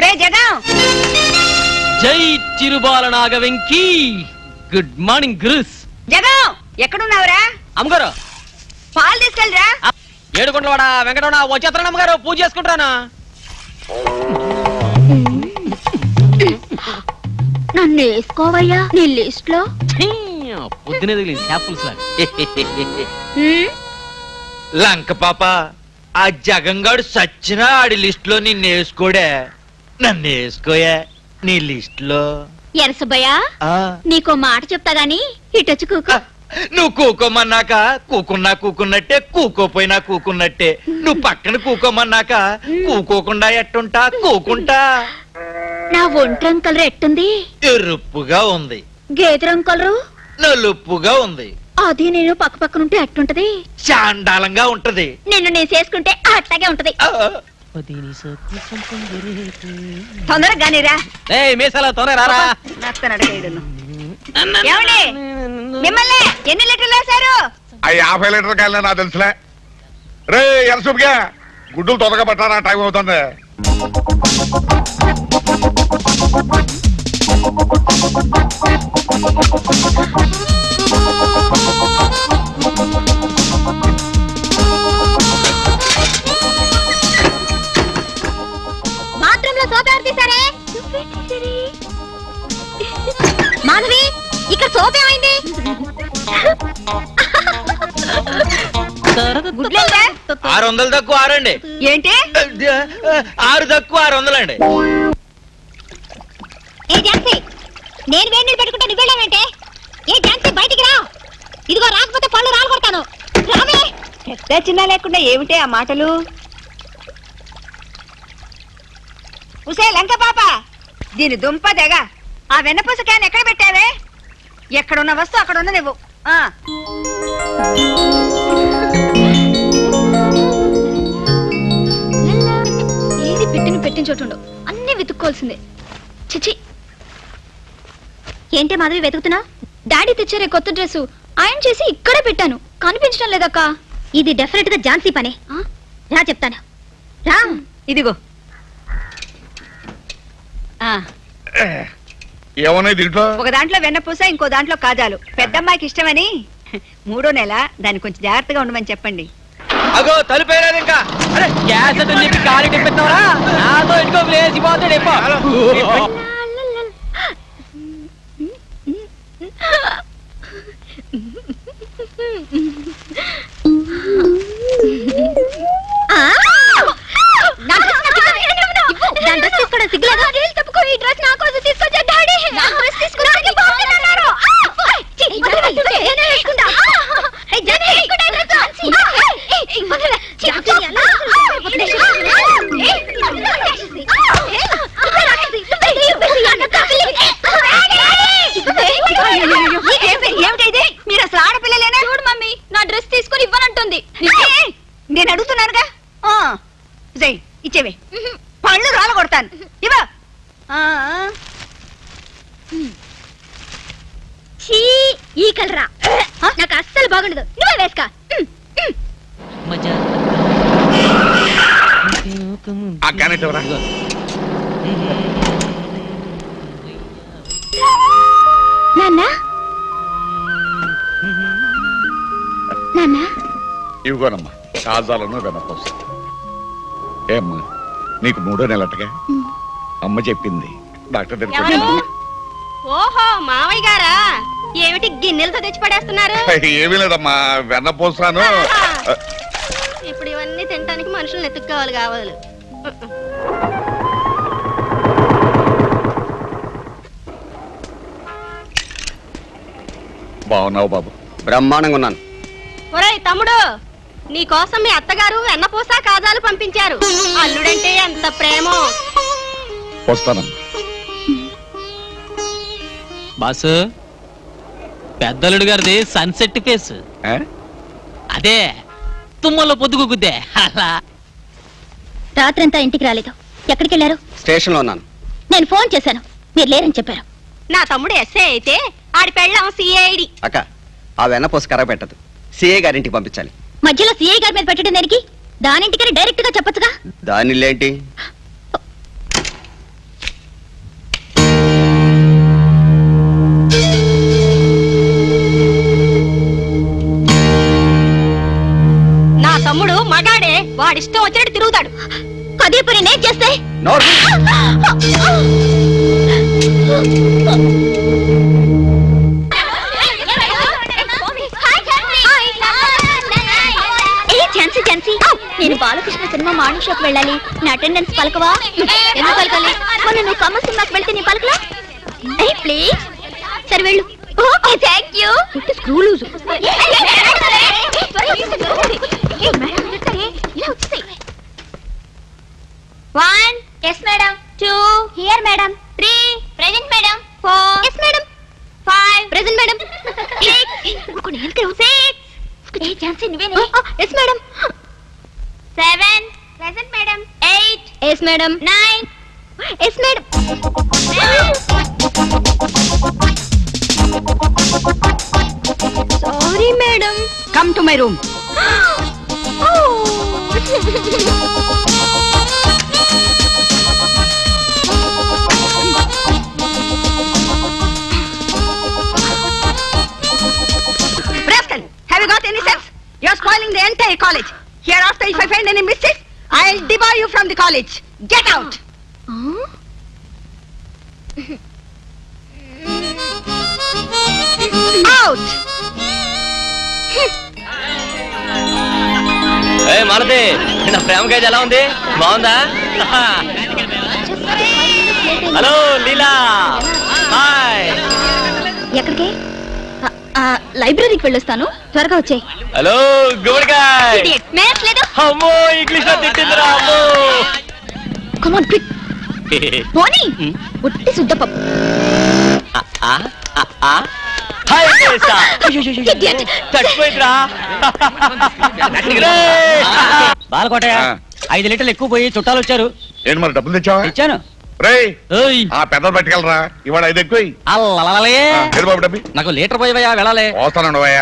రే జగం జై చిరుబాల నాగవెంకి good morning గ్రూస్ జగం ఎక్కడున్నావురా అమ్మగారు పాలు తీసుకెళ్ళరా ఏడుకుంటవాడ వెంకటరమణ వచ్చేస్తాను అమ్మగారు పూజ చేసుకుంటాను నన్ను వేసుకోవయ్యా నీ లిస్ట్ లో పొద్దునే తగిలింది యాపిల్స్ లాగా లంక పాప ఆ జగంగాడు సచ్చిన ఆడి లిస్ట్ లో నిన్ను వేసుకోడే నన్ను వేసుకోయా నీ లిస్ట్ లో ఎరసబ్బయ్యా ఆ, నీకో మాట చెప్తా గాని ఇటొచ్చి కూకో నువ్వు కూకోమన్నాక కూకున్నా కూకున్నట్టే కూకోపోయినా కూకున్నట్టే నువ్వు పక్కన కూకోమన్నాక కూకోకుండా ఎట్టుంటా కూకుంటా నా ఒంట్రం కలర్ ఎట్టుంది ఎరుపుగా ఉంది గేదె రంగు కలరు నలుపుగా ఉంది అది నేను పక్క పక్కనుంటే ఎట్టుంటది చాండాలంగా ఉంటది నిన్ను నేను చేసుకుంటే అట్లాగే ఉంటది ఆ, తొందరగా గానిరా ఏయ్ మీసాల తొందర రారా నత్తనడక ఈడును. ఏమండి మిమ్మల్ని ఎన్ని లీటర్లు వేశారు ఆ యాభై లీటర్ కాయలు నాకు తెలుసులే రే ఎరసూపుగా గుడ్డులు తొందరగా పట్టారా టైం అవుతుంది బాత్రూమ్ లో సోప్ ఎవరు తీసారే మాధవి ఇక్కడ సోప్ ఏమైంది గుడ్లేదా ఆరు వందలు తక్కువ ఆరండి ఏంటి ఆరు తక్కువ ఆరు వందలండి ఏ ఝాన్సీ నేను వేడి నీళ్ళు పెట్టుకుంటే నువ్వు వెళ్ళావంటే ఏ ఝాన్సీ బయటికి రా ఇదిగో రాకపోతే పళ్ళు రాలు కొడతాను రావే పెద్ద చిన్న లేకుండా ఏమిటే ఆ మాటలు ఉసే లంక పాప దీని దుంప తెగ ఆ వెన్నపూస క్యాన్ ఎక్కడ పెట్టావే ఎక్కడున్న వస్తువు అక్కడ ఉన్న నువ్వు ఆ ఏది పెట్టిన పెట్టిన చోటుండు అన్ని వెతుక్కోవాల్సిందే చిచి ఏంటి మాధవి వెతుకుతున్నా డాడీ తెచ్చారే కొత్త డ్రెస్ ఆయన చేసి ఇక్కడే పెట్టాను కనిపించడం లేదక్క ఇది డెఫినెట్ గా ఝాన్సీ పనే రా చెప్తాను రా ఇదిగో ఆ ఏమన్నాయి దీంట్లో ఒక దాంట్లో వెన్నపూస ఇంకో దాంట్లో కాజాలు పెద్దమ్మాయికి ఇష్టమని మూడో నెల దాన్ని కొంచెం జాగ్రత్తగా ఉండమని చెప్పండి అగో తలుపేరాదు ఇంకా అరే గ్యాస్ అని చెప్పి కాలి తిప్పిస్తావరా నాతో ఇంకో లేచిపోతాడు ఎప్పో ఆ! నా డ్రెస్ నాకు ఇవ్వు. ఇవ్వు. నా డ్రెస్ తీసుకోవడం సిగ్గులేదా? తప్పుకో, ఈ డ్రెస్ నా కోసం తీసుకొచ్చా డాడీ. నా డ్రెస్ తీసుకున్నానికి బాగుందన్నారు. ఆ! ఛీ, వదలవే, వదలవే, నేనే వేసుకుంటా. ఏయ్, జాన్సీ, ఈ డ్రెస్. ఆ, ఏయ్, ఏయ్, వదలవే. ఛీ, జాన్సీ, అలా వదలవే. ఏయ్, వదలవే. ఏయ్, నువ్వే రాక్షసి, నువ్వే, నువ్వే, అన్న కాపలి. నువ్వే. ఏమి- ఏమిటి ఇది మీరు అసలు ఆడపిల్లలేనా చూడు మమ్మీ నా డ్రెస్ తీసుకొని ఇవ్వనంటుంది ఏ, నేను అడుగుతున్నానుగా ఆ, జై ఇచ్చేవే పళ్ళు రాల కొడతాను ఇవ్వ ఆ, ఆ. ఛీ ఈ కలరా నాకు అస్సలు బాగుండదు నువ్వే వేసుకా ఆ క్యానెట్ ఎవరా నాన్న నాన్న ఇవిగోనమ్మా కాజాలను వెనపోస ఏమ్మా నీకు మూడో నెలటగా అమ్మ చెప్పింది డాక్టర్ దగ్గర ఎవరు? ఓహో మావయ్య గారా ఏమిటి గిన్నెలతో తెచ్చి పడేస్తున్నారు ఏమీ లేదమ్మా వెన్నపోసాను ఇప్పుడు ఇవన్నీ తినడానికి మనుషులు ఎత్తుక్కోవాలి కావాలి బాగున్నావు బాబు బ్రహ్మాండంగా ఉన్నాను ఒరేయ్ తమ్ముడు నీ కోసం మీ అత్తగారు వెన్నపూస కాజాలు పంపించారు అల్లుడంటే ఎంత ప్రేమో వస్తానమ్మా బాసు పెద్దలుడు గారిది సన్సెట్ ఫేస్ ఏ? అదే తుమ్మలో పొద్దుగుద్దే అలా రాత్రంతా ఇంటికి రాలేదు ఎక్కడికి వెళ్ళారు స్టేషన్లో ఉన్నాను నేను ఫోన్ చేశాను మీరు లేరని చెప్పారు నా తమ్ముడు ఎస్ఏ అయితే ఆడి పెళ్ళం సిఐడి అక్క ఆ వెన్నపోస కర్ర పెట్టదు సిఏ గారింటికి పంపించాలి మధ్యలో సిఐ గారి మీద పెట్టడం దానికి దానింటికని డైరెక్ట్ గా చెప్పొచ్చుగా దానిలేంటి చేస్తాడు అదే పని నేను చేస్తే నోరు ఏ ఝాన్సీ ఝాన్సీ నేను బాలకృష్ణ సినిమా మార్నింగ్ షోకి వెళ్ళాలి నా అటెండెన్స్ పలకవా ఎందుకు పలకాలి మొన్న నువ్వు కమ్మ సినిమాకి వెళ్తే నీ పలకలా ఏ ప్లీజ్ సరే వెళ్ళు okay thank you screw loose one yes madam two here madam three present madam four yes madam five present madam six yes madam seven present madam eight yes madam nine yes madam sorry madam come to my room Rascal, have you got any sense? You're spoiling the entire college. Hereafter, if I find any mistakes, I'll debar you from the college. Get out! Out! ఏ మాలతి నా ప్రేమ guys ఎలా ఉంది బాగుందా hello లీలా hi ఎక్కడికి ఆ, ఆ, లైబ్రరీకి వెళ్ళొస్తాను త్వరగా వచ్చే హలో గుమ్మడికాయ్ లేదు అమ్మో ఇంగ్లీష్ లో తిట్టిందిరా అమ్మో కమాన్ క్విక్ పోనీ ఉట్టి శుద్ధపప్పు ఆ, ఆ, ఆ, ఆ. హాయ్ చేసా. Idiot. చచ్చిపోయిందిరా బాలకోటయ్య ఆ. ఐదు లీటర్లు ఎక్కువ పోయి చుట్టాలు వచ్చారు ఏంటి మరి డబ్బులు తెచ్చావా ఇచ్చాను రేయ్ ఓయ్ ఆ పెద్దలు పట్టుకెళ్ళరా ఇవాళ ఐదు ఎక్కువ అల్లలలలే. బాబు డబ్బి నాకు లీటర్ పోయివయ్యా వెళ్ళాలి వస్తానండి అయ్యా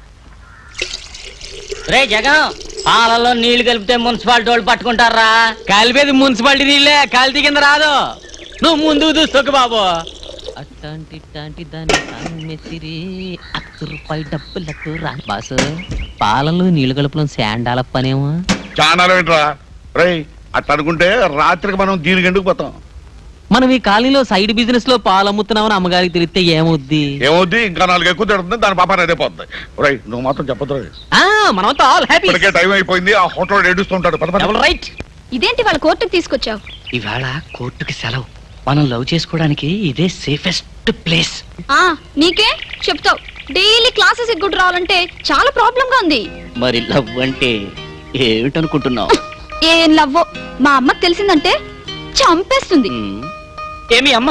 రే జగన్ పాలలో నీళ్లు కలిపితే మున్సిపాలిటీ వాళ్ళు పట్టుకుంటారా కలిపేది మున్సిపాలిటీ నీళ్ళే కల్తీ కింద రాదు నువ్వు ముందుకు చూసుకోకు బాబు అట్లాంటి ఇట్లాంటి దాన్ని మెసిరి అత్తు రూపాయి డబ్బులకు రా బాసు పాలలో నీళ్లు కలుపులో శాండాల పనేమో చానాలు ఏంట్రా రేయ్ అట్లా అనుకుంటే రాత్రికి మనం దీనికి ఎందుకు పోతాం మనం ఈ కాలనీలో సైడ్ బిజినెస్ లో పాలు అమ్ముతున్నామని అమ్మగారికి తెలిస్తే ఏమవుద్ది ఏమవుద్ది ఇంకా నాలుగు ఎక్కువ తిడుతుంది దాని పాప అదే పోతుంది రేయ్ నువ్వు మాత్రం చెప్పదు ఆ మనమంతా ఆల్ హ్యాపీ ఇప్పటికే టైం అయిపోయింది ఆ హోటల్ ఏడుస్తుంటాడు పద పద. డబుల్ రైట్ ఇదేంటి వాళ్ళ కోర్టుకు తీసుకొచ్చావు ఇవాళ కోర్టుకి సెలవు మనం లవ్ చేసుకోవడానికి ఇదే సేఫెస్ట్ ప్లేస్ ఆ నీకే చెప్తావు డైలీ క్లాసెస్ ఎగ్గుడు రావాలంటే చాలా ప్రాబ్లం గా ఉంది మరి లవ్ అంటే ఏమిటనుకుంటున్నావు ఏం లవ్వో మా అమ్మకి తెలిసిందంటే చంపేస్తుంది మ్మ్. ఏమి అమ్మా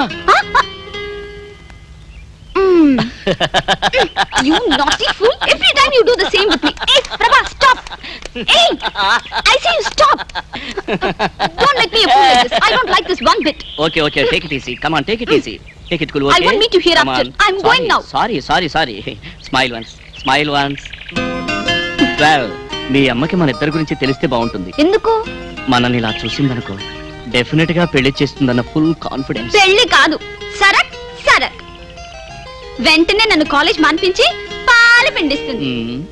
you naughty fool every time you do the same with me ఏ ప్రభా స్టాప్ ఏ I say you stop don't make me a fool like this i don't like this one bit okay okay take it easy come on take it easy take it cool I won't meet you here after. I'm going now. Sorry sorry sorry smile once smile once well మీ అమ్మకి మన ఇద్దరి గురించి తెలిస్తే బాగుంటుంది ఎందుకు మనల్ని ఇలా చూసిందనుకో డెఫినెట్ గా పెళ్లి చేస్తుందన్న ఫుల్ కాన్ఫిడెన్స్ పెళ్లి కాదు సరక్ సరక్ వెంటనే నన్ను కాలేజ్ మాన్పించి పాలు పిండిస్తుంది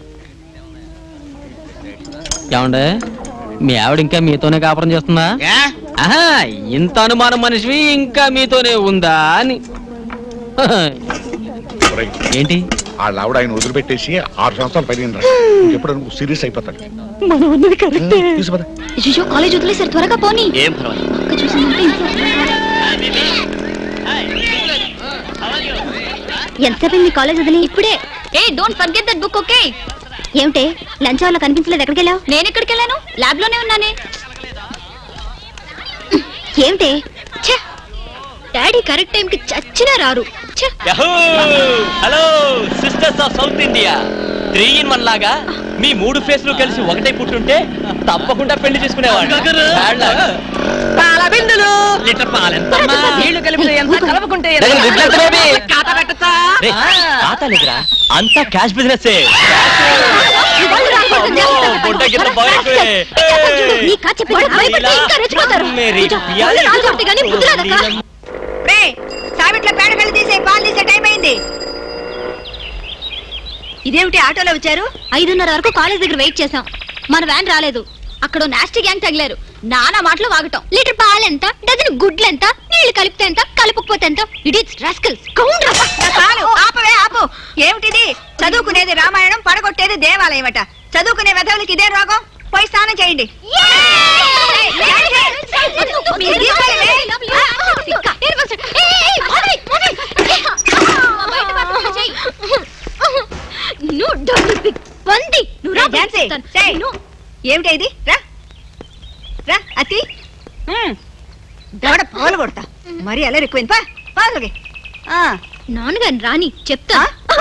ఏమండే మీ ఆవిడ ఇంకా మీతోనే కాపురం చేస్తుందా ఆహా ఇంత అనుమానం మనిషివి ఇంకా మీతోనే ఉందా అని రేయ్, ఏంటి వాళ్ళ ఆవిడ ఆయన వదిలిపెట్టేసి ఆరు సంవత్సరాలు పైన ఎప్పుడు నువ్వు సీరియస్ అయిపోతాడు తీసుకో పద. అయ్యో కాలేజ్ వదిలేసారు త్వరగా పోనీ ఏం పర్వాలేదు అక్క చూసిందంటే ఇంట్లో ఎంతసేపు మీ కాలేజ్ వదిలి ఇప్పుడే ఏ don't forget that book okay ఏమిటే లంచ్ అవర్ కనిపించలేదు ఎక్కడికి వెళ్ళావు నేను ఎక్కడికి వెళ్ళాను ల్యాబ్ లోనే ఉన్నానే ఏమిటే ఛే డాడీ కరెక్ట్ టైం కి చచ్చినా రారు ఛే hello sisters of South India three in one లాగా మీ మూడు ఫేస్లు కలిసి ఒకటే పుట్టుంటే తప్పకుండా పెళ్లి చేసుకునేవాడు పాలబిందులు లీటర్ పాలెంతమ్మా? నీళ్లు కలిపితే ఎంత కలుపుకుంటే ఎంత? దగ్గర గుడ్లు ఎంత బేబీ? ఖాతా పెట్టచ్చా రేయ్, తాత లేదురా అంతా క్యాష్ బిజినెస్ వాళ్ళు రాకూడదు, జాగ్రత్త. బొడ్డ గిట్ల బాగా ఎక్కువే. చెప్పండి చూడు, నీ కాచ పెట్టి భయపడితే ఇంకా రెచ్చిపోతారు. మేరీ కొంచెం ప్యారీ. వాళ్ళు రాకూడదు కానీ బుద్ధి రాదక్కా. రే సావిట్లో పేడ కళ్ళు తీసే పాలు తీసే టైం అయింది ఇదేమిటి ఆటోలో వచ్చారు ఐదున్నర వరకు కాలేజ్ దగ్గర వెయిట్ చేసాం మన వ్యాన్ రాలేదు అక్కడ నాస్టి గ్యాంగ్ తగిలారు నానా మాటలు వాగటం లీటర్ పాలు ఎంత డజన్ గుడ్లు ఎంత నీళ్లు కలిపితే ఎంత కలపకపోతే ఎంత ఇడియట్స్ రాస్కల్స్ చాలు ఆపవే ఆపు ఏమిటిది చదువుకునేది రామాయణం పడగొట్టేది దేవాలయం అట చదువుకునే వెధవులకి ఇదే రోగం పోయి స్నానం చేయండి మీ దీపాలే. నువ్వు డబ్బు పిక్ పంది నువ్వు రా ఏ, ఝాన్సీ, చెప్తాను. చేయి. నువ్వు ఏమిటి ఇది రా రా అతి దవడ పాలు కొడతా మరి అలా ఎక్కువైంది పా పాలుగే నాన్నగారు రాని చెప్తా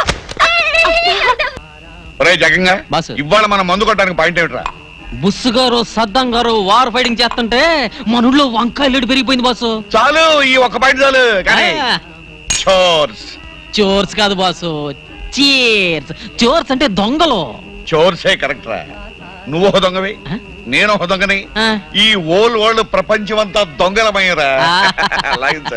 ఒరే జగంగా బాసు. ఇవాళ మనం మందు కొట్టడానికి పాయింట్ ఏమిట్రా బుస్సు గారు సద్దం గారు వార్ ఫైటింగ్ చేస్తుంటే మన ఊళ్ళో వంకాయ లేడు పెరిగిపోయింది బాసు చాలు ఈ ఒక్క పాయింట్ చాలు కానీ ఆ, చోర్స్ చోర్స్ కాదు బాసు చీర్స్ చోర్స్ అంటే దొంగలు చోర్సే కరెక్ట్ రా నువ్వు ఒక దొంగవి ఆ? నేను ఒక దొంగని ఆ. ఈ ఓల్ వరల్డ్ ప్రపంచం అంతా దొంగలమయ్యరా ఆ. లైన్స్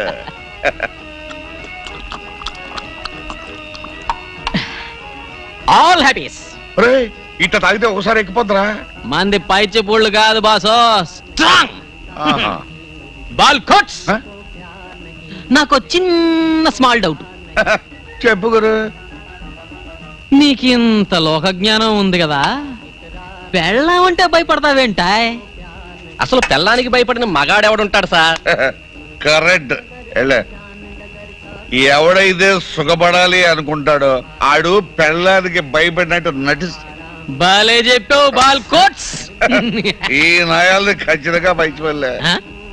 ఆల్ హ్యాపీస్ రే ఇట్ట తాగితే ఒకసారి ఎక్కిపోద్దురా మంది పై చెప్పుళ్ళు కాదు బాసు స్ట్రాంగ్ ఆహా. బాల్ కోట్స్ ఆ? నాకు చిన్న స్మాల్ డౌట్ చెప్పు గురు నీకింత లోక జ్ఞానం ఉంది కదా పెళ్ళం అంటే భయపడతావేంటాయ్ అసలు పెళ్ళానికి భయపడిన మగాడెవడుంటాడు సార్ కరెక్ట్ వెళ్ళే ఎవడైతే సుఖపడాలి అనుకుంటాడో ఆడు పెళ్ళానికి భయపడినట్టు నటిస్తా బాలే చెప్పావు బాల్ కోట్స్ ఈ నయాల్ని ఖచ్చితంగా బయట వెళ్ళే ఆ?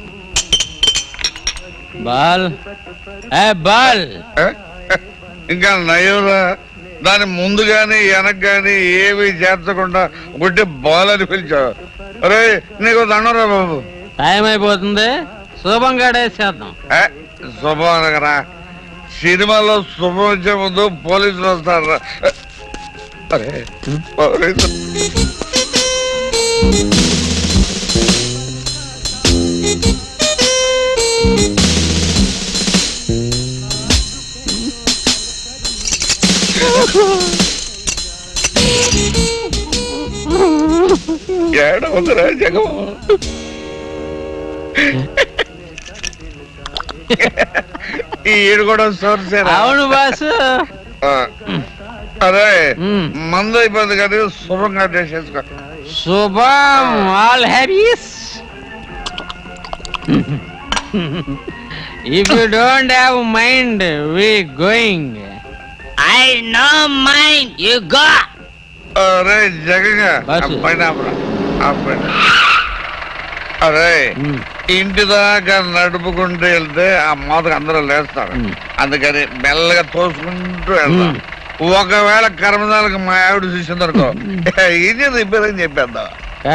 బాల్ ఏ బాల్ ఇంకా నయంరా దాని ముందు గాని వెనక గాని ఏమి చేర్చకుండా గుడ్డి బాల్ అని పిలిచావు అరే నీకు దండరా బాబు టైం అయిపోతుంది శుభంగా చేద్దాం ఏ, శుభం అనగరా సినిమాలో శుభం వచ్చే ముందు పోలీసులు వస్తారా అరే పోలీసులు ఏడ ఉందిరా జగం ఈడు కూడా సోర్సేరా అవును బాసు ఆ. అరే మ్. మందు అయిపోయింది కానీ శుభంగా చేసేసుకో శుభం all happies if you don't have mind we going I no mind you go అరే జగంగా బాసు. అబ్బాయి అబ్బాయి అరే మ్. ఇంటి దాకా నడుపుకుంటూ వెళ్తే ఆ మోతకు అందరూ లేస్తారు మ్. అందుకని మెల్లగా తోసుకుంటూ వెళ్తాం ఒకవేళ కర్మదాలకు మా ఆవిడ చూసింది అనుకో ఇది రిపేర్ అని చెప్పేద్దాం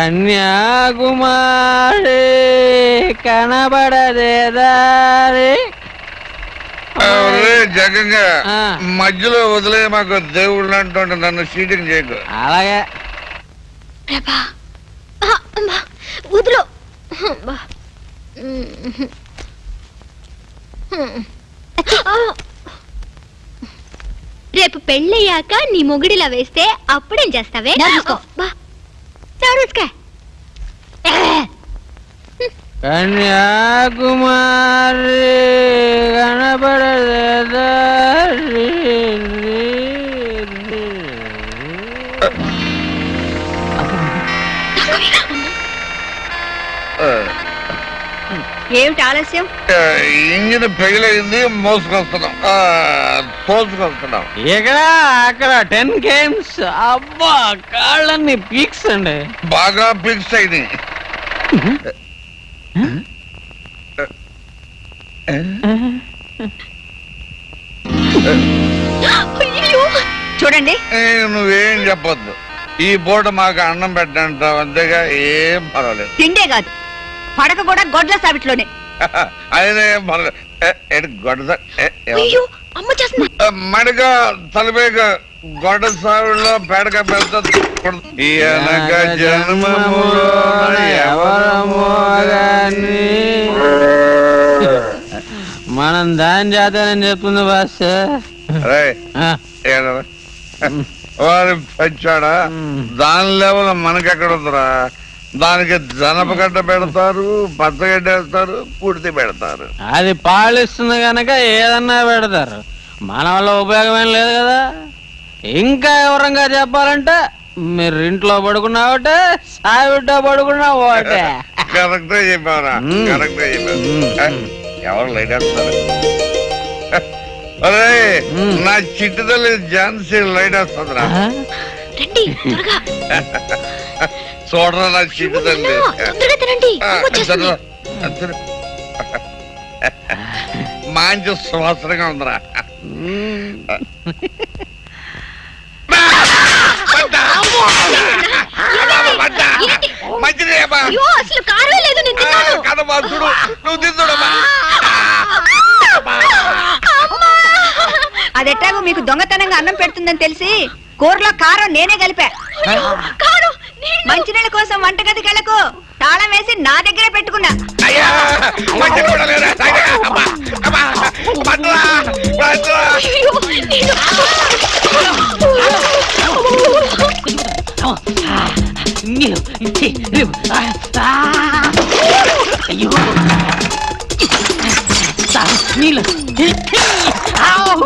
కన్యాకుమారి కనబడదే దారి అరే జగంగా ఆ. మధ్యలో వదిలే మాకు దేవుళ్ళు అంటుంటే నన్ను షీటింగ్ చేయకు అలాగే ప్రభా ఆ, అమ్మా, వదిలో అమ్మా. ఆ. రేపు పెళ్ళయ్యాక నీ మొగుడిలా వేస్తే అప్పుడేం చేస్తావే బా, నోరుస్కా. కన్యాకుమారి కనబడదే దారి ఆ, ఏమిటి ఆలస్యం ఆ, ఇంజిన్ పెగిలైంది మోసుకొస్తున్నాం ఆ, తోసుకొస్తున్నాం ఇక్కడ అక్కడ టెన్ గేమ్స్ అబ్బా కాళ్ళన్ని పీక్స్ అండి బాగా ఫిక్స్ అయింది అయ్యో. చూడండి ఏ, నువ్వేం చెప్పొద్దు ఈ పూట మాకు అన్నం పెట్టంటావు అంతేగా ఏం పర్వాలేదు తిండే కాదు పడక కూడా గొడ్ల సావిట్లోనే ఆయన ఏం పర్వాలేదు ఏ, ఏంటి గొడవ ఏ, ఎవరు? అయ్యో అమ్మ చేస్తుంది ఆ, మడిక తలపేక గొడ్డ సావిలో పేడక పెద్ద ఈయనక జన్మములో ఎవరమో గాని మనం దాని చేతనని చెప్తుంది బాస్ రేయ్, ఏడరా? వారి పెంచాడా దాని లెవెల్ మనకెక్కడ ఉందిరా దానికి జనపగడ్డ పెడతారు పచ్చగడ్డ వేస్తారు కుడితి పెడతారు అది పాలిస్తుంది కనుక ఏదన్నా పెడతారు మన వల్ల ఉపయోగం ఏం లేదు కదా ఇంకా వివరంగా చెప్పాలంటే మీరు ఇంట్లో పడుకున్నా ఒకటే సావిట్లో పడుకున్నా ఒకటే కరెక్టే చెప్పారా మ్మ్. కరెక్టే చెప్పారు మ్మ్. ఏ, ఎవరు లైట్ వేస్తారు అరే మ్మ్. నా చిట్టు తల్లి ఝాన్సీ లైట్ వేస్తుందిరా ఆ? రండి త్వరగా చూడరా నా చిట్టు తల్లి తొందరగా తినండి ఆ, అమ్మ వచ్చేస్తుంది. తిను. తిను. మంచి సువాసనగా ఉందిరా మంచిదేమా అయ్యో అసలు కారమే లేదు నేను తిన్నాను కదమ్మా చూడు నువ్వు తిందుడమ్మా అదెట్టాగో మీకు దొంగతనంగా అన్నం పెడుతుందని తెలిసి కూరలో కారం నేనే కలిపా కారం నీళ్ళు. మంచినీళ్ళ కోసం వంటగదికి వెళ్ళకు తాళం వేసి నా దగ్గరే పెట్టుకున్నా అయ్యా మంచి కూడా లేదా అమ్మా అమ్మా పట్టురా పట్టురా అయ్యో, నీళ్ళు. నీళ్ళు, ఛీ, నీళ్ళు. ఆ, ఆ. అయ్యో ఆ, నీళ్ళు ఆవ్.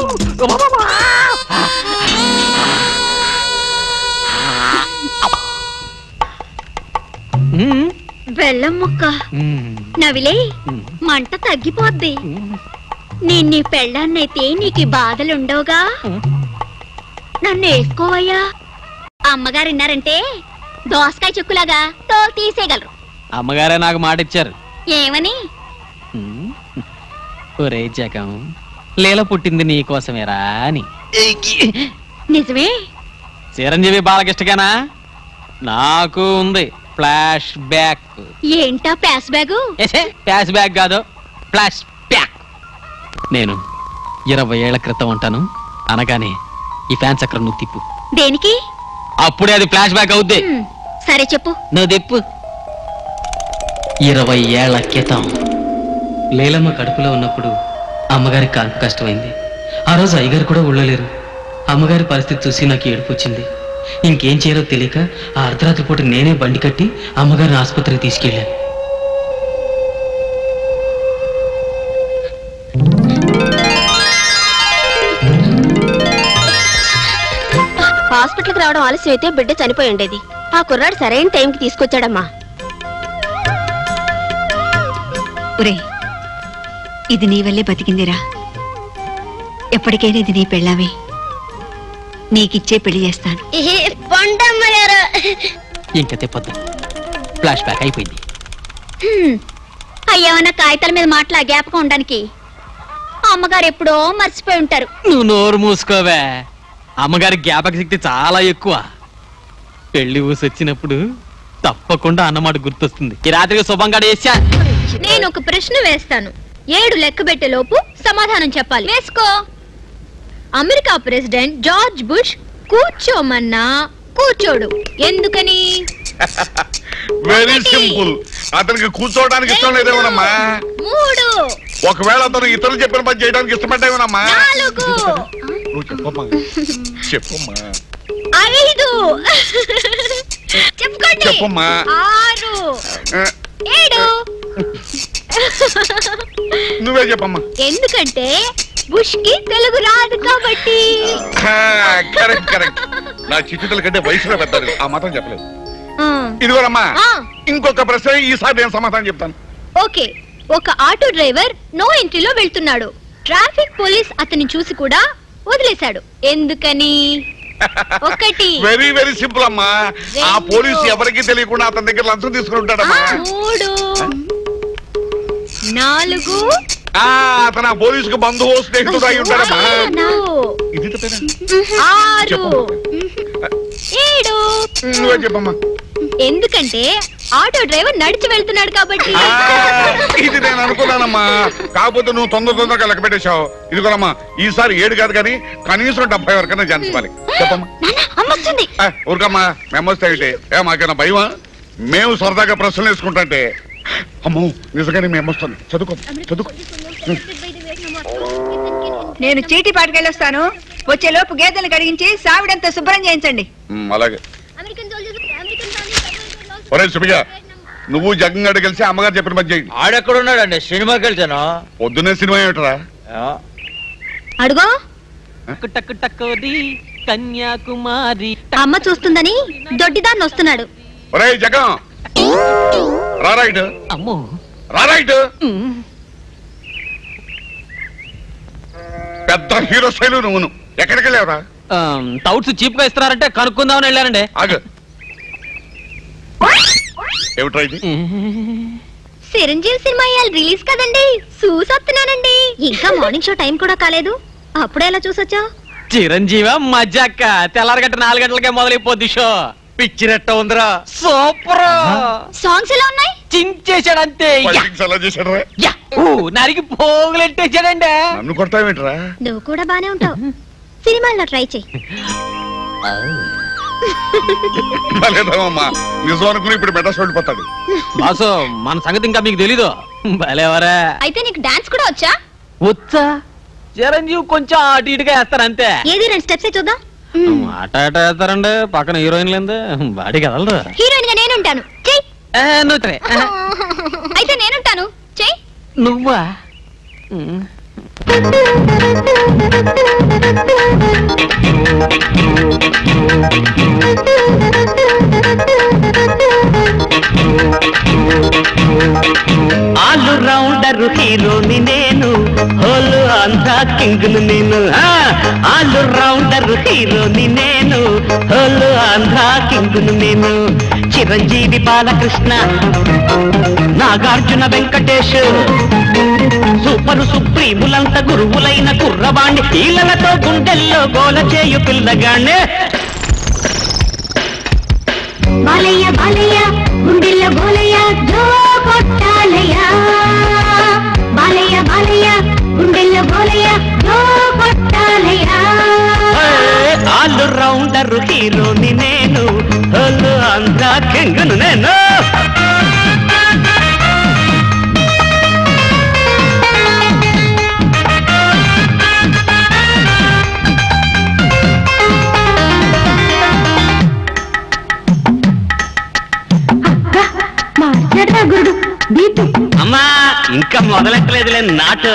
మ్మ్. బెల్లం ముక్క మ్మ్. నవిలే మ్మ్. మంట తగ్గిపోద్ది మ్మ్. నేను నీ పెళ్ళాన్నైతే నీకు ఈ బాధలుండవుగా నన్ను వేసుకోవయ్యా అమ్మగారు విన్నారంటే దోసకాయ చెక్కులాగా తోలు తీసేయగలరు అమ్మగారే నాకు మాట ఇచ్చారు ఏమని మ్మ్. ఒరే జగం లీల పుట్టింది నీ కోసమేరా అని నిజమే చిరంజీవి బాలకృష్ణగానా నాకు ఉంది ఫ్లాష్ బ్యాక్ ఏంటా ప్యాస్ బ్యాగు ఏసే ఫ్లాష్ బ్యాక్ కాదు ఫ్లాష్ బ్యాక్ నేను ఇరవై ఏళ్ల క్రితం ఉంటాను అనగానే ఈ ఫ్యాన్ చక్రం నువ్వు తిప్పు దేనికి అప్పుడే అది ఫ్లాష్ బ్యాక్ అవుద్ది హ్మ్, సరే చెప్పు నువ్వు తిప్పు ఇరవై ఏళ్ల క్రితం లేలమ్మ కడుపులో ఉన్నప్పుడు అమ్మగారికి కాల్పు కష్టమైంది ఆ రోజు అయ్యగారు కూడా ఉళ్ళలేరు అమ్మగారి పరిస్థితి చూసి నాకు ఏడుపు వచ్చింది ఇంకేం చేయాలో తెలియక ఆ అర్ధరాత్రి పూట నేనే బండి కట్టి అమ్మగారిని ఆసుపత్రికి తీసుకెళ్ళాను హాస్పిటల్కి రావడం ఆలస్యం అయితే బిడ్డ చనిపోయి ఉండేది ఆ కుర్రాడు సరైన టైంకి తీసుకొచ్చాడమ్మా ఒరే ఇది నీ వల్లే బతికిందిరా ఎప్పటికైనా ఇది నీ పెళ్ళామే నీకిచ్చే పెళ్లి చేస్తాను ఇంకా తిప్పొద్దు ఫ్లాష్ బ్యాక్ అయిపోయింది అయ్యేమన్నా కాగితాల మీద మాటలు ఆ జ్ఞాపకం ఉండడానికి అమ్మగారు ఎప్పుడో మర్చిపోయి ఉంటారు నువ్వు నోరు మూసుకోవే అమ్మగారి జ్ఞాపక శక్తి చాలా ఎక్కువ పెళ్లి ఊసి వచ్చినప్పుడు తప్పకుండా అన్నమాట గుర్తొస్తుంది ఈ రాత్రికి శుభంగా వేసా నేను ఒక ప్రశ్న వేస్తాను ఏడు లెక్క పెట్టే లోపు సమాధానం చెప్పాలి వేసుకో అమెరికా ప్రెసిడెంట్ జార్జ్ బుష్ కూర్చోమన్నా కూర్చోడు ఎందుకని వెరీ సింపుల్ అతనికి కూర్చోవడానికి ఇష్టం లేదేమోనమ్మా మూడు ఒకవేళ అతను ఇతరులు చెప్పిన పని చేయడానికి ఇష్టపడ్డామేనమ్మా నాలుగు నువ్వు చెప్పమ్మా చెప్పమ్మా ఐదు చెప్పుకోండి చెప్పమ్మా ఆరు ఆ, ఏడు నువ్వే చెప్పమ్మా ఎందుకంటే బుష్ కి తెలుగు రాదు కాబట్టి కరెక్ట్ కరెక్ట్ నా చిట్టుతల కంటే వయసులో పెద్దారు ఆ మాత్రం చెప్పలేదు ఆ, ఇదిగోనమ్మా ఆ, ఇంకొక ప్రశ్న ఈసారి నేను సమాధానం చెప్తాను ఓకే ఒక ఆటో డ్రైవర్ నో ఎంట్రీలో వెళ్తున్నాడు ట్రాఫిక్ పోలీస్ అతన్ని చూసి కూడా వదిలేశాడు ఎందుకని ఒకటి వెరీ వెరీ సింపుల్ అమ్మా ఆ పోలీసు ఎవరికి తెలియకుండా అతని దగ్గర లంచం తీసుకుని ఆ, ఉంటాడమ్మా మూడు నాలుగు ఆ, అతను ఆ పోలీసుకు బంధువు స్నేహితుడు అయి ఉంటాడమ్మా ఐదు, ఇది తప్పేనా? ఆరు ఏడు నువ్వే చెప్పమ్మా ఎందుకంటే ఆటో డ్రైవర్ నడిచి వెళ్తున్నాడు కాబట్టి ఆ, ఇది నేను అనుకున్నానమ్మా కాకపోతే నువ్వు తొందర తొందరగా లెక్క పెట్టేశావు ఇదిగోనమ్మా ఈసారి ఏడు కాదు కానీ కనీసం డెబ్బై వరకైనా ఛాన్స్ ఇవ్వాలి చెప్పమ్మా నాన్న అమ్మొస్తుంది ఆ, ఊరుకమ్మా మెమ్మొస్తే ఏంటి ఏ మాకైనా భయమా మేము సరదాగా ప్రశ్నలు వేసుకుంటుంటే అమ్మో నిజంగానే మేము వస్తుంది చదువుకో చదువుకో నేను చీటీ పాటుకెళ్ళొస్తాను వచ్చే లోపు గేదెలు కడిగించి సావిడంతా శుభ్రం చేయించండి ఉమ్, అలాగే అమెరికన్ సోల్జర్స్ అమెరికన్ ఒరే సుమిగా నువ్వు జగన్ కలిసి అమ్మగారు చెప్పిన పని చేయండి ఆడెక్కడున్నాడండి సినిమాకి వెళ్తాను పొద్దున్నే సినిమా ఏమిటరా అడుగో టక్కు టక్కు టక్కుది కన్యాకుమారి అమ్మ చూస్తుందని దొడ్డిదాన్ని వస్తున్నాడు ఒరే జగన్ రా రైట్ అమ్మో రా రైట్ పెద్ద హీరో శైలు నువ్వును ఎక్కడికి వెళ్ళావురా టౌట్స్ చీప్ గా ఇస్తున్నారంటే కనుక్కుందామని వెళ్ళారండి ఆగు ఏమిట్రా ఇది చిరంజీవి సినిమా ఇవాళ రిలీజ్ కదండి చూసొస్తున్నానండి ఇంకా మార్నింగ్ షో టైం కూడా కాలేదు అప్పుడే ఎలా చూసొచ్చా చిరంజీవ మజ్జక్క తెల్లారగట్ట నాలుగు గంటలకే మొదలైపోద్ది షో పిచ్చిరెట్ట ఉందిరా సూపర్ సాంగ్స్ ఎలా ఉన్నాయి చించేశాడంతే యా! ఫైటింగ్స్ ఎలా చేశాడురా యా! ఊ, నరికి పోగులెట్టేశాడండి నన్ను కొడతావేంట్రా నువ్వు కూడా బానే ఉంటావు సినిమాల్లో ట్రై చెయ్యి లేదమ్మా నిజం అనుకుని ఇప్పుడు మెడ్రాస్ వెళ్ళిపోతాడు బాసు మన సంగతి ఇంకా మీకు తెలీదు భలేవరా అయితే నీకు డాన్స్ కూడా వచ్చా వచ్చా చిరంజీవి కొంచెం అటు ఇటుగా వేస్తారు అంతే ఏది రెండు స్టెప్స్ చూద్దాం మాట అట వేస్తారండి పక్కన హీరోయిన్ లేదు బాడీ కదలరు హీరోయిన్ గా నేనుంటాను చెయ్యి ఏ, నువ్వు త్రే. ఏ, అయితే నేనుంటాను చెయ్యి నువ్వా ఉమ్. ఆలు రౌండర్ హీరోని నేను హోలు అంతా కింగ్ను నేను ఆ, ఆలు రౌండర్ హీరోని నేను హోలు ఆంధ్రా కింగ్ను నేను చిరంజీవి బాలకృష్ణ నాగార్జున వెంకటేష్ సూపరు సుప్రీములంత గురువులైన కుర్రవాణ్ణి ఈలలతో గుండెల్లో గోల చేయు పిల్లగానే బాలయ్య బాలయ్య గుండెల్లో గోలయ్య జో కొట్టాలయ్య బాలయ్య బాలయ్య గుండెల్లో గోలయ్య జో కొట్టాలయ్య ఏ, ఆలు రౌండర్ హీరోని నేను హోలు ఆంధ్రా కింగ్ను నేను మార్చాడా గురుడు బీటు అమ్మా ఇంకా మొదలెట్టలేదులే నాటు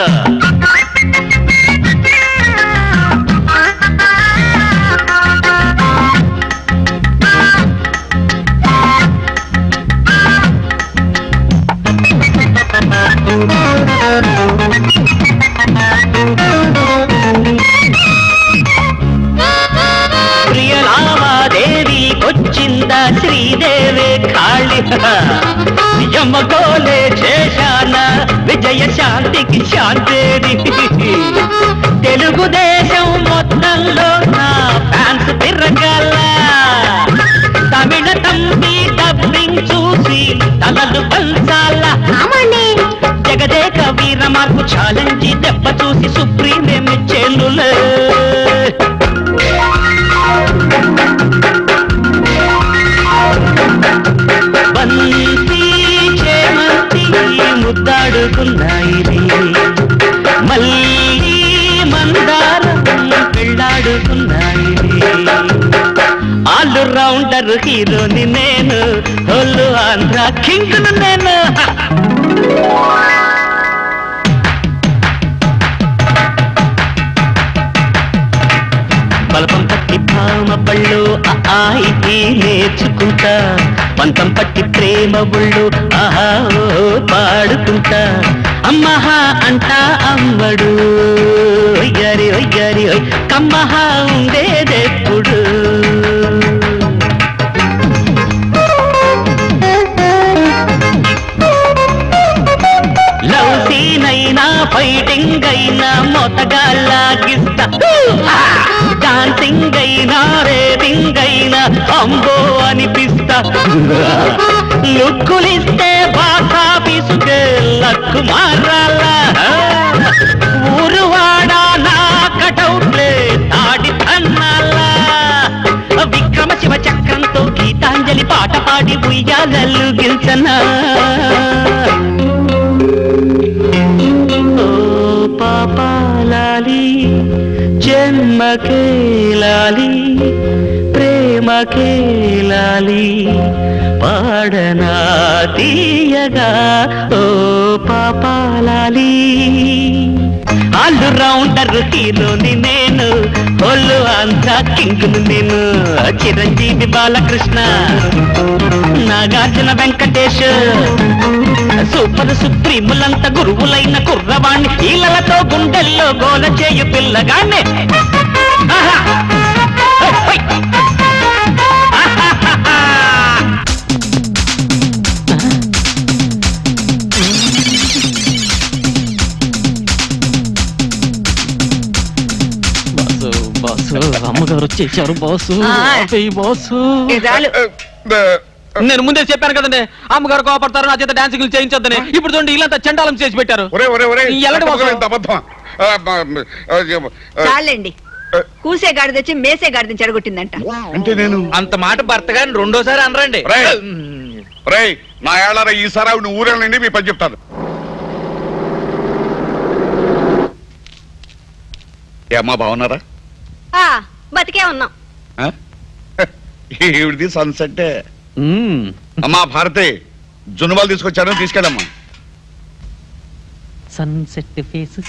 ప్రియలావాదేవి వచ్చిందా శ్రీదేవి కాళి యమగోలే చేశాన విజయ శాంతికి శాంతేది తెలుగుదేశం మొత్తంలో నా ఫ్యాన్స్ తిరగల తమిళ తంబి డబ్బింగ్ చూసి తలలు పంచాల జగదేక వీర మార్పు ఛాలెంజ్ దెబ్బ చూసి సుప్రీమే మెచ్చేలులే బంతి చేమంతి ముద్దాడుకున్నాయి మళ్ళీ మందారం పెళ్ళాడుకున్నాయి ఆల్ రౌండర్ హీరోని నేను హోలు ఆంధ్ర కింగ్ నేను బలపం పట్టి భామ పళ్ళు ఆ ఆయి ఈ నేర్చుకుంటా పంతం పట్టి ప్రేమ బుళ్ళు ఆహా ఓ పాడుకుంటా అమ్మహా అంటా అమ్మడు ఒయ్యారి ఒయ్యారి ఒయ్ కమ్మహా ఉండేదెప్పుడు లవ్ సీన్ అయినా ఫైటింగ్ అయినా మొత్తగా లాగిస్తా డాన్సింగ్ అయినా రేటింగ్ అయినా అంబో అనిపిస్తా లుక్కులిస్తే బాసా పిసుకే లక్కు మారాలా ఊరు వాడా నా కటౌట్లే తాడి తన్నాలా విక్రమ శివ చక్రంతో గీతాంజలి పాట పాడి ఉయ్యాలలు గిల్చనా ఓ పాపాలాలి జన్మకే లాలి ప్రేమకే లాలి పాడనా తీయగా ఓ పాపాలాలి ఆల్ రౌండర్ హీరోని నేను ఒళ్ళు అంతా కింగును నేను చిరంజీవి బాలకృష్ణ నాగార్జున వెంకటేష్ సూపర్ సుప్రీములంత గురువులైన కుర్రవాణ్ణి ఈలలతో గుండెల్లో గోల చేయు పిల్లగాన్ని ఆహా! హై, హై! ఆహాహాహా! బాసు బాసు అమ్మగారు వచ్చేసారు బాసు ఆ. ఆపేయ్ బాసు నిజాలు నేను ముందే చెప్పాను కదండి అమ్మగారు కోపడతారు నా చేత డాన్సింగ్ చేయించొద్దని ఇప్పుడు చూడండి ఇల్లంతా చండాలం చేసి పెట్టారు ఒరే ఒరే ఒరే ఈ ఎల్లడి బాసు. ఇంత అబద్ధమా? ఆ, బ- ఆ, ఆ, చాలండి కూసే గాడి తెచ్చి మేసే గాడిదని చెడగొట్టిందంట అంటే నేను అంత మాట భర్త గారిని రెండోసారి అనరండి రేయ్. రేయ్ నా ఏళ్ళ ఈసారి ఆవిడ ఊరేళ్ళండి మీ పని చెప్తాను ఏమ్మా బాగున్నారా ఆ, బతికే ఉన్నాం ఆ? ఈవిడిది సన్సెట్ అమ్మా భారతి జున్నుబాలు తీసుకొచ్చాను తీసుకెళ్ళమ్మా సన్సెట్ ఫేస్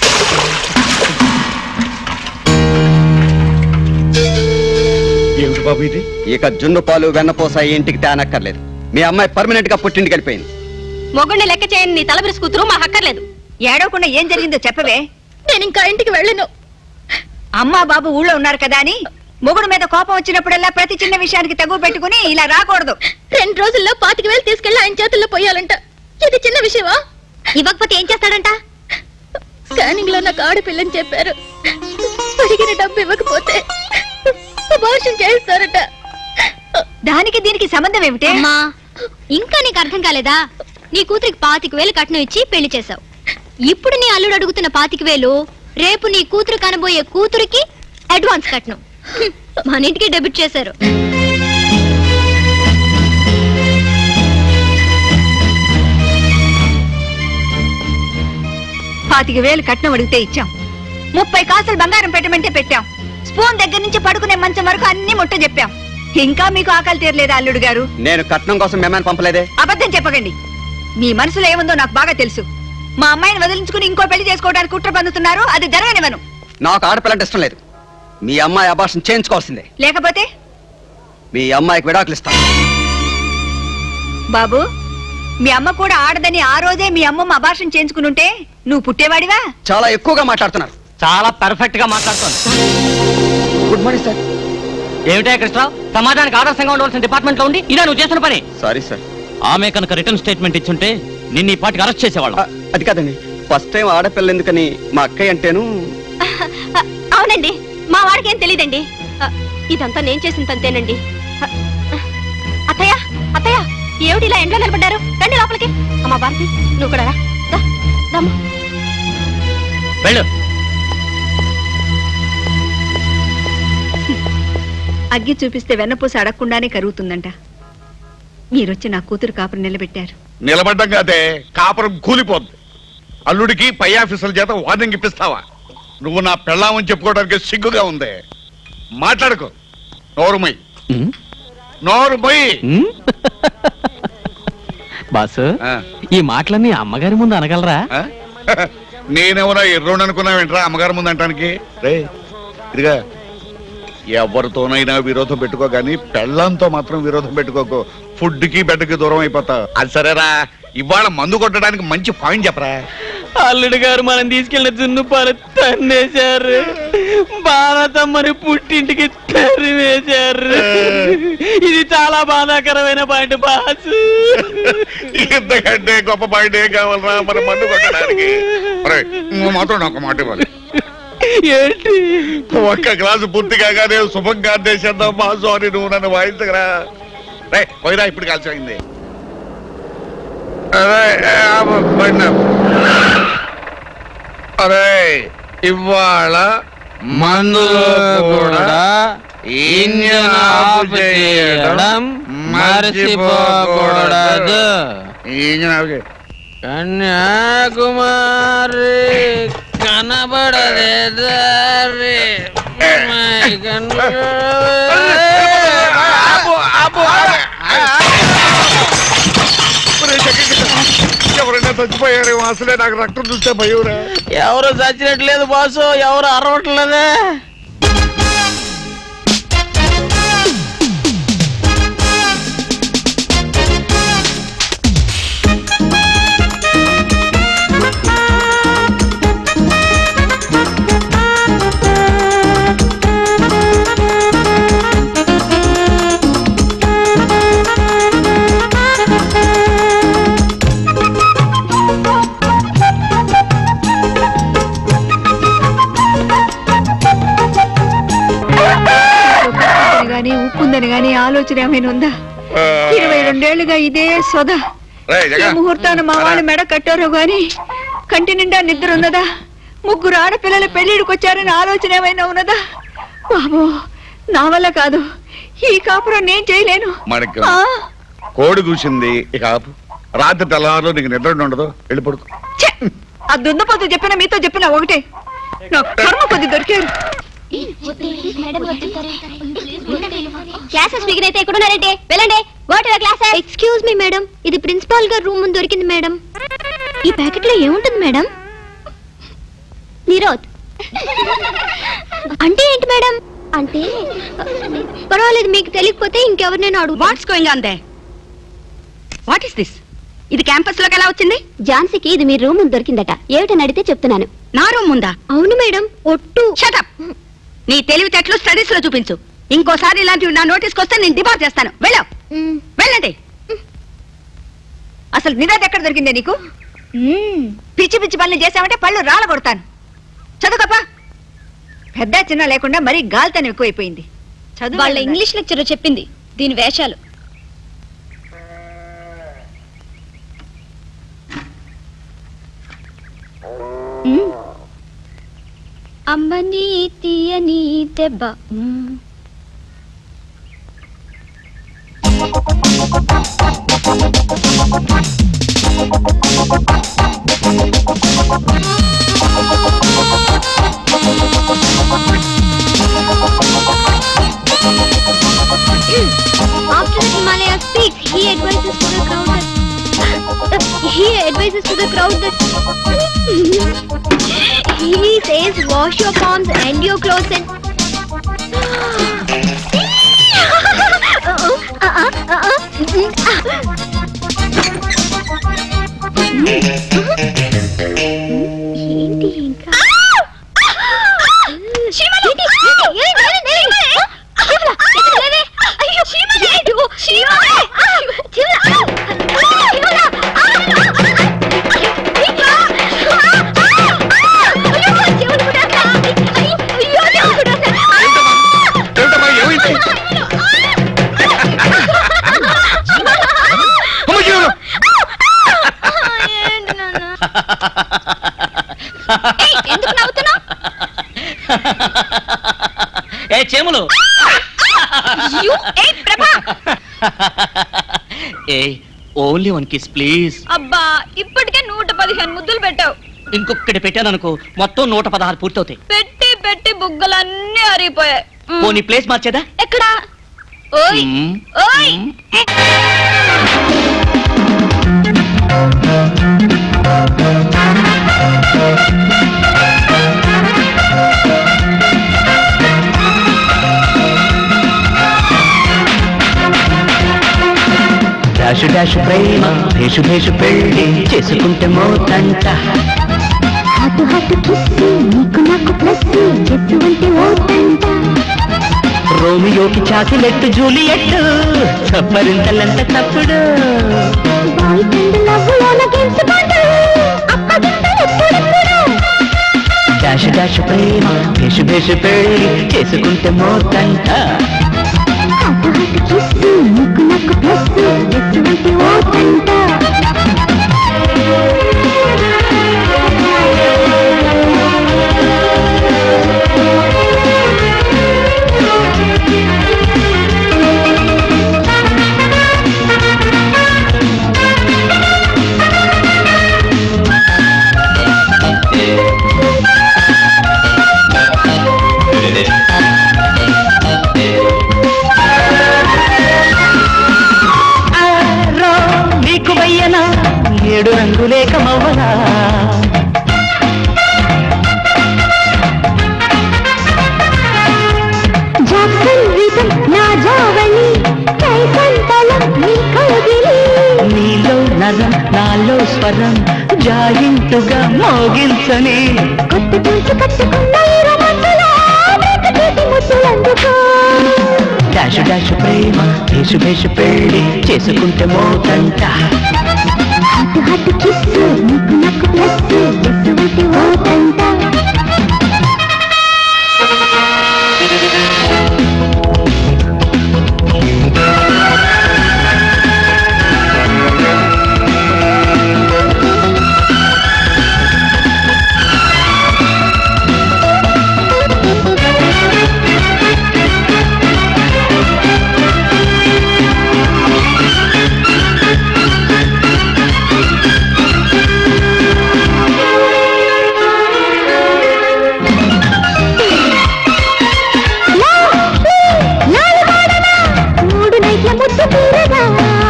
ఏమిటి బాబు ఇది ఇక జున్ను పాలు వెన్నపోస ఈ ఇంటికి తేనక్కర్లేదు మీ అమ్మాయి పర్మనెంట్ గా పుట్టింటికి వెళ్ళిపోయింది మొగుడిని లెక్క చేయని నీ తలబిరుసు కూతురు మా హక్కర్లేదు ఏడవకుండా ఏం జరిగిందో చెప్పవే నేను ఇంకా ఇంటికి వెళ్ళను అమ్మా బాబు ఊళ్ళో ఉన్నారు కదా అని మొగుడు మీద కోపం వచ్చినప్పుడల్లా ప్రతి చిన్న విషయానికి తగువ పెట్టుకుని ఇలా రాకూడదు రెండు రోజుల్లో పాతిక వేలు తీసుకెళ్లి ఆయన చేతుల్లో పోయాలంట ఇది చిన్న విషయమా ఇవ్వకపోతే ఏం చేస్తాడంట స్కానింగ్ లో నాకు ఆడపిల్లని చెప్పారు అడిగిన డబ్బు ఇవ్వకపోతే అబార్షన్ చేస్తారట దానికి దీనికి సంబంధం ఏమిటే అమ్మా ఇంకా నీకు అర్థం కాలేదా నీ కూతురికి పాతిక వేలు కట్నం ఇచ్చి పెళ్లి చేశావు ఇప్పుడు నీ అల్లుడు అడుగుతున్న పాతిక వేలు రేపు నీ కూతురు కనబోయే కూతురికి అడ్వాన్స్ కట్నం హ్మ్, మన ఇంటికి డెబిట్ చేశారు పాతిక వేలు కట్నం అడిగితే ఇచ్చాం ముప్పై కాసులు బంగారం పెట్టమంటే పెట్టాం స్పూన్ దగ్గర నుంచి పడుకునే మంచం వరకు అన్ని ముట్ట చెప్పాం ఇంకా మీకు ఆకలి తీరలేదా అల్లుడు గారు నేను కట్నం కోసం మేమని పంపలేదే అబద్ధం చెప్పకండి మీ మనసులో ఏముందో నాకు బాగా తెలుసు మా అమ్మాయిని వదిలించుకుని ఇంకో పెళ్లి చేసుకోవడానికి కుట్ర పన్నుతున్నారు అది జరగనివ్వను నాకు ఆడపిల్లంటే ఇష్టం లేదు మీ అమ్మాయి అబార్షన్ చేయించుకోవాల్సిందే లేకపోతే మీ అమ్మాయికి విడాకులు ఇస్తాను బాబు మీ అమ్మ కూడా ఆడదని ఆ రోజే మీ అమ్మమ్మ అభాషణ చేయించుకునుంటే నువ్వు పుట్టేవాడివా చాలా ఎక్కువగా మాట్లాడుతున్నారు చాలా పర్ఫెక్ట్ గా మాట్లాడుతోంది గుడ్ మార్నింగ్ సార్ ఏమిటా కృష్ణరావు సమాజానికి ఆదర్శంగా ఉండవలసిన డిపార్ట్మెంట్ లో ఉండి ఇదా నువ్వు చేస్తున్న పని సారీ సార్ ఆమె కనుక రిటర్న్ స్టేట్మెంట్ ఇచ్చుంటే నిన్ను ఈ పాటికి అరెస్ట్ చేసేవాళ్ళం అది కాదండి ఫస్ట్ టైం ఆడపిల్ల ఎందుకని మా అక్కయ్య అంటేను ఆ, అవునండి మా వాడికి ఏం తెలియదండి ఇదంతా నేను చేసిన తంతేనండి ఆ, అత్తయ్య అత్తయ్య ఏమిటి ఇలా ఎండలో నిలబడ్డారు రండి లోపలికి అమ్మ భారతి నువ్వు కూడా రా. దా, దమ్మా. వెళ్ళు అగ్గి చూపిస్తే వెన్నపూస అడగకుండానే కరుగుతుందంట మీరొచ్చి నా కూతురు కాపురం నిలబెట్టారు నిలబడ్డం కాదే కాపురం కూలిపోద్ది అల్లుడికి పై ఆఫీసర్ల చేత వార్నింగ్ ఇప్పిస్తావా నువ్వు నా పెళ్ళామని చెప్పుకోవడానికి సిగ్గుగా ఉంది మాట్లాడుకో నోరుమై నోరుమై బాసు ఈ మాటలన్నీ అమ్మగారి ముందు అనగలరా నేనేమన్నా ఎర్రోడు అనుకున్నావేంట్రా అమ్మగారి ముందు అంటానికి రే ఇదిగా ఎవరితోనైనా విరోధం పెట్టుకో గాని పెళ్ళంతో మాత్రం విరోధం పెట్టుకోకు ఫుడ్ కి బెడ్కి దూరం అయిపోతావు అది సరేరా ఇవాళ మందు కొట్టడానికి మంచి పాయింట్ చెప్పరా అల్లుడు గారు మనం తీసుకెళ్లిన జున్ను పాలు తన్నేశారు బాలతమ్మని పుట్టింటికి తరివేశారు ఇది చాలా బాధాకరమైన పాయింట్ బాసు ఇంతకంటే గొప్ప పాయింట్ ఏం కావాలరా మన మందు కొట్టడానికి ఒరేయ్, నువ్వు మాత్రం నాకు మాట ఇవ్వాలి ఏంటి ఒక్క గ్లాసు పూర్తి కాగానే శుభంగా దేశం మా సారీ నువ్వు నన్ను వాయించగరా రే పోయిరా ఇప్పుడు కాల్చయింది అరే ఏ, ఆపు, పోయినా. అరే ఇవాళ మందులో కూడా ఇంజన్ ఆఫ్ చేయడం మర్చిపోకూడదు ఇంజన్ ఆఫ్ చేయ కన్యాకుమారి కనబడలేదు ఆపు, ఆపు, ఆపు. ఎవరైనా చచ్చిపోయారేమో అసలే నాకు రక్తం చూస్తే భయంరా ఎవరు చచ్చినట్లేదు బాసు ఎవరు అరవట్లేదే ఉప్పుందని గాని ఉప్పుందని గాని ఆలోచన ఏమైనా ఉందా ఇరవై రెండేళ్లుగా ఇదే సొద రేయ్, ఈ జగన్. ముహూర్తాన్ని మా వాళ్ళు మెడ కట్టారో గాని కంటి నిండా నిద్ర ఉన్నదా ముగ్గురు ఆడపిల్లల పెళ్లిడికి వచ్చారని ఆలోచన ఏమైనా ఉన్నదా బాబు నా వల్ల కాదు ఈ కాపురం నేను చేయలేను మాణిక్యం ఆ, కోడి కూసింది ఇక ఆపు రాత్రి తెల్లవారులో నీకు నిద్ర ఉండదు వెళ్ళి పడుకో ఛే! ఆ దున్నపోతు చెప్పిన మీతో చెప్పిన ఒకటే నా కర్మ కొద్ది దొరికారు క్లాసెస్ బిగిన్ అయితే ఎక్కడున్నారంటే వెళ్ళండి go to class excuse me madam ఇది ప్రిన్సిపాల్ గారు రూమ్ ముందు దొరికింది మేడం ఈ ప్యాకెట్ లో ఏముంటుంది మేడం నిరోధ్ అంటే ఏంటి మేడం అంటే పర్వాలేదు మీకు తెలియకపోతే ఇంకెవరినైనా అడుగు what's going on there what is this ఇది క్యాంపస్ లోకి ఎలా వచ్చింది ఝాన్సీకి ఇది మీ రూమ్ ముందు దొరికిందట ఏమిటని అడిగితే చెప్తున్నాను నా రూమ్ ఉందా అవును మేడం ఒట్టు షటప్ నీ తెలివితేటలు స్టడీస్ లో చూపించు ఇంకోసారి ఇలాంటివి నా నోటీస్కి వస్తే నేను డిబార్ చేస్తాను వెళ్ళావు మ్, వెళ్ళండి అసలు నిరాది ఎక్కడ దొరికిందే నీకు మ్. పిచ్చి పిచ్చి పనులు చేసామంటే పళ్ళు రాళ్ళ కొడతాను చదువుకప్పా పెద్ద చిన్న లేకుండా మరీ గాలితనం ఎక్కువైపోయింది చదువు వాళ్ళ ఇంగ్లీష్ లెక్చరర్ చెప్పింది దీని వేషాలు అమ్మని తీయని దెబ్బ మ్. After the Himalaya speaks, he advises to the crowd that he advises to the crowd that he says wash your palms and your clothes and ఏంటి ఇంకా ఏమిటమ్మా ఏమైంది అమ్మ జీవనం ఎందుకు నవ్వుతున్నావు ఏ చెములు ఏ ఓన్లీ వన్ కిస్ ప్లీజ్ అబ్బా ఇప్పటికే నూట పదిహేను ముద్దులు పెట్టావు ఇంకొకటి పెట్టాను అనుకో మొత్తం నూట పదహారు పూర్తవుతాయి పెట్టి పెట్టి బుగ్గలన్నీ అరిగిపోయాయి పోనీ ప్లేస్ మార్చేదా ఎక్కడా ఓయ్ మ్మ్. ఓయ్ డాషు డాషు ప్రేమ భేషు భేషు పెళ్ళి చేసుకుంటే మోతంట హాటు హాటు కిస్సు నీకు నాకు ప్లస్ చెట్టు అంటే ఓ తంట రోమియోకి చాకిలెట్టు జూలియట్ చప్పరింతలంత తప్పుడు బాయ్ ఫ్రెండ్ నవ్వులోన గెలుచుకోండు అప్పగింతలు ఎప్పుడెప్పుడు డాషు డాషు ప్రేమ భేషు భేషు పెళ్ళి చేసుకుంటే మోతంట హాటు హాటు కిస్సు నీకు నాకు ప్లస్ చెట్టు అంటే ఓ తంట ఆరో నీకు వయ్య నరం నాలో స్వరం జాయింటుగా మోగించని కొత్త చూసి కట్టుకున్న ఈ రొమాన్సులో బ్రతికేసి ముద్దులందుకో డాషు డాషు ప్రేమ భేషు భేషు పెళ్ళి చేసుకుంటే మోతంట హట్టు హట్టు కిస్సు నీకు నాకు ప్లస్ ఎటువంటి ఓటంట మూడు నైట్ల ముద్దు తీరగా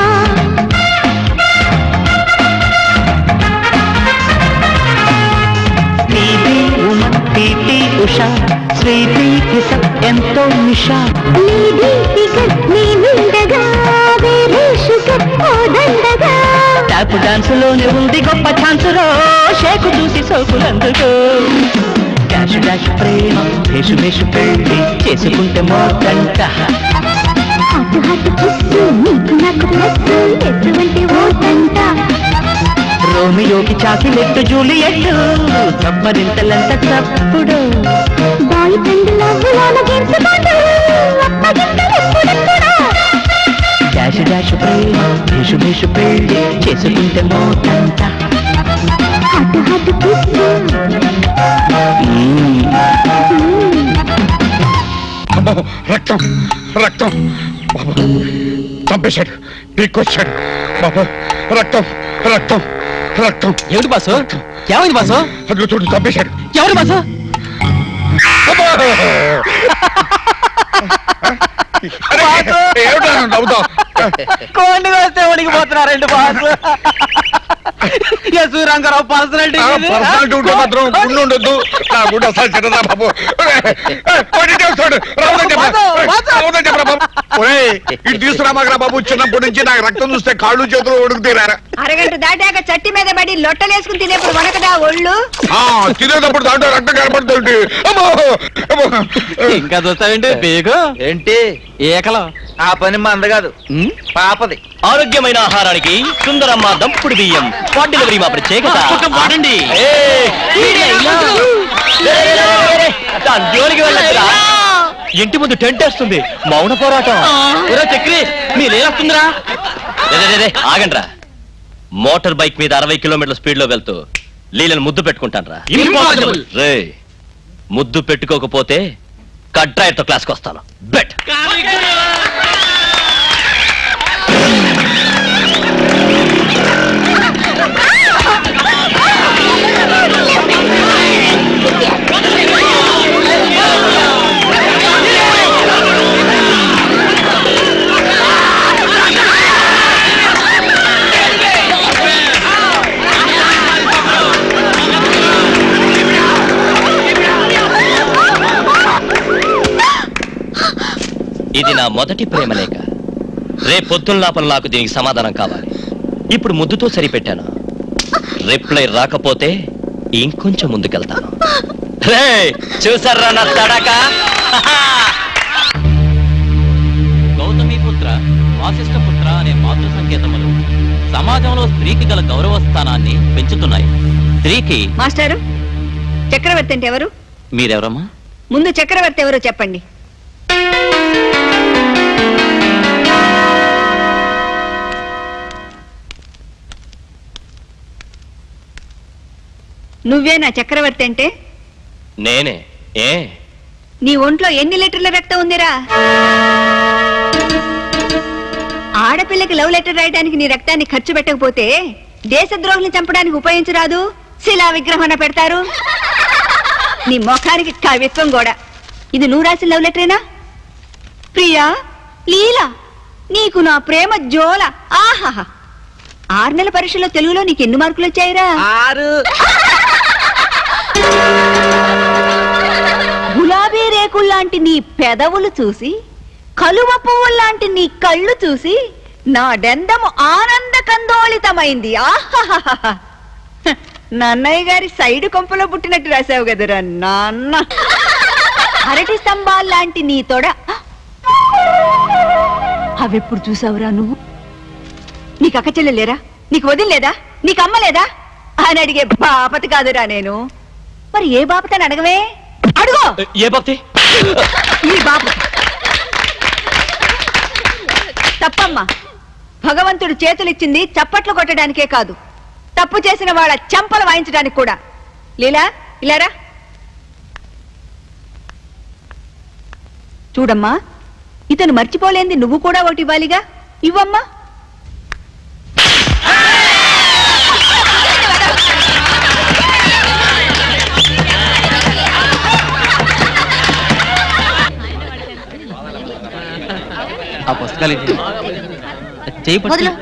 టీవీ ఉమ టీటీ ఉషా స్వీటీ కిస ఎంతో నిషా నీది ఫిగర్ నీ నిండగా వేరే షుగర్ ఓ దండగా టాప్ డాన్స్ లోనే ఉంది గొప్ప ఛాన్స్ రో షేకు చూసి సోకులందుకో డాష్ డాష్ ప్రేమ భేషు భేషు పెళ్ళి చేసుకుంటే మోతంట హట్టు హట్టు కిస్సు నీకు నాకు ప్లస్ ఎటువంటి ఓటంట రోమియోకి చాకిలెట్టు జూలియట్ చప్పరింతలంత చప్పుడు బాయ్ ఫ్రెండ్ లవ్వులోన గెలుచుకోడు అప్పగింతలు ఎప్పుడెప్పుడో డాష్ డాష్ ప్రేమ భేషు భేషు పెళ్ళి చేసుకుంటే మోతంట హట్టు హట్టు కిస్సు మ్మ్. అమ్మో రక్తం రక్తం బాబు చంపేశాడు పీక్కొచ్చాడు బాబు రక్తం రక్తం రక్తం ఏమిటి బాసు ఏమైంది బాసు అదిగో చూడు చంపేశాడు ఎవరు బాసు ఏమిటా నవ్వుతావు కోండి వస్తే వణికిపోతున్నారండి boss S Rangarao personality personality ఉంటే మాత్రం గుండు ఉండొద్దు నా గుండె అసలు చిన్నదా బాబు కొట్టిటే వస్తాడు రావద్దని చెప్పరా రావద్దని చెప్పరా బాబు ఒరేయ్, ఇటు తీసుకురామాకరా బాబు చిన్నప్పటి నుంచి నాకు రక్తం చూస్తే కాళ్ళు చేతులు ఉడుకుతీరా అరగంట దాటాక చట్టి మీద పడి లొట్టలేసుకుని తినేప్పుడు వనకదా ఒళ్ళు ఆ, తినేటప్పుడు దాంట్లో రక్తం కనపడుతుంది అమ్మో అమ్మో. ఇంకా చూస్తావేంటి బేగు ఏంటి ఏకలం ఆ పని మంద కాదు పాపది ఆరోగ్యమైన ఆహారానికి సుందరమ్మ దంపుడు బియ్యం స్పాట్ డెలివరీ మా ప్రత్యేకత వాడండి ఏయ్, ఈడైనా. రే, రే, రే, రే, రే. దాని జోలికి వెళ్ళొచ్చురా. ఇంటి ముందు టెంట్ వేస్తుంది మౌన పోరాటం ఒరే చక్రి మీ లేనొస్తుందిరా ఆగండ్రా మోటార్ బైక్ మీద అరవై కిలోమీటర్ల స్పీడ్ లో వెళ్తూ లీలను ముద్దు పెట్టుకుంటాను రా Impossible. రే ముద్దు పెట్టుకోకపోతే కట్రాయర్తో క్లాస్కి వస్తాను బెట్ ఇది నా మొదటి ప్రేమ లేఖ రేపొద్దున లోపల నాకు దీనికి సమాధానం కావాలి ఇప్పుడు ముద్దుతో సరిపెట్టాను రిప్లై రాకపోతే ఇంకొంచెం ముందుకెళ్తాను రే చూసారా నా తడక గౌతమిపుత్ర వాసిష్ఠపుత్ర అనే మాతృ సంకేతములు సమాజంలో స్త్రీకి గల గౌరవ స్థానాన్ని పెంచుతున్నాయి స్త్రీకి మాస్టారు చక్రవర్తి అంటే ఎవరు మీరెవరమ్మా ముందు చక్రవర్తి ఎవరో చెప్పండి నువ్వే నా చక్రవర్తి అంటే నేనే ఏ నీ ఒంట్లో ఎన్ని లీటర్ల రక్తం ఉందిరా ఆడపిల్లకి లవ్ లెటర్ రాయడానికి నీ రక్తాన్ని ఖర్చు పెట్టకపోతే దేశద్రోహుల్ని చంపడానికి ఉపయోగించరాదు శిలా విగ్రహణ పెడతారు నీ ముఖానికి కవిత్వం కూడా ఇది నువ్వు రాసిన లవ్ లెటరేనా ప్రియా లీలా నీకు నా ప్రేమ జోల ఆహాహా ఆరు నెలల పరీక్షలో తెలుగులో నీకు ఎన్ని మార్కులు వచ్చాయిరా ఆరు గులాబీ రేకుల్లాంటి నీ పెదవులు చూసి కలువ పువ్వుల్లాంటి నీ కళ్ళు చూసి నా డెందము ఆనంద కందోళితమైంది ఆహాహాహా. హ, నన్నయ్య గారి సైడు కొంపలో పుట్టినట్టు రాసావు కదరా నాన్న అరటి స్తంభాలు లాంటి నీ తొడ అవెప్పుడు చూసావురా నువ్వు నీకు అక్క చెల్లెలేరా నీకు వదిలేదా నీకు అమ్మ లేదా అని అడిగే బాపత కాదురా నేను మరి ఏ బాపతని అడగవే అడుగో ఏ భక్తి ఈ బాపత తప్పమ్మా భగవంతుడు చేతులిచ్చింది చప్పట్లు కొట్టడానికే కాదు తప్పు చేసిన వాళ్ళ చెంపలు వాయించడానికి కూడా లీలా ఇలారా చూడమ్మా ఇతను మర్చిపోలేంది నువ్వు కూడా ఒకటి ఇవ్వాలిగా ఇవ్వమ్మా ఆ పుస్తకాలు ఇటు. చేయి పట్టు. వదిలు.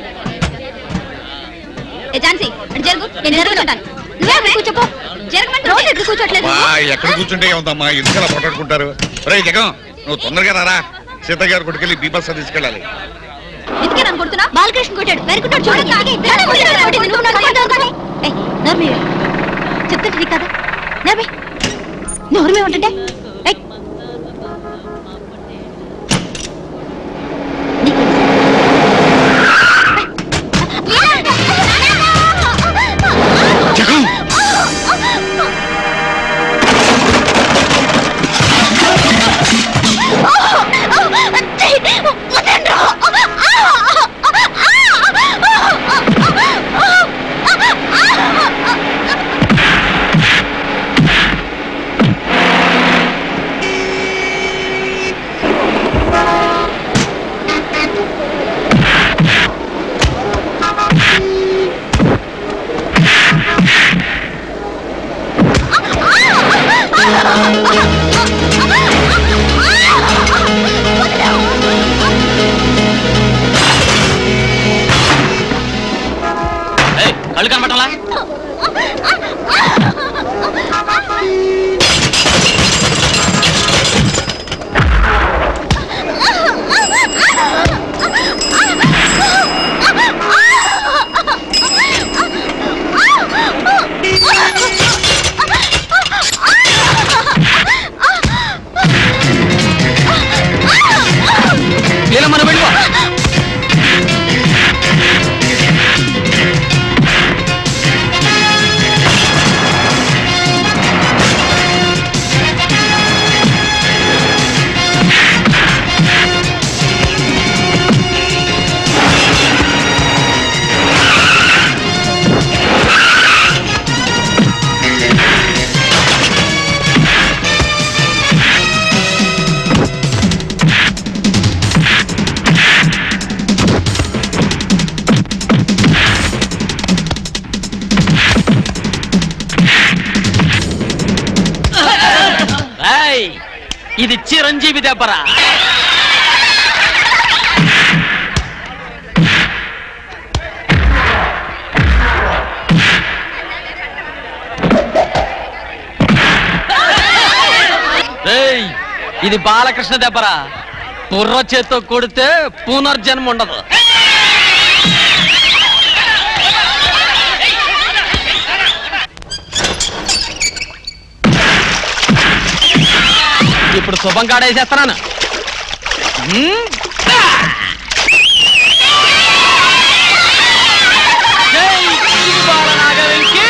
ఏ ఝాన్సీ అటు జరుగు నేను జరుగుతుంటాను నువ్వే అక్కడ కూర్చోపో జరగమంటే రోజు ఎక్కడ కూర్చోట్లేదు వా, ఎక్కడ కూర్చుంటే ఏముందమ్మా ఎందుకలా పొట్టాడుకుంటారు రే జగం నువ్వు తొందరగా రారా సీత గారు కొట్టుకెళ్ళి బీపల్స తీసుకెళ్ళాలి ఎందుకే నన్ను కొడుతున్నా బాలకృష్ణ కొట్టాడు వెనుకుంటాడు చూడండి నువ్వు నన్ను కొట్టావు. ఏయ్, నోరు మీవే. చెప్తుంటే నీకు కదా నోర్మి నోరు మీ ఉంటుంటే ఏయ్. నీకు జగం ఏయ్, కళ్ళు కనబట్టాలా లీలమ్మ, నువ్వు వెళ్ళిపో. ఏయ్, ఇది చిరంజీవి దెబ్బరా ఏయ్, ఇది బాలకృష్ణ దెబ్బరా బుర్ర చేత్తో కొడితే పునర్జన్మ ఉండదు ఇప్పుడు శుభం కాడేసేస్తున్నాను హ్మ్? జై ఇది బాలనాగవెంకి!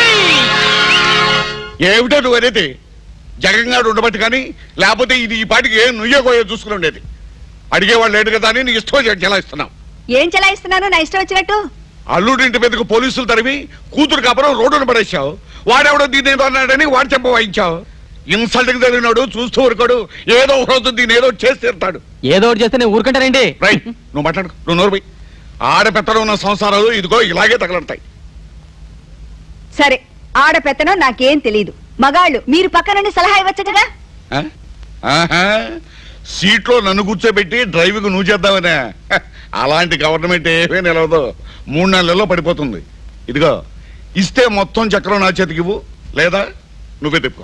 ఏమిటో నువ్వు అనేది జగంగాడు ఉండబట్టి కానీ లేకపోతే ఇది ఈ పాటికి ఏం నుయ్యో కోయో చూసుకుని ఉండేది అడిగేవాళ్ళు లేడు కదా అని నీ ఇష్టం వచ్చి చెలాయిస్తున్నావు ఏం చెలాయిస్తున్నాను నా ఇష్టం వచ్చినట్టు అల్లుడింటి మీదకు పోలీసులు తరిమి కూతురు కాపురం రోడ్డును పడేశావు వాడెవడో దీని ఏదో అన్నాడని వాడు చెప్ప వాయించావు ఇన్సల్ట్కి జరిగినాడు చూస్తూ ఊరుకోడు ఏదో ఒక రోజు దీన్ని ఏదో చేసి తీరుతాడు ఏదో ఒకటి చేస్తే నేను ఊరుకుంటానండి రైట్ నువ్వు మాట్లాడు నువ్వు నోరు ఆడపెత్తడం ఉన్న సంసారాలు ఇదిగో ఇలాగే తగలడతాయి సరే ఆడపెత్తనం నాకేం తెలీదు మగాళ్ళు మీరు పక్క నుండి సలహా ఇవ్వచ్చు కదా ఆ? ఆహా సీట్లో నన్ను కూర్చోబెట్టి డ్రైవింగ్ నువ్వు చేద్దామనే హ, అలాంటి గవర్నమెంట్ ఏమీ నిలవదు మూడు నెలల్లో పడిపోతుంది ఇదిగో ఇస్తే మొత్తం చక్రం నా చేతికి ఇవ్వు లేదా నువ్వే తిప్పుకో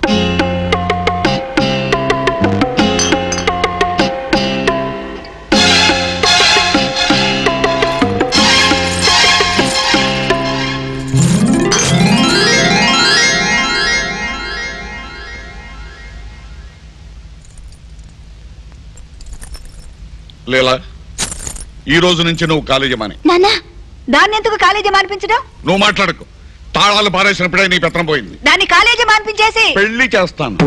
లేలా ఈ రోజు నుంచి నువ్వు కాలేజీ మాని నాన్న దాన్ని ఎందుకు కాలేజీ మానిపించడం నువ్వు మాట్లాడకు తాళాలు పారేసినప్పుడే నీ పెత్తనం పోయింది దాన్ని కాలేజీ మానిపించేసి పెళ్లి చేస్తాను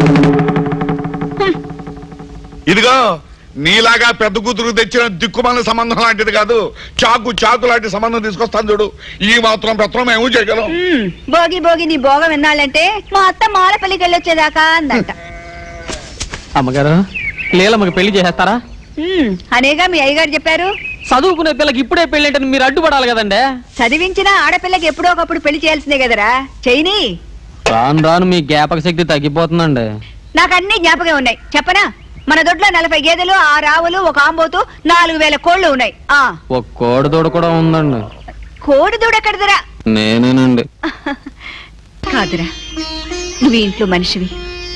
ఇదిగో నీలాగా పెద్ద కూతురు తెచ్చిన దిక్కుమాల సంబంధం లాంటిది కాదు చాకు చాకు లాంటి సంబంధం తీసుకొస్తాను చూడు ఈ మాత్రం పెత్తనం ఏమో చేయగలం ఉమ్, భోగి భోగి నీ భోగం వినాలంటే మా అత్త మాలపల్లికి వెళ్ళొచ్చేదాకా అందంట అమ్మగారు లీలమ్మకి పెళ్లి చేసేస్తారా ఉమ్, అనేగా మీ అయ్యగారు చెప్పారు చదువుకునే పిల్లకి ఇప్పుడే పెళ్లి అంటే మీరు అడ్డుపడాలి కదండి చదివించిన ఆడపిల్లకి ఎప్పుడో ఒకప్పుడు పెళ్లి చేయాల్సిందే కదరా చైని రాను రాను మీ జ్ఞాపక శక్తి తగ్గిపోతుందండి నాకు అన్ని జ్ఞాపకం ఉన్నాయి చెప్పనా మన దొడ్లో నలభై గేదెలు ఆ రావులు ఒక ఆంబోతు నాలుగు వేల కోళ్లు ఉన్నాయి ఆ ఒక కోడి దూడ కూడా ఉందండి కోడి దూడెక్కడదరా నేనేనండి కాదురా నువ్వు ఈ ఇంట్లో మనిషివి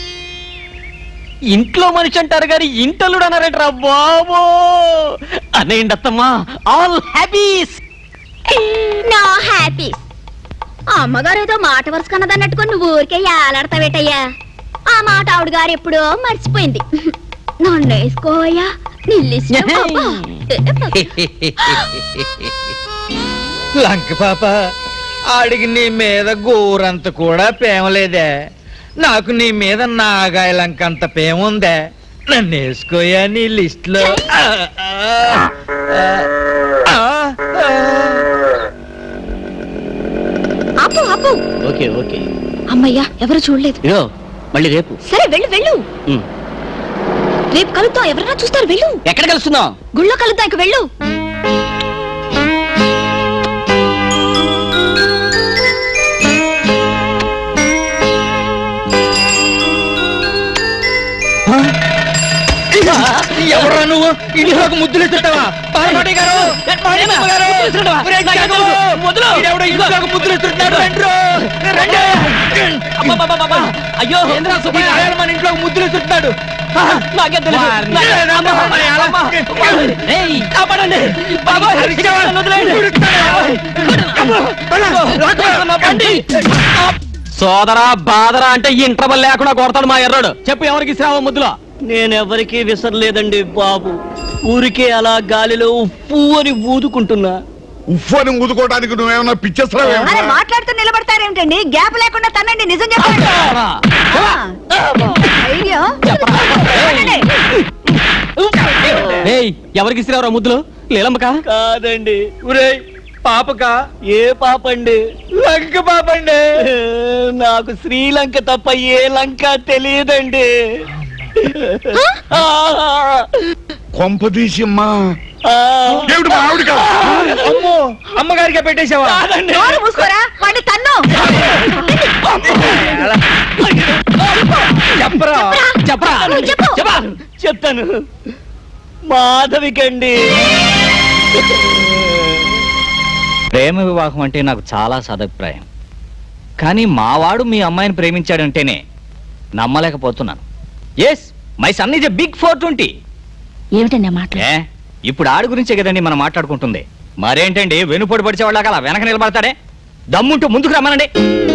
ఇంట్లో మనిషి అంటారు కానీ ఇంటల్లుడు అన్నారంటరా బాబో అనేయండి అత్తమ్మా ఆల్ హ్యాపీస్ నా హ్యాపీ అమ్మగారు ఏదో మాట వరుస కన్నదన్నట్టుకొని నువ్వు ఊరికే ఏలాడతావేటయ్యా ఆ మాట ఆవిడ గారు ఎప్పుడో మర్చిపోయింది నన్ను వేసుకోయా లంక పాప ఆడికి నీ మీద గోరంత కూడా ప్రేమలేదే నాకు నీ మీద నాగాయ లంక అంత ప్రేమ ఉందే నన్ను వేసుకోయా నీ లిస్ట్ లో ఆ, ఆ, ఆ, ఆ. ఆపు ఆపు ఓకే ఓకే అమ్మయ్యా ఎవరు చూడలేదు ఇదో మళ్ళీ రేపు సరే వెళ్ళు వెళ్ళు ఉమ్. రేపు కలుద్దాం ఎవరైనా చూస్తారు వెళ్ళు ఎక్కడ కలుస్తున్నావు గుళ్ళో కలుద్దాం ఇక వెళ్ళు ఎవరా నువ్వు ఇంట్లోకి ముద్దులు ఎత్తుతావా పార్వతి గారు మాణిక్యమ్మ గారు, ఒరేయ్ జగన్, ఈడెవడో ఇంట్లోకి ముద్దులు ఎత్తుతున్నాడు, రండ్రు, రండి. అయ్యో ఈ నాయాలు మన ఇంట్లోకి ముద్దులు ఎత్తుతున్నాడు నాకే వారిని. మరి అలా- కాపాడండి బాబాయ్, నన్ను వదిలేయండి. సోదరా బాదరా అంటే ఇంటర్వల్ లేకుండా కొడతాడు మా ఎర్రడు చెప్పు ఎవరికి శ్రావ ముద్దులో నేనెవరికీ విసరలేదండి బాబు ఊరికే అలా గాలిలో ఉప్పు అని ఊదుకుంటున్నా ఉఫ్ అని ఊదుకోవడానికి నువ్వేమన్నా అరే పిచ్చేస్తున్నావేమన్నా మాట్లాడుతూ నిలబడతారేమిటండి గ్యాప్ లేకుండా తనండి నిజం చెప్పండి ఆ. ధైర్యం. చెప్పండి. ఏయ్ ఎవరికి శ్రావరా ముద్దులు లేలమ్మకా కాదండి ఒరేయ్ పాపక ఏ పాపండి లంక పాపండి నాకు శ్రీలంక తప్ప ఏ లంక తెలియదండి కొంపదీసిమ్మా ఆ. ఏమిటి మా ఆవిడ కాదు అమ్మో అమ్మగారికే పెట్టేశావా నోరు మూసుకోరా వాడిని తన్ను చెప్పరా చెప్పరా నువ్వు చెప్పు. చెప్పరా చెప్తాను మాధవికండి ప్రేమ వివాహం అంటే నాకు చాలా సదభిప్రాయం కానీ మావాడు మీ అమ్మాయిని ప్రేమించాడంటేనే నమ్మలేకపోతున్నాను yes my son is a big four twenty ఏమిటండి ఆ మాటలు ఏ ఇప్పుడు ఆడి గురించే కదండి మనం మాట్లాడుకుంటుంది మరేంటండి వెనుపొడి పడిచేవాళ్ళగా అలా వెనక నిలబడతాడే దమ్ముంటూ ముందుకు రమ్మనండి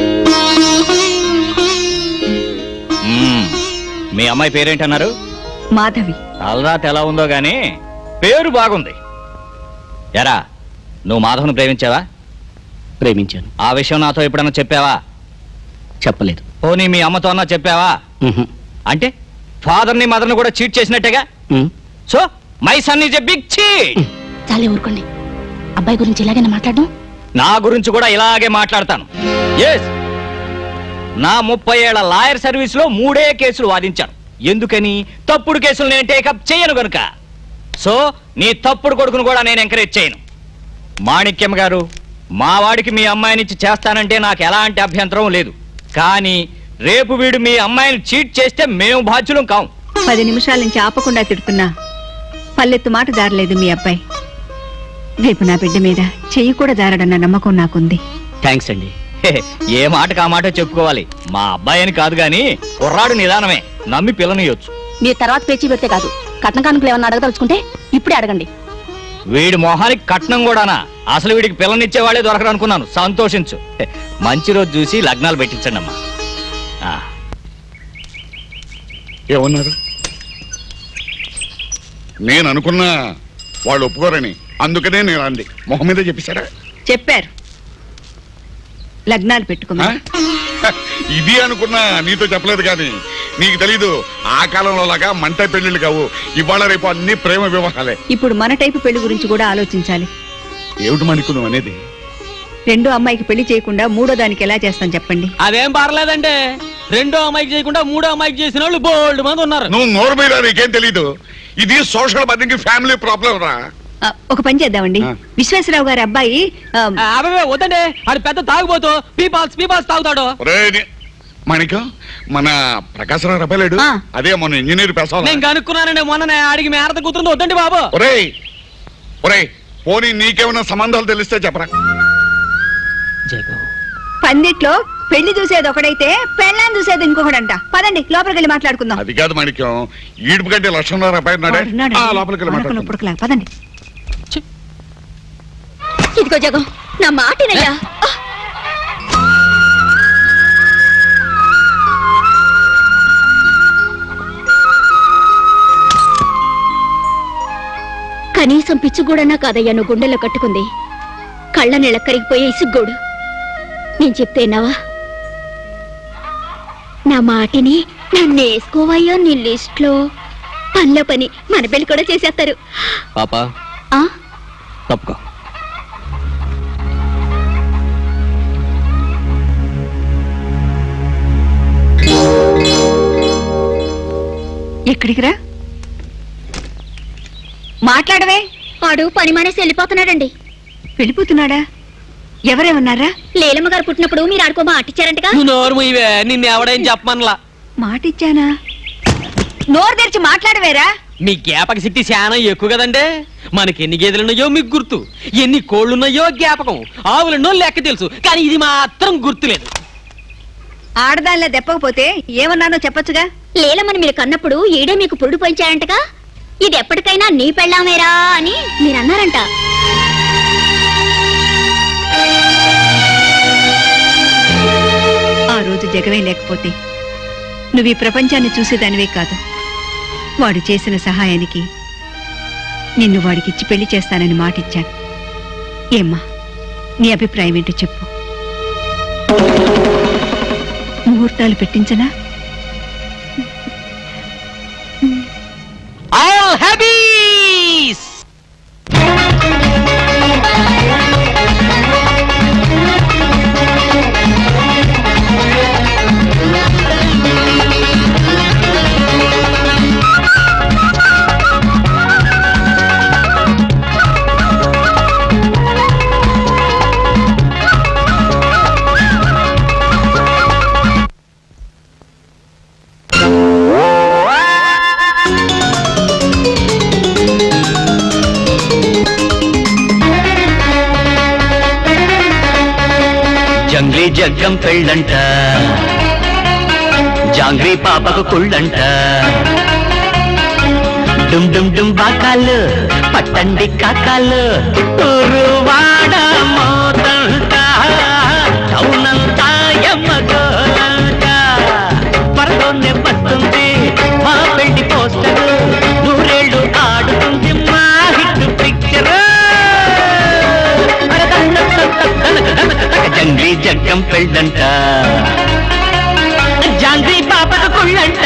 మ్మ్. మీ అమ్మాయి పేరేంటన్నారు మాధవి తలరాత ఎలా ఉందో గాని పేరు బాగుంది ఎరా నువ్వు మాధవ్ను ప్రేమించావా ప్రేమించాను ఆ విషయం నాతో ఎప్పుడన్నా చెప్పావా చెప్పలేదు పోనీ మీ అమ్మతో అన్నా చెప్పావా ఉహు. అంటే ఫాదర్ని మదర్ని కూడా చీట్ చేసినట్టేగా um. So my son is a big cheat చాలే ఊరుకోండి అబ్బాయి గురించి ఇలాగైనా మాట్లాడడం నా గురించి కూడా ఇలాగే మాట్లాడతాను ఎస్ నా ముప్పై ఏళ్ల లాయర్ సర్వీస్ లో మూడే కేసులు వాదించాను ఎందుకని తప్పుడు కేసులు నేను టేకప్ చేయను గనుక సో నీ తప్పుడు కొడుకును కూడా నేను ఎంకరేజ్ చేయను మాణిక్యం గారు మా వాడికి మీ అమ్మాయినిచ్చి చేస్తానంటే నాకు ఎలాంటి అభ్యంతరం లేదు కానీ రేపు వీడు మీ అమ్మాయిని చీట్ చేస్తే మేము బాధ్యులం కాం పది నిమిషాల నుంచి ఆపకుండా తిడుతున్నా పల్లెత్తు మాట జారలేదు మీ అబ్బాయి రేపు నా బిడ్డ మీద చెయ్యి కూడా జారడన్న నమ్మకం నాకుంది థ్యాంక్స్ అండి హే, ఏ మాటకు ఆ మాట చెప్పుకోవాలి మా అబ్బాయి అని కాదు గాని కుర్రాడు నిదానమే నమ్మి పిల్లనియొచ్చు మీరు తర్వాత పేచీ పెడితే కాదు కట్న కానుకలు ఏమన్నా అడగదలుచుకుంటే ఇప్పుడే అడగండి వీడి మొహానికి కట్నం కూడానా అసలు వీడికి పిల్లనిచ్చే వాళ్ళే దొరకరు అనుకున్నాను సంతోషించు హే, మంచి రోజు చూసి లగ్నాలు పెట్టించండి అమ్మా ఆ, ఏమన్నారు నేను అనుకున్నా వాళ్ళు ఒప్పుకోరని అందుకనే నేను అంది మొహం మీద చెప్పేశారా చెప్పారు లగ్నాలు ఆ? పెట్టుకున్నా ఇది అనుకున్నా నీతో చెప్పలేదు కానీ నీకు తెలీదు ఆ కాలంలో లాగా మంట పెళ్లిళ్ళు కావు ఇవాళ రేపు అన్ని ప్రేమ వివాహాలే ఇప్పుడు మన టైపు పెళ్లి గురించి కూడా ఆలోచించాలి ఏమిటి మణికు నువ్వు అనేది రెండో అమ్మాయికి పెళ్లి చేయకుండా మూడో దానికి ఎలా చేస్తాం చెప్పండి అదేం పర్లేదండి రెండో అమ్మాయికి చేయకుండా మూడో అమ్మాయికి చేసిన వాళ్ళు బోల్డ్ మంది ఉన్నారు నువ్వు నోరు మీద నీకేం తెలీదు ఇది సోషల్ బద్దకి ఫ్యామిలీ ప్రాబ్లం రా ఆ, ఒక పని చేద్దామండి ఆ. విశ్వేశ్వరరావు గారి అబ్బాయి ఆ, అవే వద్దండి ఆడు పెద్ద తాగుబోతూ పీపాల్స్ పీపాల్స్ తాగుతాడు ఒరేయ్ నీ- మాణిక్యం మన ప్రకాశరావు రపలేడు ఆ. అదే మన ఇంజనీర్ పెసాల నేను కనుక్కున్నానండి మొన్ననే ఆడికి మేరత కూతురుంది వద్దండి బాబు ఒరేయ్ ఒరేయ్ పోనీ నీకేమైనా సంబంధాలు తెలిస్తే చెప్పరా జగం పందిట్లో పెళ్లి చూసేది ఒకడైతే పెళ్ళాన్ని చూసేది ఇంకొకడంట పదండి లోపలికి వెళ్ళి మాట్లాడుకుందాం అది కాదు మాణిక్యం ఈడుపు కంటే లక్షణంలో రూపాయి ఉన్నాడే వాడున్నాడు. ఆ, లోపలికి వెళ్ళి మనకన్నా మాట్లాడుకుందాం. ఉప్పుడుకులా. పదండి ఇదిగో జగం నా మాటినయ్యా కనీసం పిచ్చుగూడన్నా కాదయ్యా నువ్వు గుండెల్లో కట్టుకుంది కళ్ళ నీళ్ళ కరిగిపోయే ఇసుగ్గోడు నేను చెప్తేనావా నా మాటిని నన్ను వేసుకోవయ్యా నీ లిస్ట్లో పనిలో పని మన పెళ్లి కూడా చేసేస్తారు పాప ఆ తప్పుకో ఎక్కడికి రా మాట్లాడవే వాడు పని మానేసి వెళ్ళిపోతున్నాడండి వెళ్ళిపోతున్నాడా ఎవరేమన్నారా లేలమ్మ గారు పుట్టినప్పుడు మీరు ఆడుకో మాటిచ్చారంటగా నువ్వు నోరు ఇవే నిన్ను ఎవడేం చెప్పమనలా మాటిచ్చానా నోరు తెరిచి మాట్లాడవేరా మీ జ్ఞాపక శక్తి చాలా ఎక్కువ కదండి మనకి ఎన్ని గేదెలున్నాయో మీకు గుర్తు ఎన్ని కోళ్ళున్నాయో జ్ఞాపకం ఆవులున్నో లెక్క తెలుసు కానీ ఇది మాత్రం గుర్తులేదు ఆడదానిలా దెప్పకపోతే ఏమన్నానో చెప్పొచ్చుగా లేలమ్మని మీరు కన్నప్పుడు ఈడే మీకు పురుడు పోయించారంటగా ఇది ఎప్పటికైనా నీ పెళ్ళామేరా అని మీరు అన్నారంట ఆ రోజు జగమే లేకపోతే నువ్వు ఈ ప్రపంచాన్ని చూసేదానివే కాదు వాడు చేసిన సహాయానికి నిన్ను వాడికిచ్చి పెళ్లి చేస్తానని మాటిచ్చాను ఏమ్మా నీ అభిప్రాయం ఏంటో చెప్పు ముహూర్తాలు పెట్టించనా ఆల్ హ్యాపీస్ జంగ్లీ జగ్గం పెళ్ళంట జాంగ్రీ పాపకు కుళ్ళంట డుమ్ డుమ్ డుమ్ బాకాలు పట్టండి కాకాలు ఊరువాడ మోతంట టౌనంతా ఎమ్మగోలంట త్వరలోనే వస్తుంది మా పెళ్లి పోస్టర్ నూరేళ్లు ఆడుతుంది మా హిట్ పిక్చర్ జంగ్లీ జగ్గం పెళ్ళంట జాంగ్రీ పాపకు కుళ్ళంట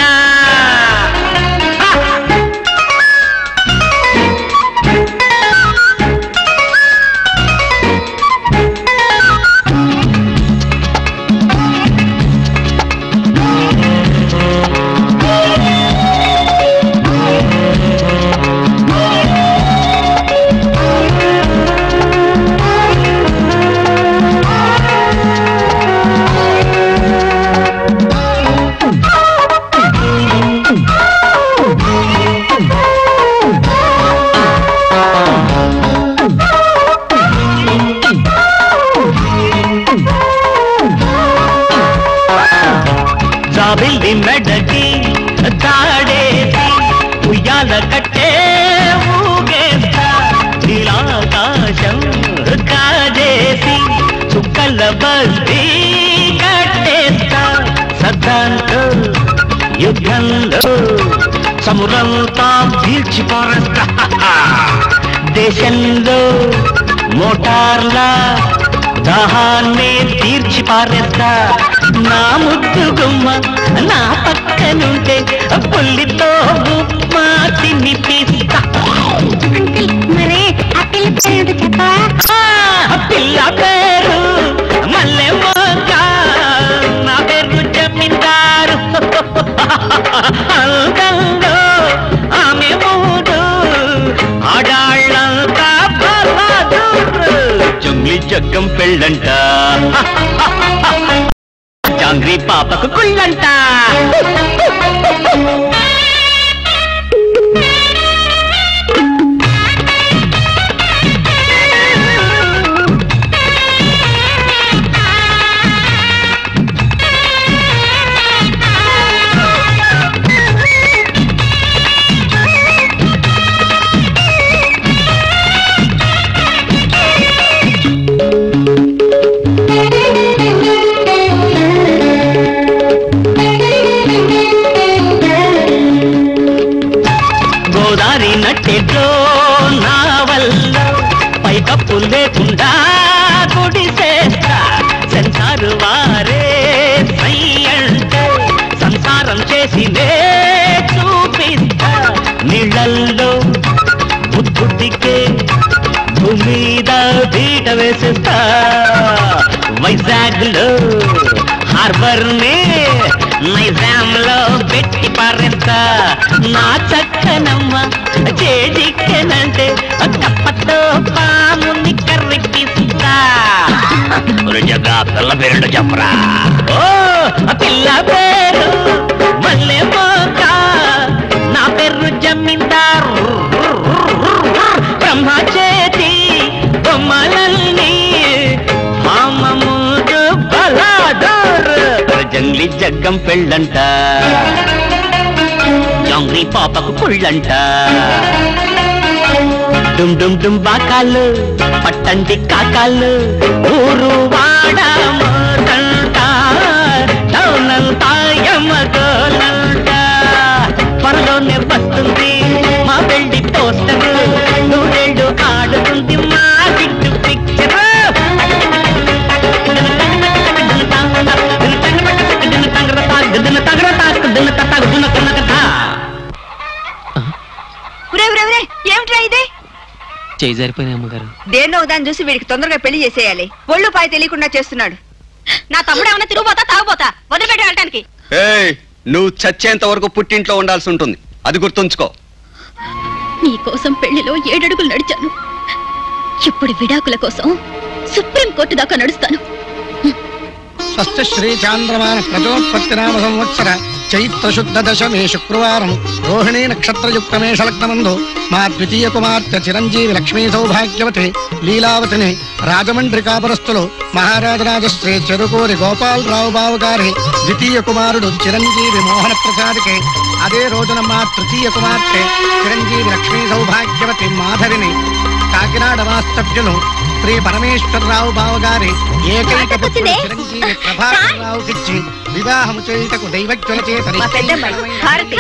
జాబిల్లి మెడకి దాడేసి ఉయ్యాల కట్టే ఊగేస్తా నీలాకాశం కాజేసి చుక్కల బస్తీ కట్టేస్తా సద్దాంతో యుద్ధంలో సమురంతా పీల్చి పారేస్తా దేశంలో మోటార్ల దాహాన్ని తీర్చి పారేస్తా నా ముద్దు గుమ్మ నా పక్కనుంటే పుల్లితో ఉప్మా తినిపిస్తా మరి ఆ పిల్ల పేరు చెప్పవా ఆ పిల్ల పేరు మల్లె మొగ్గ నా పేరు జమీందారు అందంలో ఆమె మూడు ఆడాళ్ళంతా బలాదూరు జంగ్లీ జగ్గం పెళ్ళంట జాంగ్రీ పాపకు కుళ్ళంట గోదారి నట్టెట్లో నా వల్ల పైకప్పు లేకుండా గుడిసేస్తా సెన్సారు వారే సై అంటే సంసారం చేసి నే చూపిస్తా నీళ్ళల్లో బుద్ధుడికే భూమి మీద బీట వేసేస్తా వైజాగ్ లో హార్బర్ ని నైజాం లో పెట్టి పారేస్తా నా చక్కనమ్మ చేజిక్కనంటే కప్పతో పాముని కర్రెక్కిస్తా జగా పిల్ల పేరుంటో చెప్పరా ఓ ఆ పిల్ల పేరు మల్లె మోక నా పేరు జమీందారు బ్రహ్మ చేతి బొమ్మలన్నీ మామూలు బలాదూర్ జంగ్లీ జగ్గం పెళ్ళంట జంగ్లీ పాపకు పుళ్ళంట డుమ్ డుమ్ డుమ్ బాకాలు పట్టండి కాకాలు ఊరు వాడ మోదంట టౌనంతా యమగోలంట త్వరలోనే వస్తుంది మా పెళ్లి పోస్టర్ నూరేళ్ళు ఆడుతుంది మా గిట్టు పిక్చర్ ఉరే ఉరే ఉరే ఏమిట్రా ఇది చేయి జారిపోయినాయి అమ్మగారు దేన్నో దాన్ని చూసి వీడికి తొందరగా పెళ్లి చేసేయాలి ఒళ్ళు పాయ తెలియకుండా చేస్తున్నాడు నా తమ్ముడు ఏమన్నా తిరుగుపోతా తాగుపోతా వదిలిపెట్టి వెళ్ళటానికి ఏయ్ నువ్వు చచ్చేంత వరకు పుట్టింట్లో ఉండాల్సి ఉంటుంది అది గుర్తుంచుకో నీ కోసం పెళ్లిలో ఏడడుగులు నడిచాను ఇప్పుడు విడాకుల కోసం సుప్రీం కోర్టు దాకా నడుస్తాను స్వస్థ శ్రీ చాంద్రమాన ప్రజోత్పత్తి నామ సంవత్సర చైత్ర శుద్ధ దశమే శుక్రవారం రోహిణీ నక్షత్రయుక్త మేషలగ్నమందు మా ద్వితీయ కుమార్తె చిరంజీవి లక్ష్మీ సౌభాగ్యవతి లీలావతిని రాజమండ్రి కాపురస్తులు మహారాజరాజశ్రీ చెరుకూరి గోపాలరావు బావు గారి ద్వితీయ కుమారుడు చిరంజీవి మోహన ప్రసాద్కి అదే రోజున మా తృతీయ కుమార్తె చిరంజీవి లక్ష్మీ సౌభాగ్యవతి మాధవిని కాకినాడ వాస్తవ్యులు శ్రీ పరమేశ్వరరావు బావ గారి ఏకైక పుత్రుడు చిరంజీవి ప్రభాకర్ రావుకిచ్చి వివాహము చేయుటకు దైవజ్ఞుల చేత మా పెద్దమ్మాయి భారతి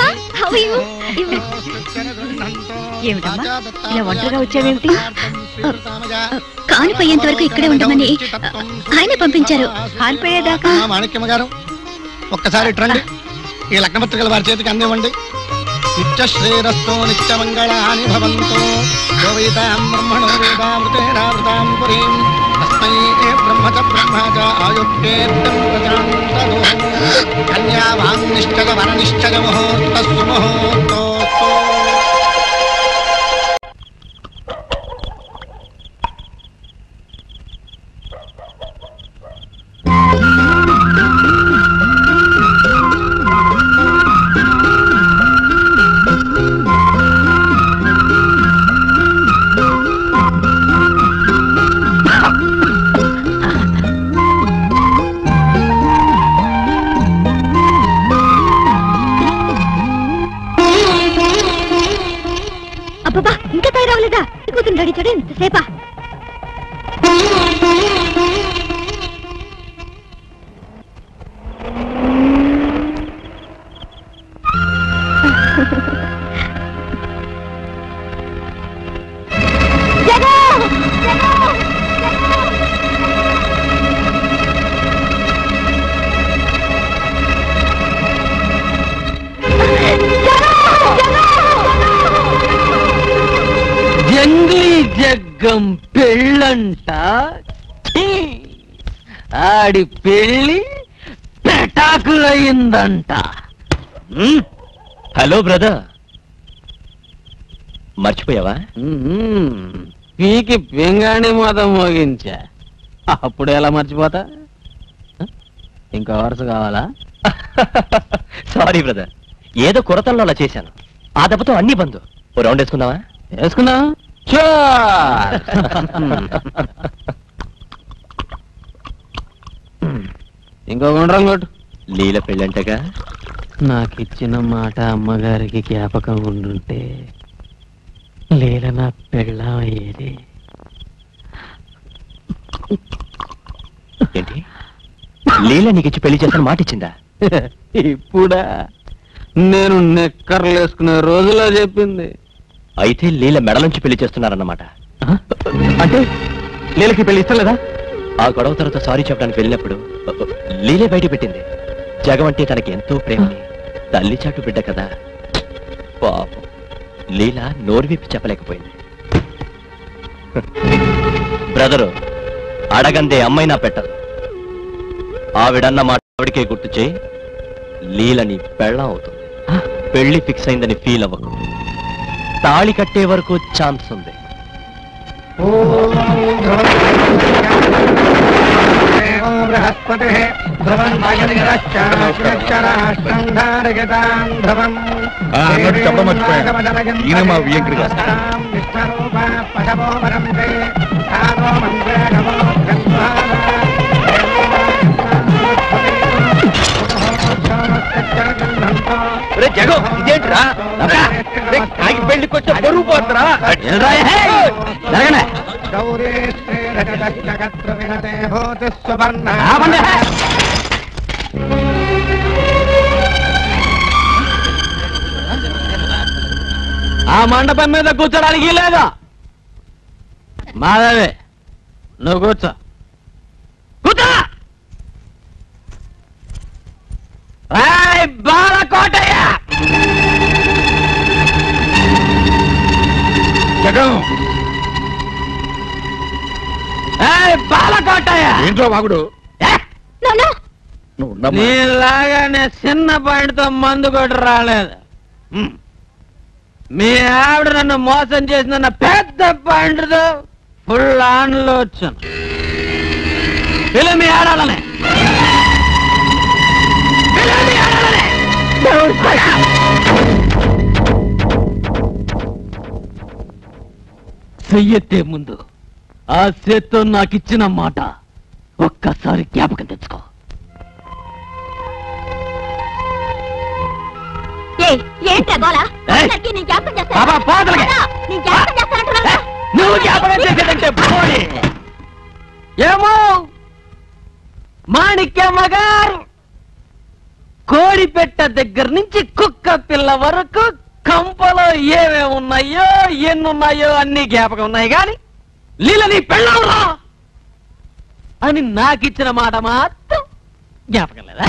ఏమిటమ్మా ఇలా ఒంటరిగా వచ్చావేమిటి కానిపోయేంత వరకు ఇక్కడే ఉండమని ఆయన పంపించారు కానిపోయేదాకా మాణిక్యమ్మ గారు ఒక్కసారి ఇటు రండి ఈ లగ్నపత్రికలు వారి చేతికి అందివ్వండి నిత్య శ్రేరస్తో నిత్య మంగళాని భవంతు గోవేదాం బ్రహ్మణో వేదామృతేరావృతాం పురీం తస్మై బ్రహ్మ చ బ్రహ్మ చ ఆయుక్తేత్తం ప్రజాం తదో కన్యావాన్ నిశ్చల వర నిశ్చల ముహూర్త సుముహూర్తోస్తు అబ్బబ్బా ఇంకా తయారవలేదా కూతురు రెడీ చూడ ఇంతసేపా జగ్గం పెళ్ళంట ఛీ! ఆడి పెళ్ళి పెటాకులయ్యిందంట హలో బ్రదర్ మర్చిపోయావా పీకి పింగాణి మతం మోగించా అప్పుడు ఎలా మర్చిపోతా హ? ఇంకో వరుస కావాలా సారీ బ్రదర్ ఏదో కొరతల్లో అలా చేశాను ఆ దెబ్బతో అన్ని బంధు ఓ రౌండ్ వేసుకుందామా వేసుకున్నా ఇంకో గుండ్రం కొట్టు లీల పెళ్ళంటగా నాకు ఇచ్చిన మాట అమ్మగారికి జ్ఞాపకం ఉండుంటే లీల నా పెళ్ళం అయ్యేది ఏంటి లీల నీకు ఇచ్చి పెళ్లి చేస్తాను మాట ఇచ్చిందా ఇప్పుడా నేను నిక్కర్లు వేసుకునే రోజులో చెప్పింది అయితే లీల మెడ నుంచి పెళ్లి చేస్తున్నారన్నమాట అంటే లీలకి పెళ్లి ఇష్టం లేదా ఆ గొడవ తర్వాత సారీ చెప్పడానికి వెళ్ళినప్పుడు లీలే బయట పెట్టింది జగం అంటే తనకి ఎంతో ప్రేమని తల్లి చాటు బిడ్డ కదా పాపం లీల నోరు విప్పి చెప్పలేకపోయింది బ్రదరు అడగందే అమ్మైనా పెట్టదు ఆవిడన్న మాట ఆవిడకే గుర్తు చేయి లీలని పెళ్ళం అవుతుంది పెళ్లి ఫిక్స్ అయిందని ఫీల్ అవ్వకు తాళి కట్టే వరకు ఛాన్స్ ఉంది బృహస్పతి ఆ, అన్నట్టు చెప్పడం మర్చిపోయాను ఈయన మా వియంకుడు గారు జగం ఇదేంట్రా ఆగి పెళ్లికి వచ్చే బరువు పోతురా ఆ మండపం మీద కూర్చోడానికి లేదా మాధవే నువ్వు కూర్చో కూర్చో రాయ్ బాలకోటయ్య జగం ఏయ్ బాలకోటయ్య ఏంట్రా వాగుడు నువ్వు ఉండమ్మా. నీలాగానే చిన్న పాయింట్తో మందు కొట్టి రాలేదు హ్మ్. మీ ఆవిడ నన్ను మోసం చేసిన పెద్ద పాయింట్తో ఫుల్ ఆన్లో వచ్చాను పిలు మీ ఆడాలనే పిలు మీ ఆడాలనే. చెయ్యెత్తే ముందు ఆ చేత్తో నాకు ఇచ్చిన మాట ఒక్కసారి జ్ఞాపకం తెచ్చుకో ఏంట్రా గోళ ఏయ్! అందరికీ నేను జ్ఞాపకం చేస్తాను బాబా, పోతలకి. అన్నా, నేను జ్ఞాపకం చేస్తానంటున్నాను నువ్వు జ్ఞాపకం చేసేదంటే పోనీ ఏమో మాణిక్యమ్మ గారు కోడి పెట్ట దగ్గర నుంచి కుక్క పిల్ల వరకు కంపలో ఏమేమి ఉన్నాయో ఎన్నున్నాయో అన్ని జ్ఞాపకం ఉన్నాయి గాని లీల నీ పెళ్ళవురా అని నాకిచ్చిన మాట మాత్రం జ్ఞాపకం లేదా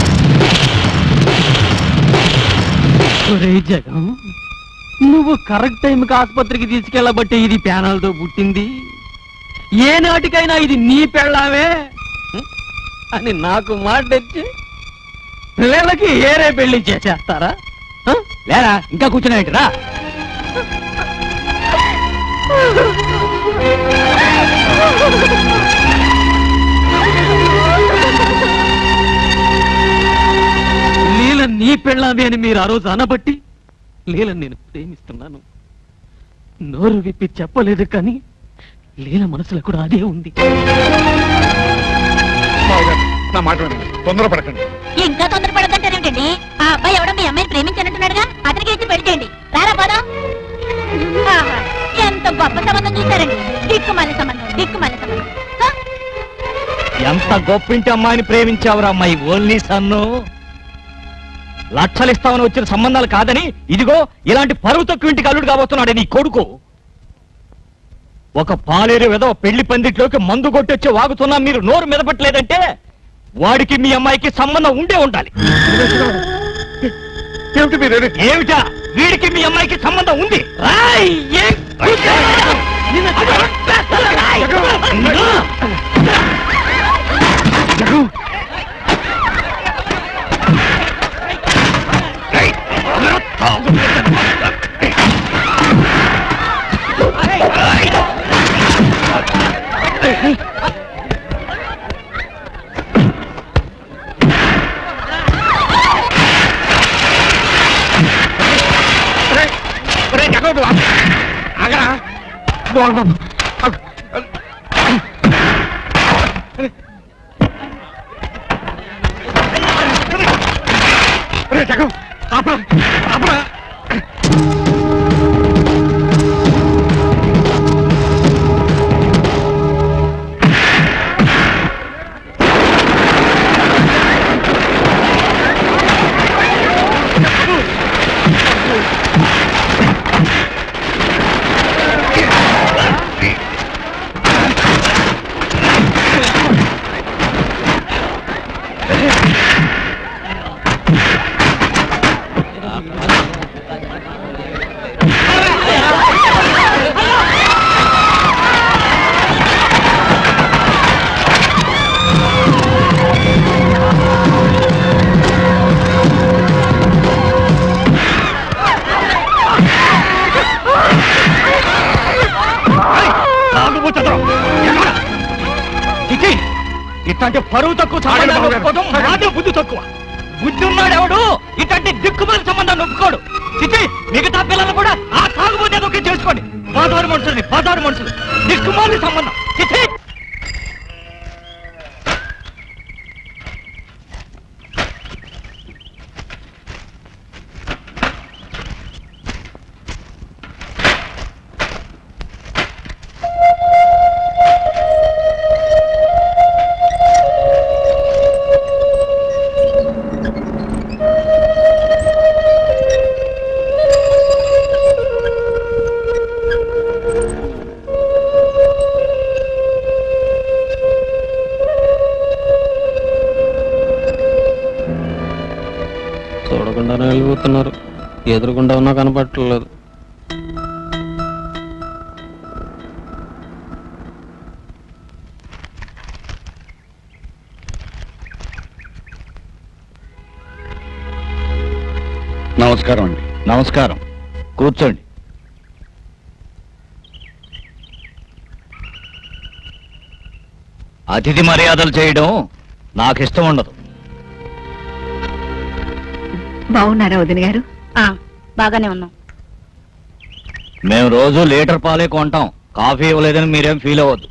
ఒరేయ్ జగం నువ్వు కరెక్ట్ టైంకి ఆసుపత్రికి తీసుకెళ్లబట్టే ఇది ప్యానల్తో పుట్టింది ఏ నాటికైనా ఇది నీ పెళ్ళామే హ్మ్? అని నాకు మాట ఇచ్చి పిల్లలకి ఏరే పెళ్లి చేసేస్తారా హ? లేరా ఇంకా కూర్చున్నాయిరా లీల నీ పెళ్ళామే అని మీరు ఆ రోజు అనబట్టి లీల నేను ప్రేమిస్తున్నాను నోరు విప్పి చెప్పలేదు కానీ లీల మనసులో కూడా అదే ఉంది మావగారు, నా మాట వినండి తొందరపడకండి ఇంకా తొందరపడదంటారేమిటండి ఆ అబ్బాయి ఎవడో మీ అమ్మాయిని ప్రేమించానంటున్నాడుగా అతనికి ఇచ్చి పెళ్లి చేయండి రారా పోదా ఆహా, ఎంత గొప్ప సంబంధం చూశారండి దిక్కుమాలి సంబంధం దిక్కుమాలి సంబంధం హ? ఎంత గొప్పింటి అమ్మాయిని ప్రేమించావురా అమ్మాయి ఓన్లీ సన్ను లక్షలు ఇస్తామని వచ్చిన సంబంధాలు కాదని ఇదిగో ఇలాంటి పరువు తక్కువ ఇంటికి అల్లుడు కాబోతున్నాడే నీ కొడుకు ఒక పాలేరు వెదవ పెళ్లి పందిట్లోకి మందు కొట్టొచ్చి వాగుతున్నా మీరు నోరు మెదపట్లేదంటే వాడికి మీ అమ్మాయికి సంబంధం ఉండే ఉండాలి ఏమిటి మీరు ఏమిటా వీడికి మీ అమ్మాయికి సంబంధం ఉంది రాయ్, ఏ- నిన్ను ఇట్లాంటి పరువు తక్కువ సంబంధాలు ఒప్పుకోవడం మాదే బుద్ధి తక్కువ బుద్ధి ఉన్నాడు ఎవడు ఇట్లాంటి దిక్కుమాల సంబంధాన్ని ఒప్పుకోడు చిచి మిగతా పిల్లలు కూడా ఆ తాగుబోతే అదొకే చేసుకోండి పాదారు మనుషుల్ని పాదారు మనుషులు దిక్కుమాలి సంబంధం చిచి చూడకుండానే వెళ్ళిపోతున్నారు ఎదురుకుండా ఉన్నా కనపడట్లేదు నమస్కారం అండి నమస్కారం కూర్చోండి అతిథి మర్యాదలు చేయడం నాకు ఇష్టం ఉండదు బాగున్నారా వదిన గారు బాగానే ఉన్నాం మేము రోజు లీటర్ పాలే కొంటాం కాఫీ ఇవ్వలేదని మీరేం ఫీల్ అవ్వద్దు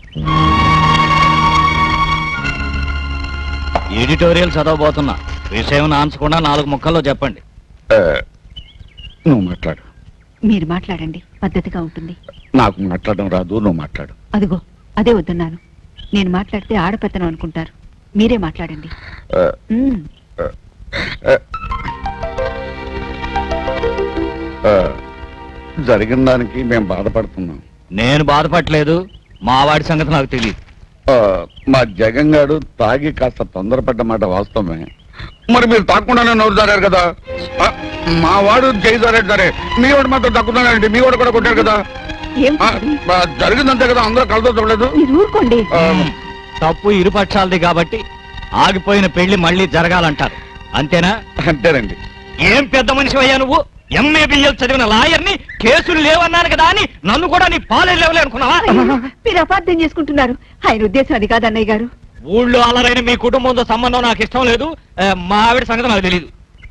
ఎడిటోరియల్ చదవబోతున్నా విషయం నాన్చకుండా నాలుగు ముక్కల్లో చెప్పండి ఆ, నువ్వు మాట్లాడు మీరు మాట్లాడండి పద్ధతిగా ఉంటుంది నాకు మాట్లాడడం రాదు నువ్వు మాట్లాడు అదిగో అదే వద్దన్నాను నేను మాట్లాడితే ఆడపెత్తనం అనుకుంటారు మీరే మాట్లాడండి ఆ, ఉమ్, ఆ, జరిగిన దానికి మేము బాధపడుతున్నాం నేను బాధపడలేదు మా వాడి సంగతి నాకు తెలియదు ఆ, మా జగన్ గారు తాగి కాస్త తొందరపడ్డ మాట వాస్తవమే మరి మీరు తాకుండానే నోరు జారారు కదా ఆ, మా వాడు జై జారాడు సరే మీ వాడు మాత్రం తక్కుతున్నాడండి మీ వాడు కూడా కొట్టారు కదా ఏం ఆ, ఆ, జరిగిందంతే కదా అందరూ కలతో చూడలేదు మీరు ఊరుకోండి తప్పు ఇరుపక్షాలది కాబట్టి ఆగిపోయిన పెళ్లి మళ్ళీ జరగాలంటారు అంతేనా అంతేనండి ఏం పెద్ద మనిషి అయ్యా నువ్వు ఎంఏబిఎల్ చదివిన లాయర్ని కేసులు లేవన్నాను కదా అని నన్ను కూడా నీ పాలే లేవలే అనుకున్నావా మీరు అపార్థం చేసుకుంటున్నారు ఆయన ఉద్దేశం అది కాదు అన్నయ్య గారు ఊళ్ళో అలరైన మీ కుటుంబంతో సంబంధం నాకు ఇష్టం లేదు ఆ, మా ఆవిడ సంగతి నాకు తెలియదు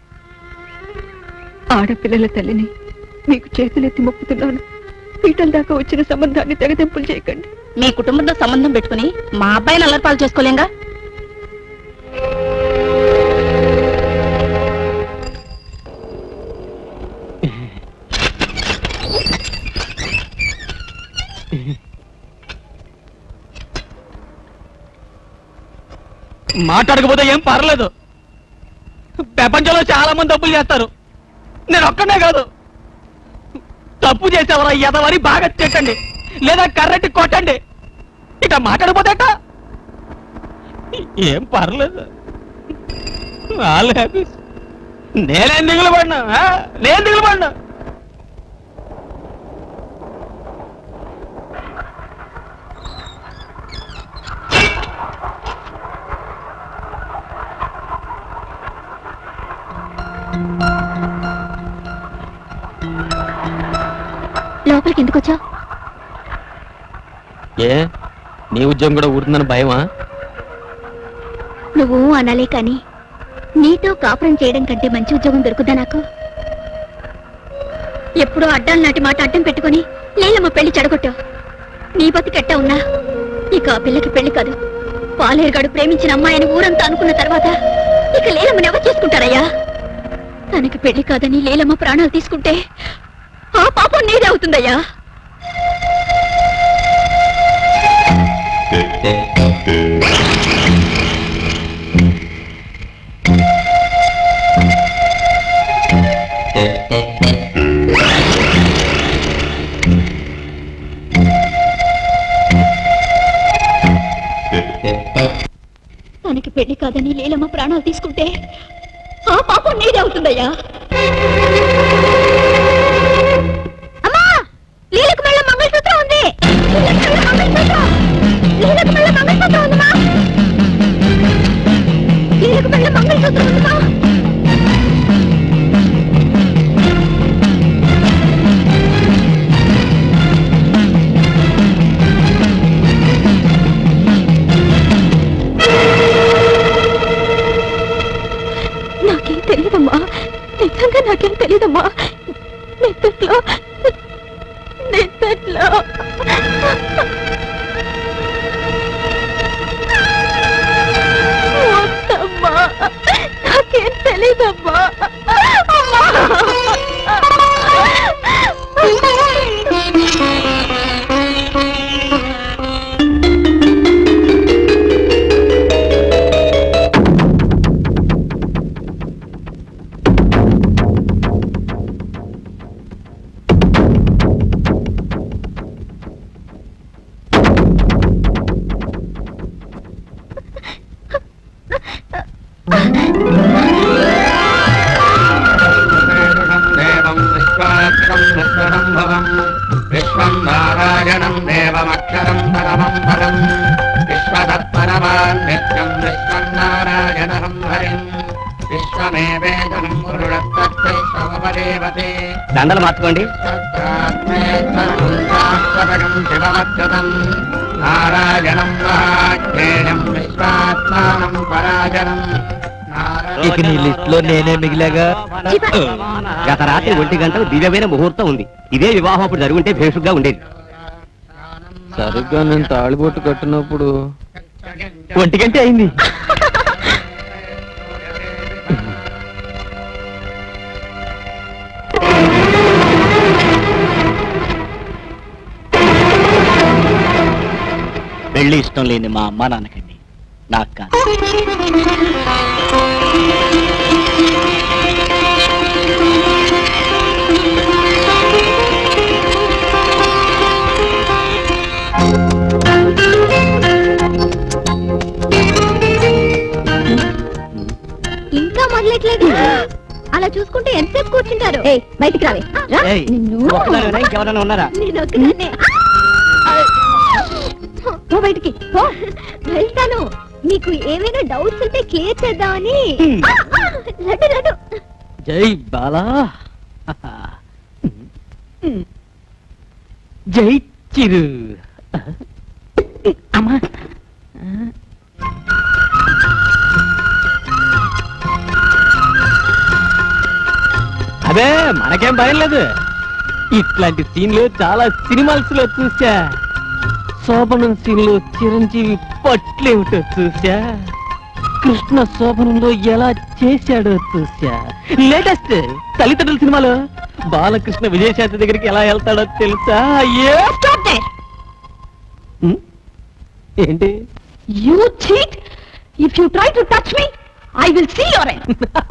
ఆడపిల్లల తల్లిని మీకు చేతులెత్తి మొక్కుతున్నాను పీటల దాకా వచ్చిన సంబంధాన్ని తెగదెంపులు చేయకండి మీ కుటుంబంతో సంబంధం పెట్టుకుని మా అబ్బాయిని అల్లరిపాలు చేసుకోలేంగా మాట్లాడకపోతే ఏం పర్లేదు ప్రపంచంలో చాలా మంది తప్పులు చేస్తారు నేను ఒక్కనే కాదు తప్పు చేసేవరా ఎదవని బాగా తిట్టండి లేదా కర్రెట్టి కొట్టండి ఇట మాట్లాడకపోతే ఎట్టా? ఏం పర్లేదు ఆల్ హ్యాపీస్ నేనేం దిగులు పడినా ఆ? నేను దిగులు పడినా లోపలికి ఎందుకు వచ్చావు ఏ నీ ఉద్యోగం కూడా ఊరుతుందని భయమా నువ్వు అనాలే కానీ నీతో కాపురం చేయడం కంటే మంచి ఉద్యోగం దొరుకుదా నాకు ఎప్పుడో అడ్డాలు నాటి మాట అడ్డం పెట్టుకుని లేలమ్మ పెళ్లి చెడగొట్టావు నీ బతికెట్టా ఉన్నా ఇక ఆ పిల్లకి పెళ్లి కాదు పాలేరుగాడు ప్రేమించిన అమ్మాయిని ఊరంతా అనుకున్న తర్వాత ఇక లేలమ్మని ఎవరు చేసుకుంటారయ్యా తనకి పెళ్లి కాదని లేలమ్మ ప్రాణాలు తీసుకుంటే ఆ పాపం నీదే అవుతుందయ్యా తనకి పెళ్లి కాదని లేలమ్మ ప్రాణాలు తీసుకుంటే ఆ పాపం నీదే అవుతుందయ్యా అమ్మా లీలకు మెళ్ళ మంగళసూత్రం ఉంది లీలకు మెళ్ళ మంగళసూత్రం లీలకు మెళ్ళ మంగళసూత్రం ఉందమ్మా లీలకు మెళ్ళ మంగళసూత్రం ఉందమ్మా నాకేం తెలియదమ్మా నిజంగా నాకేం తెలియదమ్మా నిద్దట్లో నిద్దట్లో వద్దమ్మా నాకేం తెలీదమ్మా దేవం విశ్వాత్మం నిస్వరం భవం విశ్వం నారాయణం దేవమక్షరం పరమం పరం విశ్వతత్పరమాన్ నిత్యం విశ్వం నారాయణం హరిం విశ్వమేవేదం పురుడత్తేవదేవతే దండలు మార్చుకోండి శాశ్వతం శివమచ్యుతం నారాయణం మహాజ్ఞేయం విశ్వాత్మానం పరాజనం ఇక నీ లిస్ట్ లో నేనే మిగిలాగా గత రాత్రి ఒంటి గంటకు దివ్యమైన ముహూర్తం ఉంది ఇదే వివాహం అప్పుడు జరుగుంటే భేషుగ్గా ఉండేది సరిగ్గా నేను తాళిబొట్టు కట్టినప్పుడు ఒంటి గంటే అయింది పెళ్లి ఇష్టం లేని మా అమ్మ నాన్నకండి నాకు కాదు ఇంకా మొదలెట్లేదు అలా చూసుకుంటే ఎంతసేపు కూర్చుంటారు బయటికి రావే రా. ఏయ్, నిన్ను. ఒక్కదానివేనా? ఇంకెవరైనా ఉన్నారా? నేను ఒక్కదాన్నే. పో బయటికి పో వెళ్తాను మీకు ఏమైనా డౌట్స్ ఉంటే క్లియర్ చేద్దామని ఆ, ఆ, లడ్డు లడ్డు జై బాలా జై చిరు అమ్మా అదే మనకేం భయం లేదు ఇట్లాంటి సీన్లు చాలా సినిమాల్స్ లో చూసా శోభనం సీన్ లో చిరంజీవి పట్లేమిటో చూసా కృష్ణ శోభనంలో ఎలా చేశాడో చూసా లేటెస్ట్ తల్లిదండ్రుల సినిమాలో బాలకృష్ణ విజయశాంతి దగ్గరికి ఎలా వెళ్తాడో తెలుసా ఏ Stop there. ఉం? ఏంటి You cheat! If you try to touch me, I will see your end.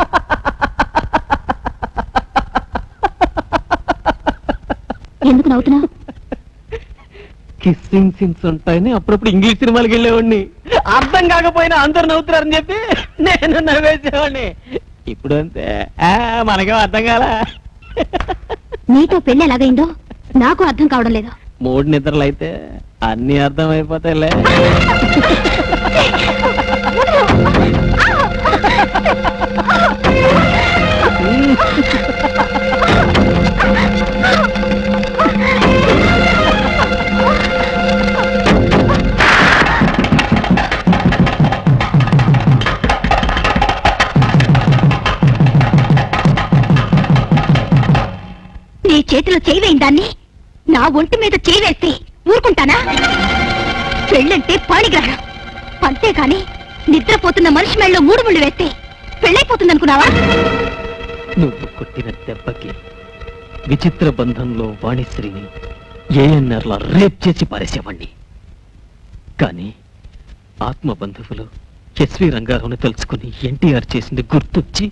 ఎందుకు నవ్వుతున్నావు కిస్సింగ్ సీన్స్ ఉంటాయని అప్పుడప్పుడు ఇంగ్లీష్ సినిమాలకు వెళ్ళేవాడిని అర్థం కాకపోయినా అందరు నవ్వుతున్నారని చెప్పి నేను నవ్వేసేవాడిని ఇప్పుడు అంతే ఆ, మనకేం అర్థం కాల నీతో పెళ్లి ఎలాగైందో నాకు అర్థం కావడం లేదు మూడు నిద్రలు అయితే అన్ని అర్థం అయిపోతాయిలే ఆ! తెలివైన దాన్ని నా ఒంటి మీద చేయి వేస్తే ఊరుకుంటానా పెళ్ళంటే పాణిగ్రహణం అంతేకాని నిద్రపోతున్న మనిషి మెళ్ళలో మూడు ముళ్ళు వేస్తే పెళ్ళైపోతుందనుకున్నావా నువ్వు కొట్టిన దెబ్బకి విచిత్ర బంధంలో వాణిశ్రీని ఏఎన్ఆర్లా రేప్ చేసి పారేసేవాణ్ణి కానీ ఆత్మ బంధువులు ఎస్వి రంగారావుని తెలుసుకుని ఎన్టీఆర్ చేసింది గుర్తొచ్చి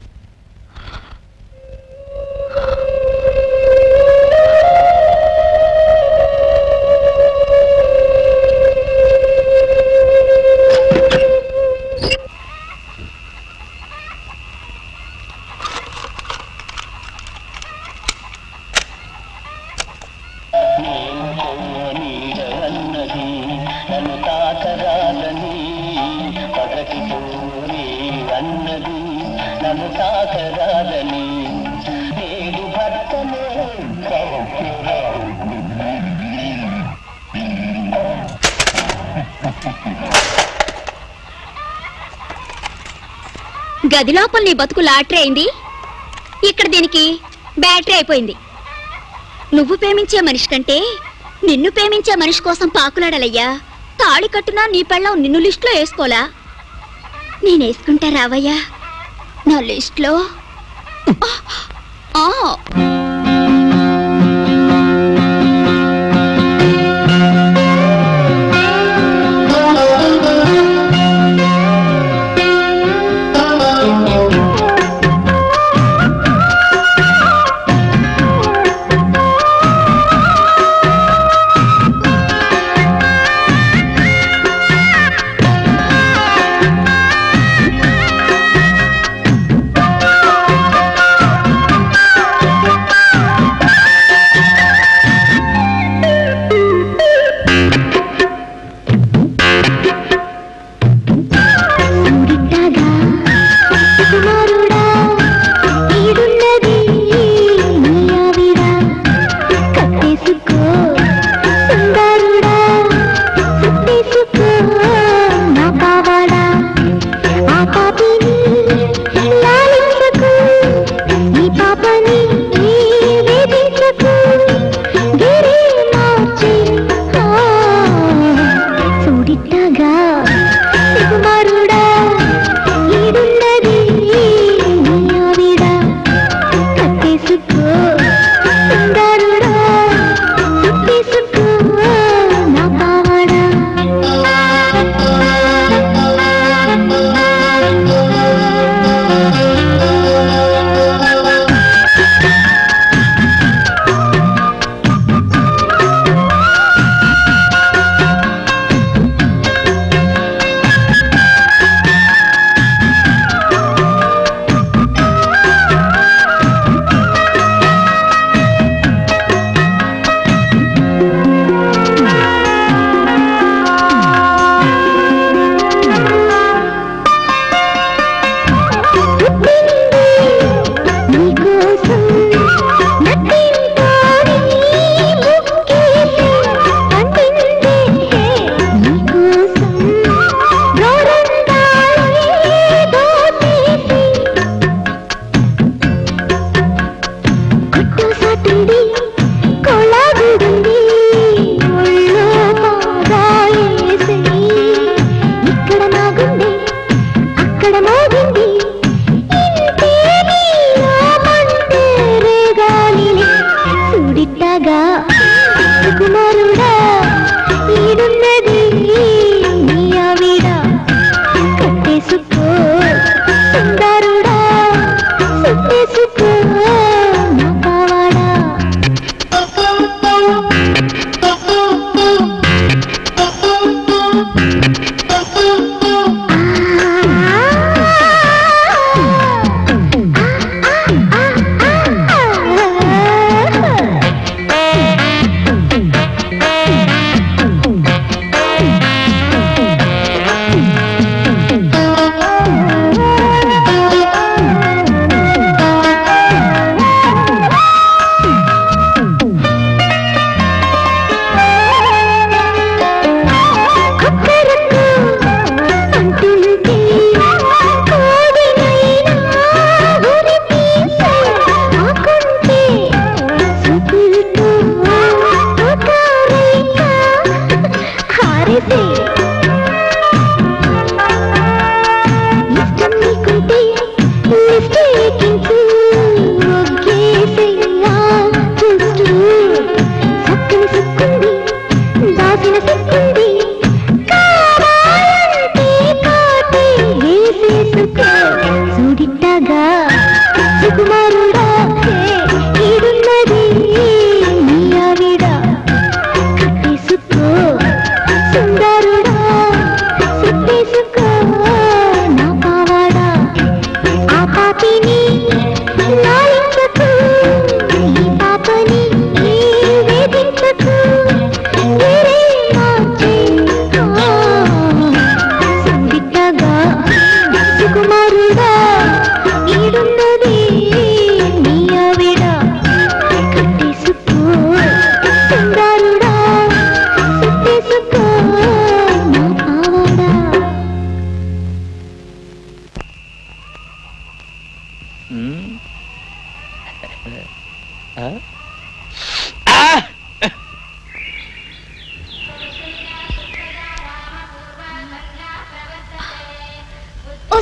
గది లోపల నీ బతుకు లాటరీ అయింది ఇక్కడ దీనికి బ్యాటరీ అయిపోయింది నువ్వు ప్రేమించే మనిషి కంటే నిన్ను ప్రేమించే మనిషి కోసం పాకులాడాలయ్యా తాళి కట్టునా నీ పెళ్ళం నిన్ను లిస్టులో వేసుకోలా నేను వేసుకుంటా రావయ్యా నా లిస్టులో ఆ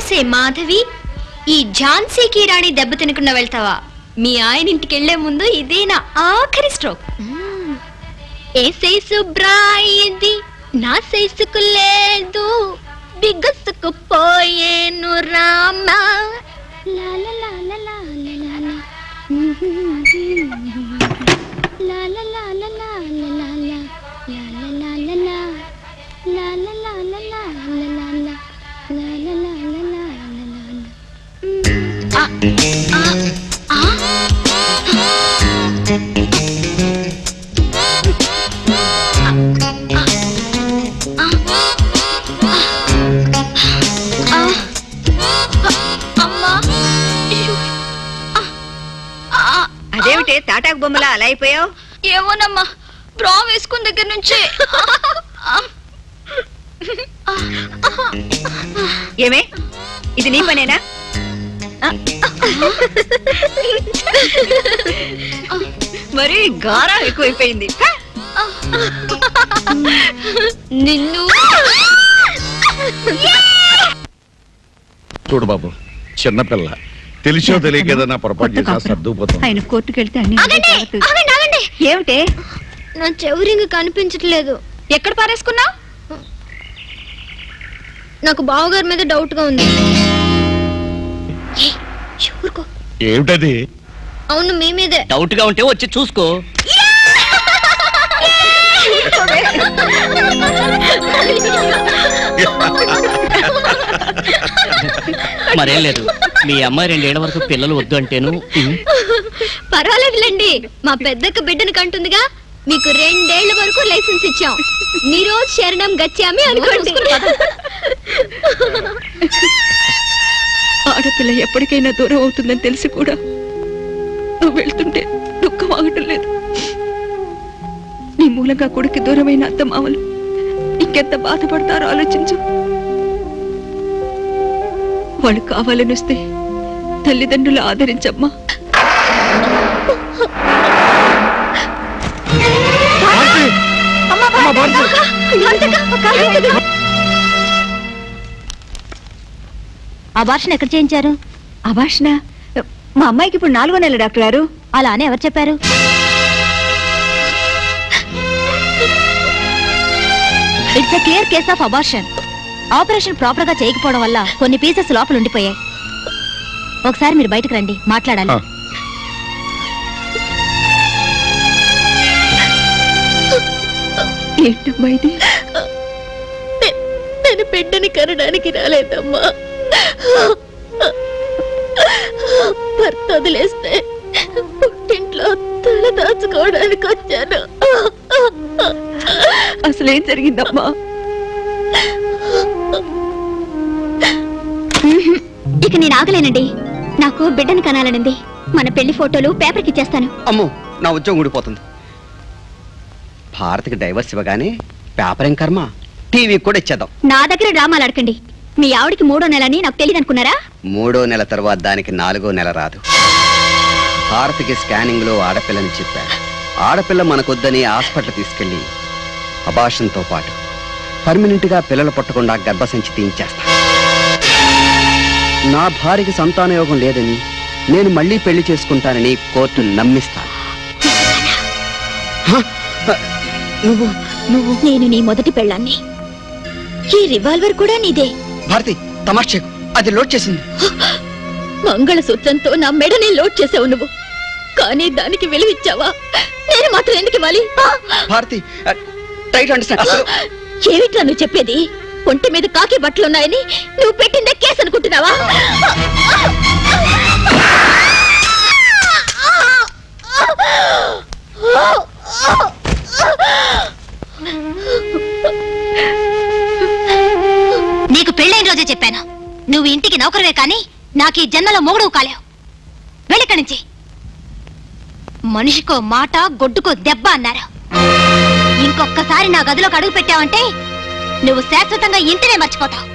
ఓసే మాధవి ఈ ఝాన్సీకి రాణి దెబ్బ తినకుండా వెళ్తావా మీ ఆయన ఇంటికి వెళ్లే ముందు ఇదే నా ఆఖరి స్ట్రోక్ ఏ సైజు బ్రాయిది నా సైజుకు లేదు బిగసుకు పోయేను రామా లా లా లా లా లా లా లా లా. లా లా లా లా లా లా లా లా. లా లా లా లా లా. లా లా లా లా లా లా లా లా. లా లా లా లా లా లా లా లా. ఆ, ఆ, ఆ. ఆ. అమ్మా అయ్యో. ఆ, ఆ, అదేమిటే తాటాకు బొమ్మలా అలా అయిపోయావు ఏమోనమ్మా బ్రా వేసుకున్న దగ్గర నుంచి ఏమే ఇది నీ పనేనా మరి గారా ఎక్కువైపోయింది హ! నిన్ను చూడు బాబు చిన్నపిల్ల తెలిసో తెలియక ఏదైనా పొరపాటు చేసినా సర్దుకుపోతాం ఆయన కోర్టుకు వెళ్తే అన్ని ఆగండి ఆగండి ఆగండి ఏమిటే నా చెవురింగ్ కనిపించట్లేదు ఎక్కడ పారేసుకున్నావు నాకు బావగారి మీద డౌట్ గా ఉంది ఏయ్, ఊరుకో. ఏమిటది అవును మీ మీదే డౌట్ గా ఉంటే వచ్చి చూసుకో మరేం లేదు మీ అమ్మాయి రెండేళ్ల వరకు పిల్లలు వద్దు అంటేను ఉమ్, పర్వాలేదులేండి మా పెద్దక్క బిడ్డను కంటుందిగా మీకు రెండేళ్ల వరకు లైసెన్స్ ఇచ్చాం నిరోజ్ శరణం గచ్చామి అనుకోండి ఆడపిల్ల ఎప్పటికైనా దూరం అవుతుందని తెలిసి కూడా నువ్వు వెళ్తుంటే దుఃఖం ఆగటం లేదు నీ మూలంగా కొడుకు దూరమైన అత్త మామలు ఇంకెంత బాధపడతారో ఆలోచించు వాళ్ళు కావాలని వస్తే తల్లిదండ్రులు ఆదరించమ్మా అబార్షన్ ఎక్కడ చేయించారు అభాషణ మా అమ్మాయికి ఇప్పుడు నాలుగో నెల డాక్టర్ గారు అలా అని ఎవరు చెప్పారు it's a clear case of abortion operation proper గా చేయకపోవడం వల్ల కొన్ని పీసెస్ లోపల ఉండిపోయాయి ఒకసారి మీరు బయటకు రండి మాట్లాడాలి ఆ. ఏంటమ్మా ఇది నేను బిడ్డని కనడానికి రాలేదమ్మా భర్త వదిలేస్తే పుట్టింట్లో తల దాచుకోవడానికి వచ్చాను అసలేం జరిగిందమ్మా ఇక నేను ఆగలేనండి నాకు బిడ్డని కనాలనింది మన పెళ్లి ఫోటోలు పేపర్కి ఇచ్చేస్తాను అమ్మో నా ఉద్యోగం ఊడిపోతుంది భారత్కి డైవర్స్ ఇవ్వగానే పేపర్ ఏం కర్మ టీవీ కూడా ఇచ్చేద్దాం నా దగ్గర డ్రామాలు అడకండి మీ ఆవిడికి మూడో నెలని నాకు తెలియదు అనుకున్నారా మూడో నెల తర్వాత దానికి నాలుగో నెల రాదు భారత్కి స్కానింగ్ లో ఆడపిల్లని చెప్పారు ఆడపిల్ల మనకొద్దని హాస్పిటల్ తీసుకెళ్లి అబాషన్తో పాటు పర్మనెంట్ గా పిల్లలు పుట్టకుండా గర్భసంచి తీయించేస్తా నా భార్యకి సంతానయోగం లేదని నేను మళ్ళీ పెళ్లి చేసుకుంటానని కోర్టు నమ్మిస్తాను హ? నువ్వు నువ్వు నేను నీ మొదటి పెళ్ళాన్ని ఈ రివాల్వర్ కూడా నీదే భారతి తమాష చేయకు. అది లోడ్ చేసింది మంగళసూత్రంతో నా మెడని లోడ్ చేసావు నువ్వు కానీ దానికి విలువిచ్చావా నేను మాత్రం ఎందుకు ఇవ్వాలి భారతి టైట్ అండర్స్టాండ్ ఏమిట్రా నువ్వు చెప్పేది ఒంటి మీద కాకి బట్టలున్నాయని నువ్వు పెట్టిందే కేసు అనుకుంటున్నావా నీకు పెళ్ళైన రోజే చెప్పాను నువ్వు ఇంటికి నౌకరువే కానీ నాకు ఈ జన్మలో మొగుడు కాలేవు వెళ్ళిక్కడి నుంచి మనిషికో మాట గొడ్డుకో దెబ్బ అన్నారు ఇంకొక్కసారి నా గదిలోకి అడుగు పెట్టావంటే నువ్వు శాశ్వతంగా ఇంటినే మర్చిపోతావు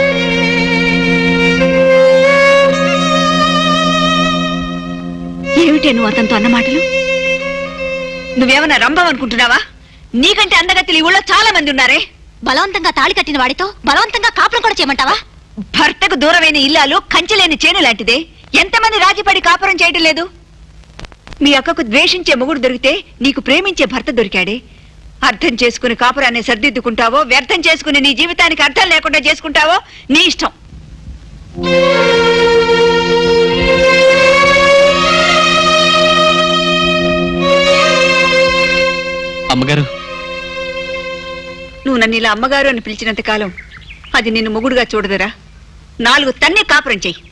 ఏమిటే నువ్వు అతనితో అన్న మాటలు నువ్వేమన్నా రంభం అనుకుంటున్నావా నీకంటే అందగత్తులు ఈ ఊళ్ళో చాలా మంది ఉన్నారే బలవంతంగా తాళి కట్టిన వాడితో బలవంతంగా కాపురం కూడా చేయమంటావా భర్తకు దూరమైన ఇల్లాలు కంచెలేని చేను లాంటిదే ఎంతమంది రాజీపడి కాపురం చేయడం లేదు మీ అక్కకు ద్వేషించే మొగుడు దొరికితే నీకు ప్రేమించే భర్త దొరికాడే అర్థం చేసుకుని కాపురాన్ని సర్దిద్దుకుంటావో వ్యర్థం చేసుకుని నీ జీవితానికి అర్థం లేకుండా చేసుకుంటావో నీ ఇష్టం అమ్మగారు నువ్వు నన్ను ఇలా అమ్మగారు అని పిలిచినంత కాలం అది నిన్ను మొగుడుగా చూడదురా నాలుగు తన్నే కాపురం చెయ్యి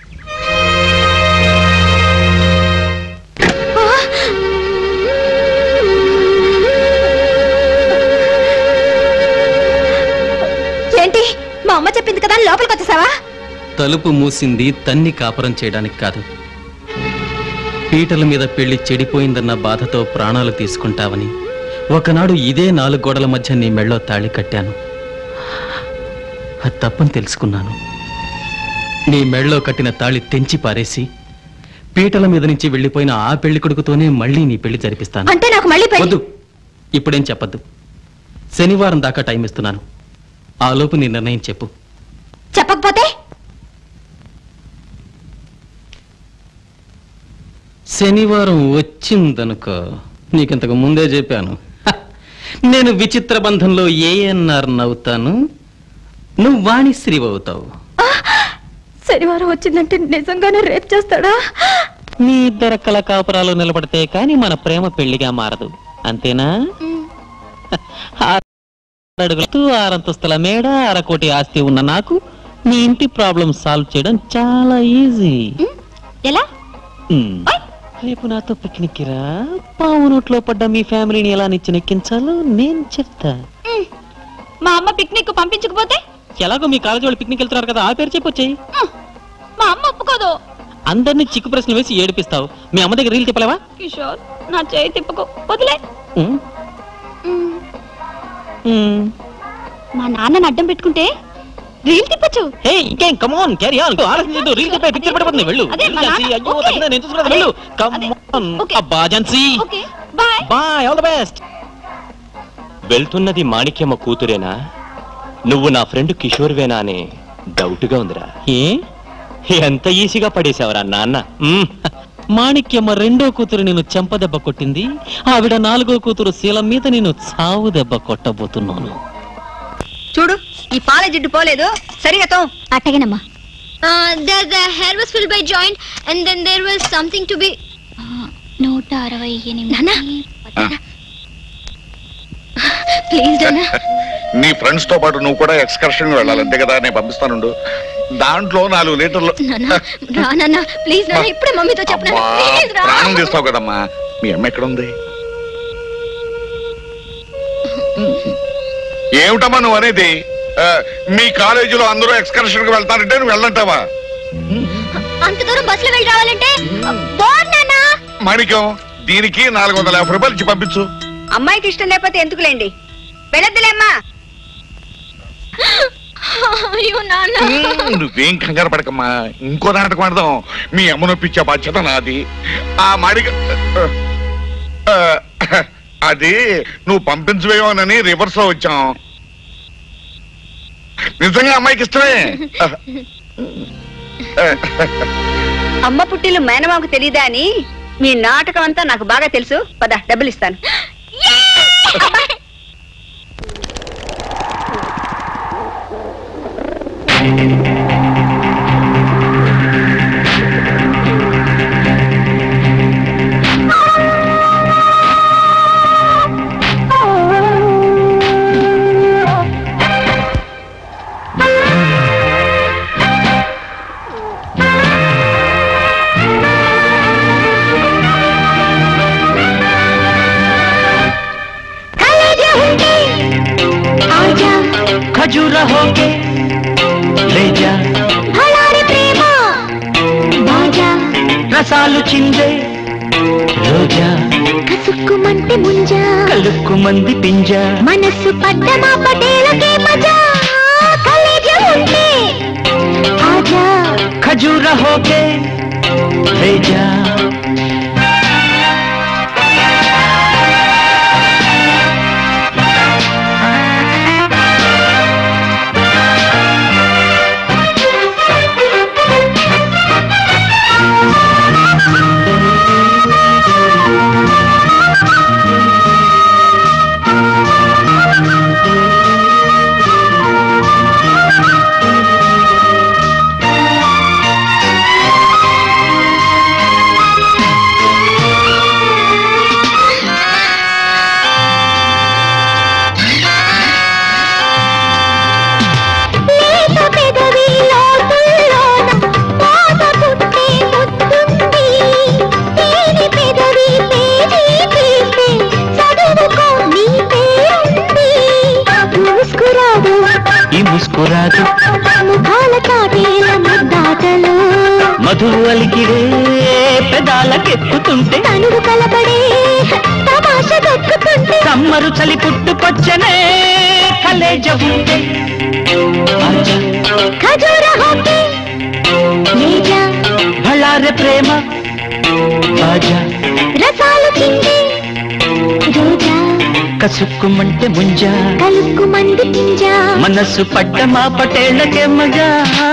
ఏంటి మా అమ్మ చెప్పింది కదా లోపలికి వచ్చేసావా తలుపు మూసింది తన్ని కాపురం చేయడానికి కాదు పీటల మీద పెళ్లి చెడిపోయిందన్న బాధతో ప్రాణాలు తీసుకుంటావని ఒకనాడు ఇదే నాలుగు గోడల మధ్య నీ మెళ్ళో తాళి కట్టాను అది తప్పని తెలుసుకున్నాను నీ మెళ్ళో కట్టిన తాళి తెంచి పారేసి పీటల మీద నుంచి వెళ్ళిపోయిన ఆ పెళ్లి కొడుకుతోనే మళ్ళీ నీ పెళ్లి జరిపిస్తాను అంటే నాకు మళ్ళీ పెళ్లి- వద్దు ఇప్పుడేం చెప్పద్దు శనివారం దాకా టైం ఇస్తున్నాను ఆ లోపు నీ నిర్ణయం చెప్పు చెప్పకపోతే శనివారం వచ్చిందనుకో నీకింతకు ముందే చెప్పాను హ! నేను విచిత్ర బంధంలో ఏఎన్ఆర్ నవ్వుతాను నువ్వు వాణిశ్రీ అవుతావు శనివారం వచ్చిందంటే నిజంగానే రేపు చేస్తాడా నీ ఇద్దరు కల కాపురాలు నిలబడితే కానీ మన ప్రేమ పెళ్లిగా మారదు అంతేనా ఆరు అడుగులతో ఆరంతస్తుల మేడ అరకోటి ఆస్తి ఉన్న నాకు మీ ఇంటి ప్రాబ్లం సాల్వ్ చేయడం చాలా ఈజీ ఎలా రేపు నాతో పిక్నిక్ రా పావు నోట్లో పడ్డ మీ ఫ్యామిలీని ఎలా నిచ్చెనెక్కించాలో నేను చెప్తా మా అమ్మ పిక్నిక్ పంపించకపోతే ఎలాగో మీ కాలేజీ వాళ్ళు పిక్నిక్ వెళ్తున్నారు కదా ఆ పేరు చెప్పొచ్చాయి మా అమ్మ ఒప్పుకోదు అందరినీ చిక్కు ప్రశ్నలు వేసి ఏడిపిస్తావు మీ అమ్మ దగ్గర రీల్ తిప్పలేవా కిషోర్ నా చేయి తిప్పుకో వదిలే ఉమ్, ఉమ్. మా నాన్నని అడ్డం పెట్టుకుంటే రీల్ తిప్పచ్చు హే ఇంకేం కమోన్ క్యారీ ఆన్ ఆలోచించదు రీల్ తిప్పే పిక్చర్ పడిపోతుంది వెళ్ళు అదే, మా ఝాన్సీ, నాన్న- అయ్యో ఓకే. తగిన నేను చూసుకున్నాను వెళ్ళు కమోన్ అబ్బా Jhansi okay bye bye all the best వెళ్తున్నది మాణిక్యమ్మ కూతురేనా నువ్వు నా ఫ్రెండ్ కిషోర్వేనా అనే డౌట్గా ఉందిరా ఏ ఎంత ఈజీగా పడేశావరా నాన్న మ్మ్. మాణిక్యమ్మ రెండో కూతురు నేను చెంపదెబ్బ కొట్టింది ఆవిడ నాలుగో కూతురు శీలం మీద నేను చావు దెబ్బ కొట్టబోతున్నాను చూడు ఈ పాల జిడ్డు పోలేదు సరిగా తో అట్టగేనమ్మా the the hair was filled by joint and then there was something to be నూట అరవై ఎనిమిది ప్లీజ్ నాన్న నీ ఫ్రెండ్స్ తో పాటు నువ్వు కూడా ఎక్స్కర్షన్ వెళ్ళాలి అంతే కదా నేను పంపిస్తానుండు దాంట్లో నాలుగు లీటర్లు నాన్న రా నాన్న ప్లీజ్ నాన్న ఇప్పుడే మమ్మీతో చెప్పను అబ్బా, ప్లీజ్ రా ప్రాణం తీస్తావు కదమ్మా మీ అమ్మ ఎక్కడ ఉంది ఏమిటమ్మా నువ్వు అనేది ఆ, మీ కాలేజీలో అందరూ ఎక్స్కర్షన్ కి వెళ్తారంటే నువ్వు వెళ్ళంటావా అంత దూరం బస్సులో వెళ్ళి రావాలంటే బోర్ నాన్న మాణిక్యం దీనికి నాలుగు వందల యాభై రూపాయలు ఇచ్చి పంపించు అమ్మాయికి ఇష్టం లేకపోతే ఎందుకులేండి వెళ్ళొద్దులేమ్మా అయ్యో నాన్న ఉమ్, నువ్వేం కంగారు పడకమ్మా ఇంకో నాటకం ఆడదాం మీ అమ్మ నొప్పించే బాధ్యత నాది ఆ మాడిక ఆ, అది నువ్వు పంపించవేమోనని రివర్స్ లో వచ్చాం నిజంగా అమ్మాయికి ఇష్టమే అమ్మ పుట్టిల్లు మేనమాకు తెలీదా అని మీ నాటకం అంతా నాకు బాగా తెలుసు పద డబ్బులు ఇస్తాను खजूर होके ले जा రసాలు చిందే రోజా కసుక్కుమంటే ముంజా కలుక్కు మంది పింజా మనస్సు పడ్డమా పటేలకే మజా కలేజ ఉంటే ఆజా खजूर होके ले जा వధువు అలికిడే పెదాలకెక్కుతుంటే తనుడు కలబడే తమాష దొక్కుతుంటే సమ్మరు చలి పుట్టుకొచ్చనే కలేజ ఉంటే ఆజా ఖజూర హోకే లేజా బళ్ళారె ప్రేమ బాజా రసాలు చిందే రోజా కసుక్కుమంటే ముంజా కలుక్కు మంది పింజా మనస్సు పడ్డ మా పటేళ్ళకే మజా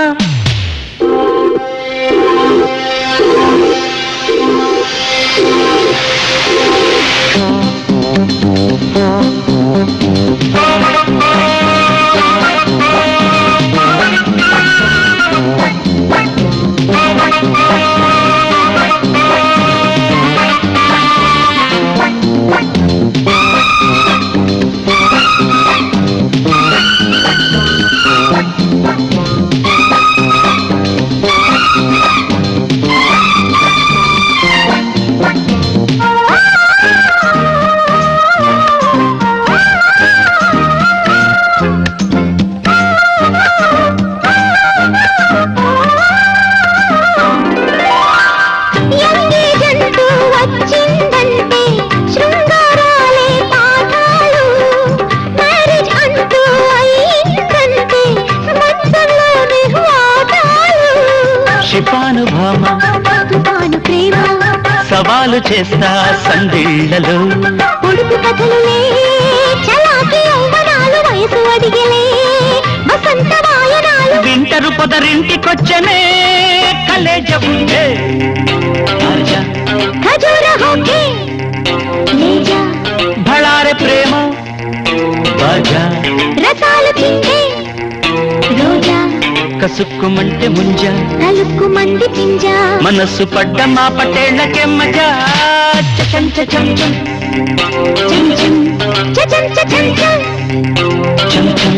ఎంగేజంటూ వచ్చిందంటే శృంగారాలే పాఠాలు మ్యారేజ్ అంటూ అయిందంటే మంచంలోనే వాటాలు శిపాను భామ తుఫాను ప్రేమ సవాలు చేస్తా సందిళ్లలో పొడుపు కథలులే చలాకి యౌవనాలు వయసు అడిగలే వసంత వాయనాలు వింటరు పొదరింటికొచ్చనే కలేజ ఉంటే ఆజా ఖజూర హోకే లేజా బళారె ప్రేమ బాజా రసాలు చిందే రోజా కసుక్కుమంటే ముంజా కలుక్కు మంది పింజా మనస్సు పడ్డ మా పటేళ్ళకే మజా చచం చచం చం చం చం చచం చచం చం చం చం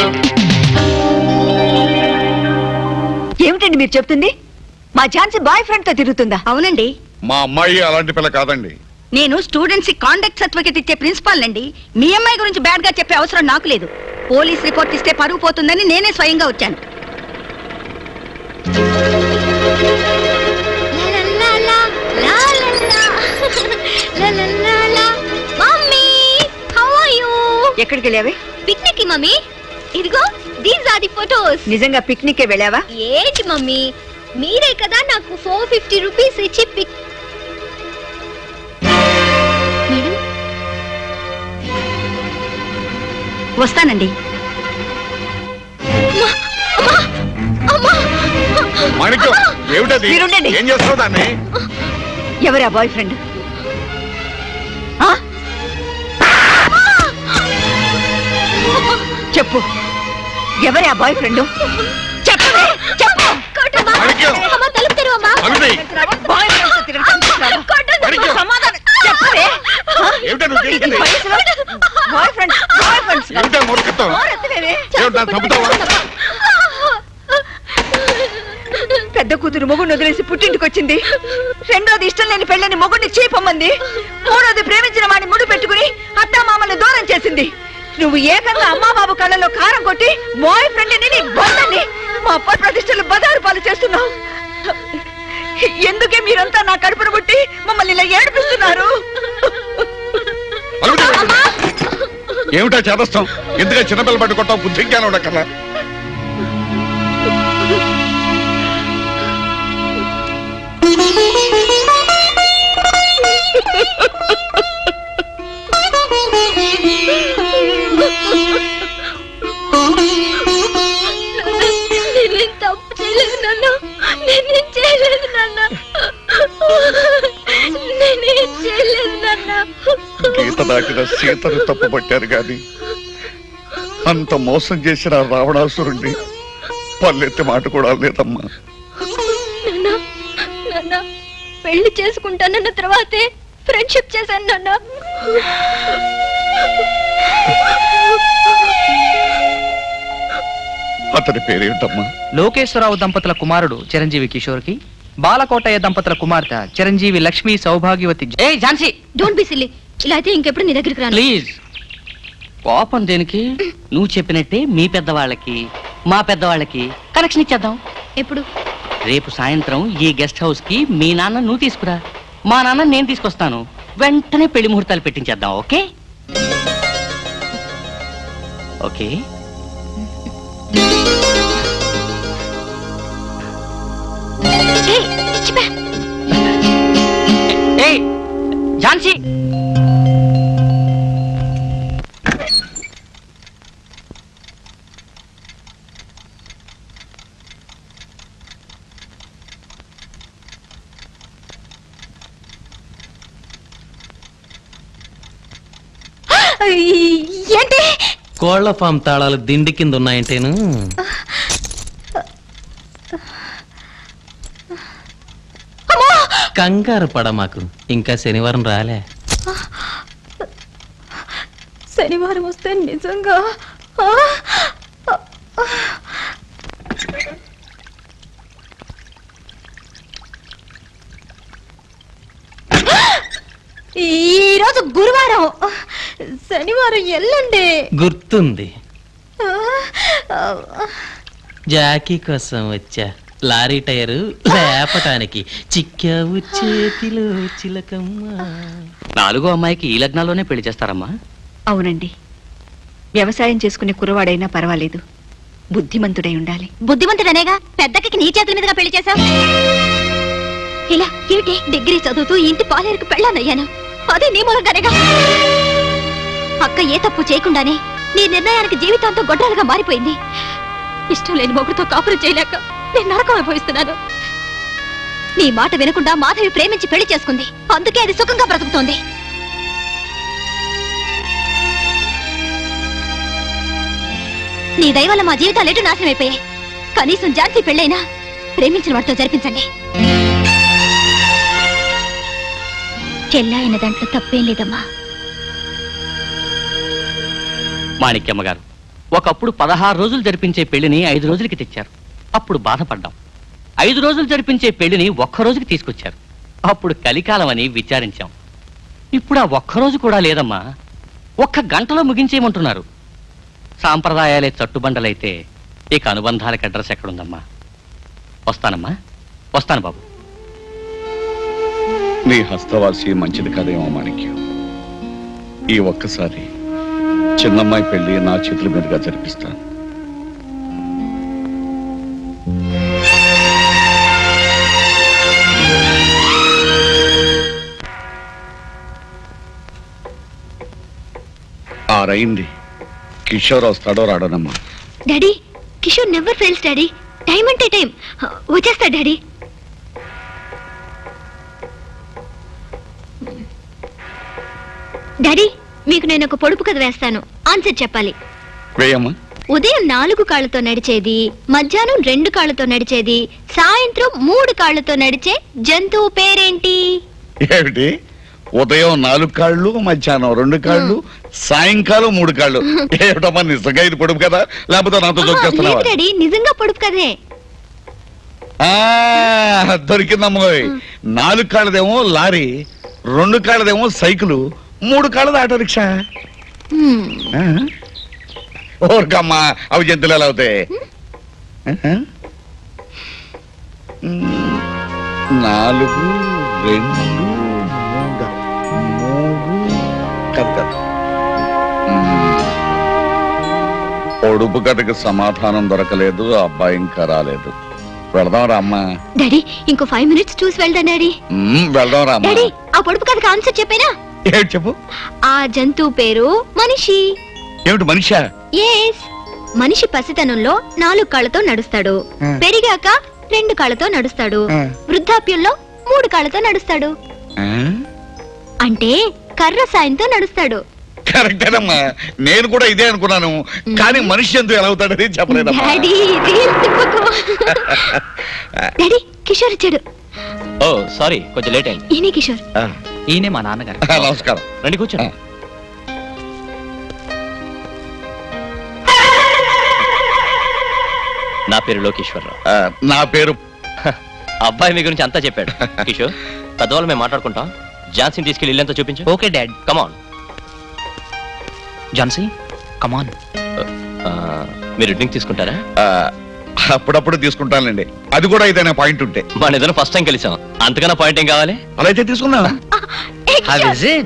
ఏమిటండి మీరు చెప్తుంది మా ఝాన్సీ బాయ్ ఫ్రెండ్ తో తిరుగుతుందా అవునండి మా అమ్మాయి అలాంటి పిల్ల కాదండి నేను స్టూడెంట్స్ కి కాండక్ట్ సర్టిఫికేట్ ఇచ్చే ప్రిన్సిపాల్ అండి మీ అమ్మాయి గురించి బ్యాడ్ గా చెప్పే అవసరం నాకు లేదు పోలీస్ రిపోర్ట్ ఇస్తే పరువు పోతుందని నేనే స్వయంగా వచ్చాను మమ్మీ హౌ ఆర్ యు ఎక్కడికి వెళ్ళావే పిక్నిక్ కి మమ్మీ ఇదిగో దీస్ ఆర్ ది ఫోటోస్ నిజంగా పిక్నిక్ వెళ్ళావా ఏంటి మమ్మీ మీరే కదా నాకు ఫోర్ ఫిఫ్టీ రూపీస్ ఇచ్చి పిక్ మేడం వస్తానండి మాణిక్యం ఏమిటది మీరుండండి. ఏం చేస్తావు దాన్ని ఎవరా బాయ్ ఫ్రెండ్ చెప్పు ఎవరే ఆ బాయ్ ఫ్రెండ్ చెప్పవే చెప్పు మాణిక్యం అమ్మ తలుపు తెరువమ్మా అరుణి బాయ్ ఫ్రెండ్ తో తిరగటం చూసావా? మాణిక్యం సమాధానం చెప్పవే ఏమిటా నువ్వు ఈ చేసేది వయసులో బాయ్ ఫ్రెండ్ బాయ్ ఫ్రెండ్స్ ఏమిటా మూర్ఖత్వం ఏమిటా చంపుతావా పెద్ద కూతురు మొగుడిని వదిలేసి పుట్టింటికి వచ్చింది రెండోది ఇష్టం లేని పెళ్ళని మొగుడిని చీపమ్మంది మూడోది ప్రేమించిన వాడిని ముడి పెట్టుకుని అత్తా మామల్ని దూరం చేసింది నువ్వు ఏకంగా అమ్మా బాబు కళ్ళలో కారం కొట్టి బాయ్ ఫ్రెండ్ ని నీ బంధని మా అప్ప ప్రతిష్టలు బజారు పాలు చేస్తున్నావు ఎందుకే మీరంతా నా కడుపును పుట్టి మమ్మల్ని ఇలా ఏడిపిస్తున్నారు అరుణి, ఏమిటా చేదస్తాం ఎందుకంటే చిన్నపిల్ల పట్టుకుంటాం బుద్ధి జ్ఞానం ఉండక్కర్లా నేనేం తప్పు చేయలేదు నాన్న నేనేం చేయలేదు నాన్న నేనేం చేయలేదు నాన్న గీత దాటిన సీతను తప్పుపట్టారు గాని అంత మోసం చేసిన ఆ రావణాసురుణ్ణి పల్లెత్తి మాట కూడా లేదమ్మా నాన్న నాన్న పెళ్లి చేసుకుంటానన్న తర్వాతే ఫ్రెండ్షిప్ చేశాను నాన్న అతని పేరేంటమ్మా లోకేశ్వరరావు దంపతుల కుమారుడు చిరంజీవి కిషోర్కి బాలకోటయ్య దంపతుల కుమార్తె చిరంజీవి లక్ష్మి సౌభాగ్యవతి ఏ ఝాన్సీ డోంట్ బి సిల్లీ ఇలా అయితే ఇంకెప్పుడు నీ దగ్గరికి రాను ప్లీజ్ కోపం దేనికి నువ్వు చెప్పినట్టే మీ పెద్దవాళ్ళకి మా పెద్దవాళ్ళకి కనెక్షన్ ఇచ్చేద్దాం ఎప్పుడు రేపు సాయంత్రం ఈ గెస్ట్ హౌస్ కి మీ నాన్న నువ్వు తీసుకురా మా నాన్న నేను తీసుకొస్తాను వెంటనే పెళ్లి ముహూర్తాలు పెట్టించేద్దాం ఓకే ఓకే ఏయ్, చిప్పా. ఏయ్ ఝాన్సీ ఏంటి కోళ్ల ఫామ్ తాళాలు దిండి కింద ఉన్నాయంటేను కంగారు పడ మాకు ఇంకా శనివారం రాలే శనివారం వస్తే నిజంగా ఆ, ఆ, ఈ రోజు గురువారం శనివారం ఎల్లుండి గుర్తుంది ఆ, ఆ, జాకీ కోసం వచ్చా లారీ టైరు లేపటానికి చిక్కావు చేతిలో చిలకమ్మ నాలుగో అమ్మాయికి ఈ లగ్నాల్లోనే పెళ్లి చేస్తారమ్మా అవునండి వ్యవసాయం చేసుకునే కురవాడైనా పర్వాలేదు బుద్ధిమంతుడై ఉండాలి బుద్ధిమంతుడనేగా పెద్దకి నీ చేతుల మీదుగా పెళ్లి చేశావు ఇలా ఏమిటి డిగ్రీ చదువుతూ ఈ ఇంటి పాలేరుకు పెళ్ళానయ్యాను అదే నీ మూలంగానేగా అక్క ఏ తప్పు చేయకుండానే నీ నిర్ణయానికి జీవితాంతం గొడ్రాలుగా మారిపోయింది ఇష్టం లేని మొగుడుతో కాపురం చేయలేక నేను నరకం అనుభవిస్తున్నాను నీ మాట వినకుండా మాధవి ప్రేమించి పెళ్లి చేసుకుంది అందుకే అది సుఖంగా బ్రతుకుతోంది నీ దయ వల్ల మా జీవితాలు ఎటు నాశనం అయిపోయాయి కనీసం ఝాన్సీ పెళ్ళైనా ప్రేమించిన వాడితో జరిపించండి చెల్లా అయిన దాంట్లో తప్పేం లేదమ్మా మాణిక్యమ్మ గారు ఒకప్పుడు పదహారు రోజులు జరిపించే పెళ్లిని ఐదు రోజులకి తెచ్చారు అప్పుడు బాధపడ్డాం ఐదు రోజులు జరిపించే పెళ్లిని ఒక్క రోజుకి తీసుకొచ్చారు అప్పుడు కలికాలం అని విచారించాం ఇప్పుడు ఆ ఒక్క రోజు కూడా లేదమ్మా ఒక్క గంటలో ముగించేయమంటున్నారు సాంప్రదాయాలే చట్టుబండలైతే ఇక అనుబంధాలకు అడ్రస్ ఎక్కడుందమ్మా వస్తానమ్మా వస్తాను బాబు నీ హస్తవాసి మంచిది కదేమో మాణిక్యం ఈ ఒక్కసారి చిన్నమ్మాయి పెళ్లి నా చేతుల మీదుగా జరిపిస్తాను ఆరైంది కిషోర్ వస్తాడో రాడోనమ్మా daddy Kishore never fails daddy time అంటే టైం వచ్చేస్తా డాడీ డాడీ మీకు నేను ఒక పొడుపు కథ వేస్తాను ఆన్సర్ చెప్పాలి వేయమ్మా ఉదయం నాలుగు కాళ్ళతో నడిచేది మధ్యాహ్నం రెండు కాళ్ళతో నడిచేది సాయంత్రం మూడు కాళ్ళతో నడిచే జంతువు పేరేంటి ఏమిటి ఉదయం నాలుగు కాళ్ళు మధ్యాహ్నం రెండు కాళ్ళు సాయంకాలం మూడు కాళ్ళు ఏమిటమ్మా నిజంగా ఇది పొడుపు కదా లేకపోతే నాతో లేదు దొరికేస్తున్నావా డాడీ నిజంగా పొడుపు కదే ఆ, దొరికిందమ్మోయ్ నాలుగు కాళ్ళదేమో లారీ రెండు కాళ్ళదేమో సైకిల్ మూడు కాళ్ళది ఆటో రిక్షా హ్మ్. ఆ? ఊరికమ్మా అవి జంతువులు ఎలా అవుతాయి ఆ? ఉమ్, నాలుగు రెండు మూడు మూడు కథ కథ ఉమ్. పొడుపు కథకి సమాధానం దొరకలేదు అబ్బాయి ఇంకా రాలేదు వెళదాం రామ్మా డాడీ ఇంకో ఫైవ్ మినిట్స్ చూసి వెళ్దాం డాడీ ఉమ్, వెళదాం రామ్మా డాడీ ఆ పొడుపు కథకు ఆన్సర్ చెప్పేనా ఏమిటి చెప్పు ఆ జంతువు పేరు మనిషి ఏమిటి మనిషా ఎస్ మనిషి పసితనంలో నాలుగు కాళ్ళతో నడుస్తాడు ఆ. పెరిగాక రెండు కాళ్ళతో నడుస్తాడు ఆ. వృద్ధాప్యంలో మూడు కాళ్ళతో నడుస్తాడు ఆ? అంటే కర్ర సాయంతో నడుస్తాడు కరెక్టేనమ్మా నేను కూడా ఇదే అనుకున్నాను కానీ మనిషి ఎందుకు ఎలా అవుతాడని చెప్పలేదమ్మా డాడీ రీల్స్ తిప్పకు. డాడీ కిషోర్ ఇచ్చాడు ఓ సారీ కొంచెం లేట్ అయింది ఈయనే కిషోర్ ఆ, ఈయనే మా నాన్నగారు నమస్కారం రండి కూర్చోండి నా పేరు లోకేశ్వరరావు ఆ, నా పేరు అబ్బాయి మీ గురించి అంతా చెప్పాడు కిషోర్ పెద్దవాళ్ళు మేము మాట్లాడుకుంటాం ఝాన్సీని తీసుకెళ్ళి ఇల్లంతా చూపించు okay dad come on Jhansi come on మీరు డ్రింక్ తీసుకుంటారా ఆ, అప్పుడప్పుడు తీసుకుంటానులేండి అది కూడా ఏదైనా పాయింట్ ఉంటే మన ఏదైనా ఫస్ట్ టైం కలిసాం అంతకన్నా పాయింట్ ఏం కావాలి అలా అయితే తీసుకుందా How is it?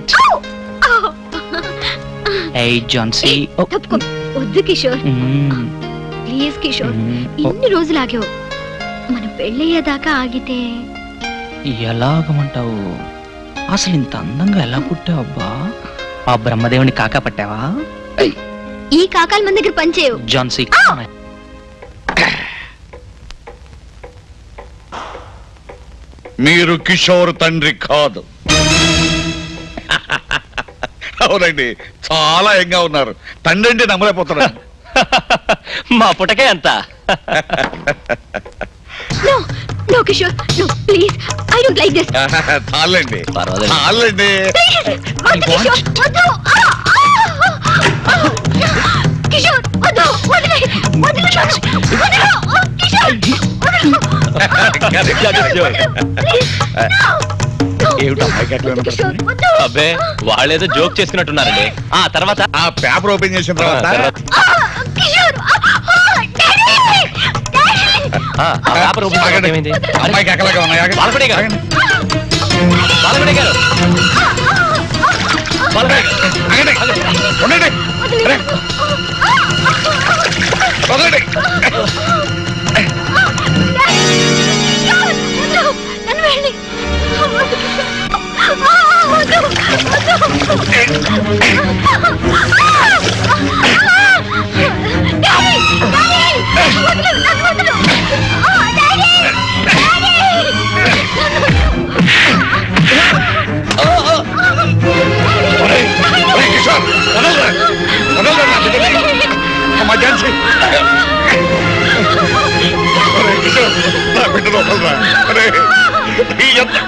Hey, Johnsy. Oh. తప్పుకో వద్దు Kishore Mm. Please Kishore Mm. ఇన్ని రోజులు ఆగావు మనం పెళ్ళయ్యేదాకా ఆగితే ఎలాగమంటావు అసలు ఇంత అందంగా ఎలా పుట్టావు అబ్బా ఆ బ్రహ్మదేవుని కాకా పట్టావా ఈ కాకాల మన దగ్గర పనిచేయవు జాన్సీ మీరు కిషోర్ తండ్రి కాదు అవునండి చాలా యంగా ఉన్నారు తండ్రి అంటే నమ్మలేకపోతున్నారు మా పుటకే అంత no no Kishore no please I don't like this చాలండి పర్వాలేదు. చాలండి వద్దు కిషోర్ వద్దు ఆ, ఆ, ఆ. కిషోర్ వద్దు వదిలే వదిలే నన్ను. వదిలు ఆ, కిషోర్ వదిలు ప్లీజ్ ఏమిటి అమ్మాయికి అట్లా కిషోర్ వినపడుతుంది? వద్దు అబ్బే వాళ్ళేదో జోక్ చేసుకున్నట్టున్నారండి ఆ తర్వాత ఆ పేపర్ ఓపెన్ చేసిన తర్వాత తర్వాత ఆ, కిషోర్ ఆ, ఆ, డాడీ డాడీ ఆ, ఆ పేపర్ ఓపెన్ చేయడం ఏమైంది అమ్మాయికి ఎక్కలాగా ఉన్నాయి ఆగండి. బాలపడే గారు ఆగండి. బాలపడే గారు బాలపడే గారు ఆగండి. ఉండండి. అరే. వదలండి. నన్ను వెళ్ళి వద్దు ఒరేయ్, ఒరేయ్ కిషోర్, వదలరా. వదలరా నా బిడ్డని. అమ్మా ఝాన్సీ. ఒరేయ్ కిషోర్, నా బిడ్డను వదలరా. ఒరేయ్, ఈ ఎంత-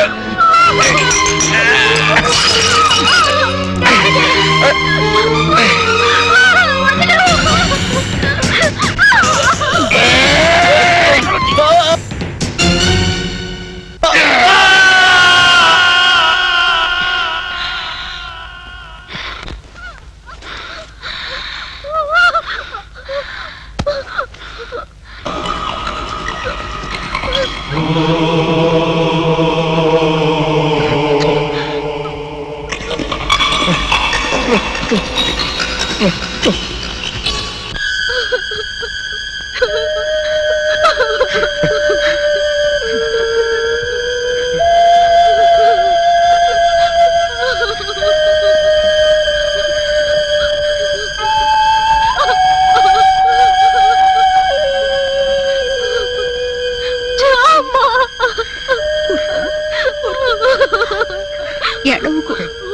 ఎడవుకు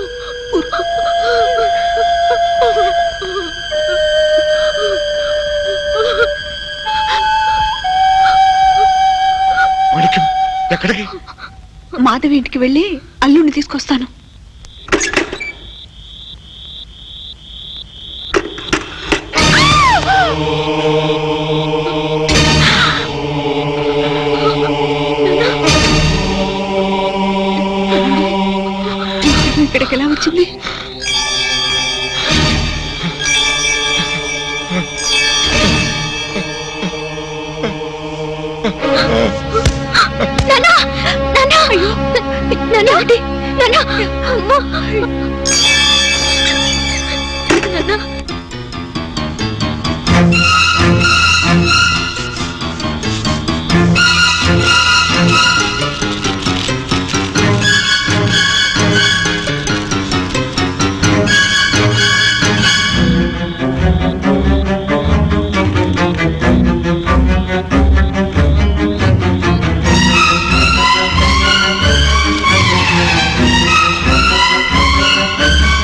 వాడికి ఎక్కడికి మాధవి ఇంటికి వెళ్ళి అల్లుడిని తీసుకొస్తాను ఇక్కడికి ఎలా వచ్చింది నాన్న నాన్న అయ్యో నాన్న ఒకటి నాన్న అమ్మో నాన్న ఆ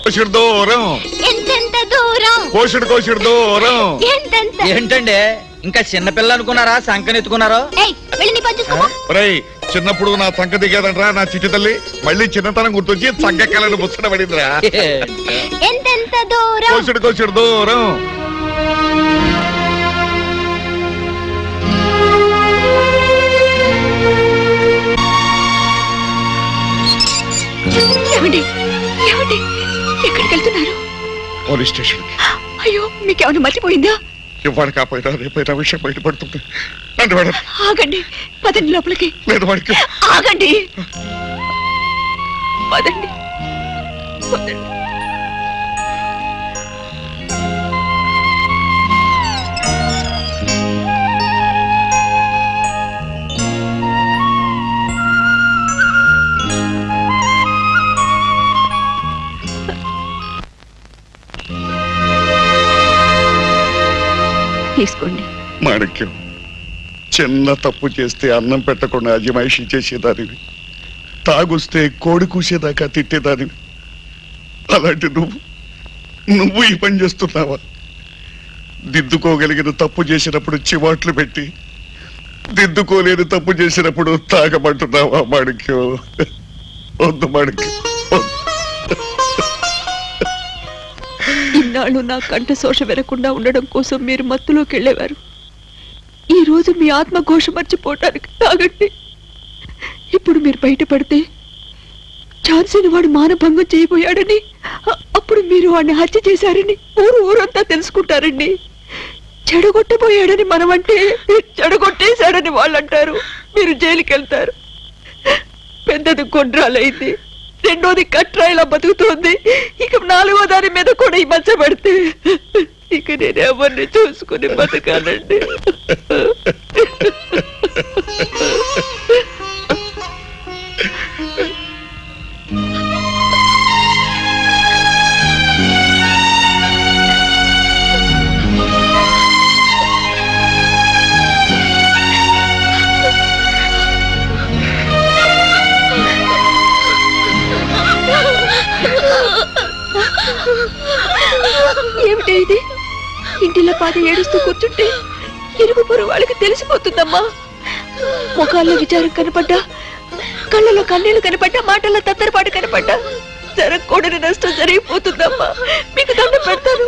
కోసుడు దూరం ఎంతెంత దూరం కోసుడు కోసుడు దూరం ఎంతెంత ఏంటండి ఇంకా చిన్నపిల్ల అనుకున్నారా సంకనెత్తుకున్నారో ఏయ్ వెళ్ళి నీ పని చూసుకో ఒరేయ్ చిన్నప్పుడు నా సంక దిగేదంట్రా నా చిట్టి తల్లి మళ్ళీ చిన్నతనం గుర్తొచ్చి సంకెక్కలను ముచ్చట పడిందిరా ఎంతెంత దూరం కోసుడు కోసుడు దూరం ఏమండి ఏమండి ఎక్కడికి వెళ్తున్నారు పోలీస్ స్టేషన్ అయ్యో మీకేమైనా మర్చిపోయిందా ఇవాళ కాపోయినా రేపైనా విషయం బయటపడుతుంది అంటే మేడం ఆగండి పదండి లోపలికి లేదు వాడికి ఆగండి పదండి పదండి తీసుకోండి మాణిక్యం చిన్న తప్పు చేస్తే అన్నం పెట్టకుండా అజమాయిషి చేసేదానివి తాగుస్తే కోడి కూసేదాకా తిట్టేదానివి అలాంటి నువ్వు నువ్వు ఈ పని చేస్తున్నావా దిద్దుకోగలిగిన తప్పు చేసినప్పుడు చివాట్లు పెట్టి దిద్దుకోలేని తప్పు చేసినప్పుడు తాగమంటున్నావా మాణిక్యం వద్దు మాణిక్యం వద్దు. ఇన్నాళ్ళు నా కంఠ శోష వినకుండా ఉండడం కోసం మీరు మత్తులోకి వెళ్ళేవారు ఈ రోజు మీ ఆత్మ ఘోష మర్చిపోవటానికి తాగండి ఇప్పుడు మీరు బయటపడితే ఛాన్సీని వాడు మానభంగం చేయబోయాడని అ- అప్పుడు మీరు వాడిని హత్య చేశారని ఊరు ఊరంతా తెలుసుకుంటారండి చెడగొట్టబోయాడని మనం అంటే చెడగొట్టేశాడని వాళ్ళు అంటారు మీరు జైలుకి వెళ్తారు పెద్దది కొండ్రాలైంది రెండోది కట్రాయిలా బతుకుతోంది ఇక నాలుగో దాని మీద కూడా ఈ మచ్చ పడితే ఇక నేను ఎవరిని చూసుకుని బతకాలండి ఏమిటి ఇది ఇంటిలో పాది ఏడుస్తూ కూర్చుంటే ఇరుగు పొరుగు వాళ్ళకి తెలిసిపోతుందమ్మా ముఖాల్లో విచారం కనపడ్డా కళ్ళలో కన్నీళ్లు కనపడ్డా మాటల్లో తత్తరపాటు కనపడ్డా జరగకూడని నష్టం జరిగిపోతుందమ్మా మీకు దండం పెడతాను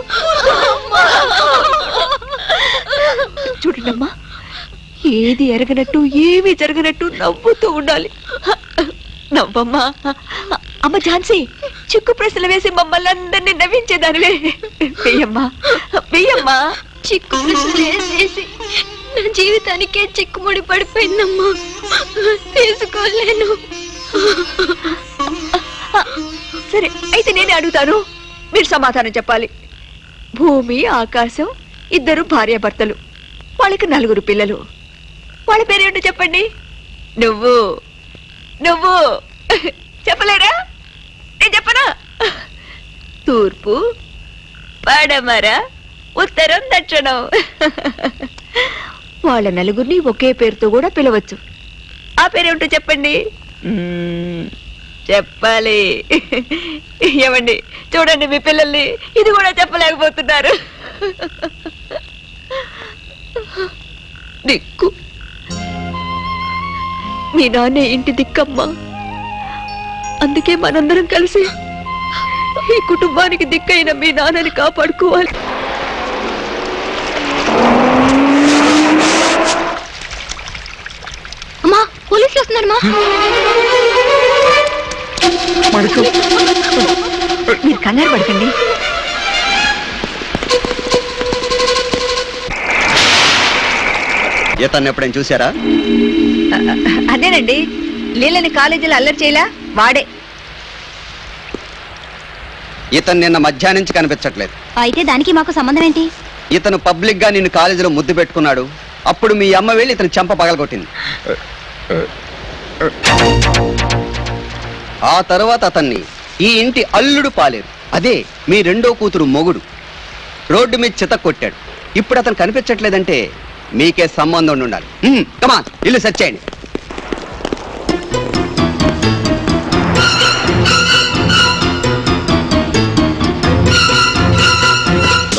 చూడండమ్మా ఏది ఎరగనట్టు ఏమీ జరగనట్టు నవ్వుతూ ఉండాలి నవ్వమ్మా అమ్మ ఝాన్సీ చిక్కు ప్రశ్నలు వేసి మమ్మల్ని అందరినీ నవ్వించేదానివే వెయ్యమ్మా వెయ్యమ్మా చిక్కు ప్రశ్నలు వేసేసి నా జీవితానికే చిక్కుముడి పడిపోయిందమ్మా తీసుకోలేను సరే అయితే నేనే అడుగుతాను మీరు సమాధానం చెప్పాలి భూమి ఆకాశం ఇద్దరు భార్యాభర్తలు వాళ్ళకి నలుగురు పిల్లలు వాళ్ళ పేరేంటో చెప్పండి నువ్వు నువ్వు చెప్పలేరా నేను చెప్పనా తూర్పు పడమర ఉత్తరం దక్షిణం వాళ్ళ నలుగురిని ఒకే పేరుతో కూడా పిలవచ్చు ఆ పేరేమిటో చెప్పండి మ్మ్, చెప్పాలి ఏమండి చూడండి మీ పిల్లల్ని ఇది కూడా చెప్పలేకపోతున్నారు దిక్కు మీ నాన్నే ఇంటి దిక్కమ్మా అందుకే మనందరం కలిసి ఈ కుటుంబానికి దిక్కైన మీ నాన్నని కాపాడుకోవాలి అమ్మా పోలీసులు వస్తున్నారమ్మా మీరు కంగారు పడకండి ఇతన్ని ఎప్పుడైనా చూసారా అదేనండి లీలని కాలేజీలో అల్లరి చేయలా వాడే ఇతను నిన్న మధ్యాహ్నం నుంచి కనిపించట్లేదు అయితే దానికి మాకు సంబంధం ఏంటి ఇతను పబ్లిక్ గా నిన్ను కాలేజీలో ముద్దు పెట్టుకున్నాడు అప్పుడు మీ అమ్మ వెళ్ళి ఇతను చెంప పగలగొట్టింది ఆ తర్వాత అతన్ని ఈ ఇంటి అల్లుడు పాలేరు అదే మీ రెండో కూతురు మొగుడు రోడ్డు మీద చిత కొట్టాడు ఇప్పుడు అతను కనిపించట్లేదంటే మీకే సంబంధం ఉండాలి కమా ఇల్లు సెర్చ్ చేయండి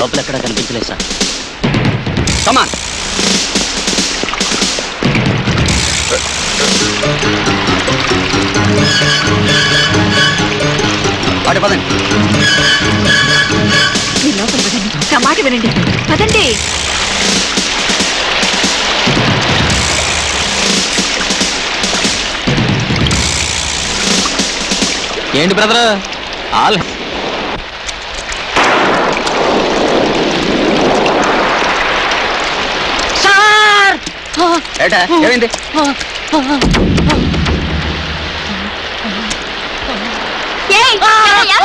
లోపల ఎక్కడా కనిపించలేదు సార్ కమాన్ వాటి పదండి మీరు లోపల పదండి నా మాట వినండి పదండి ఏంటి బ్రదర్ ఆల్ ఏటా ఏమైంది ఏయ్, ఏమయ్యా?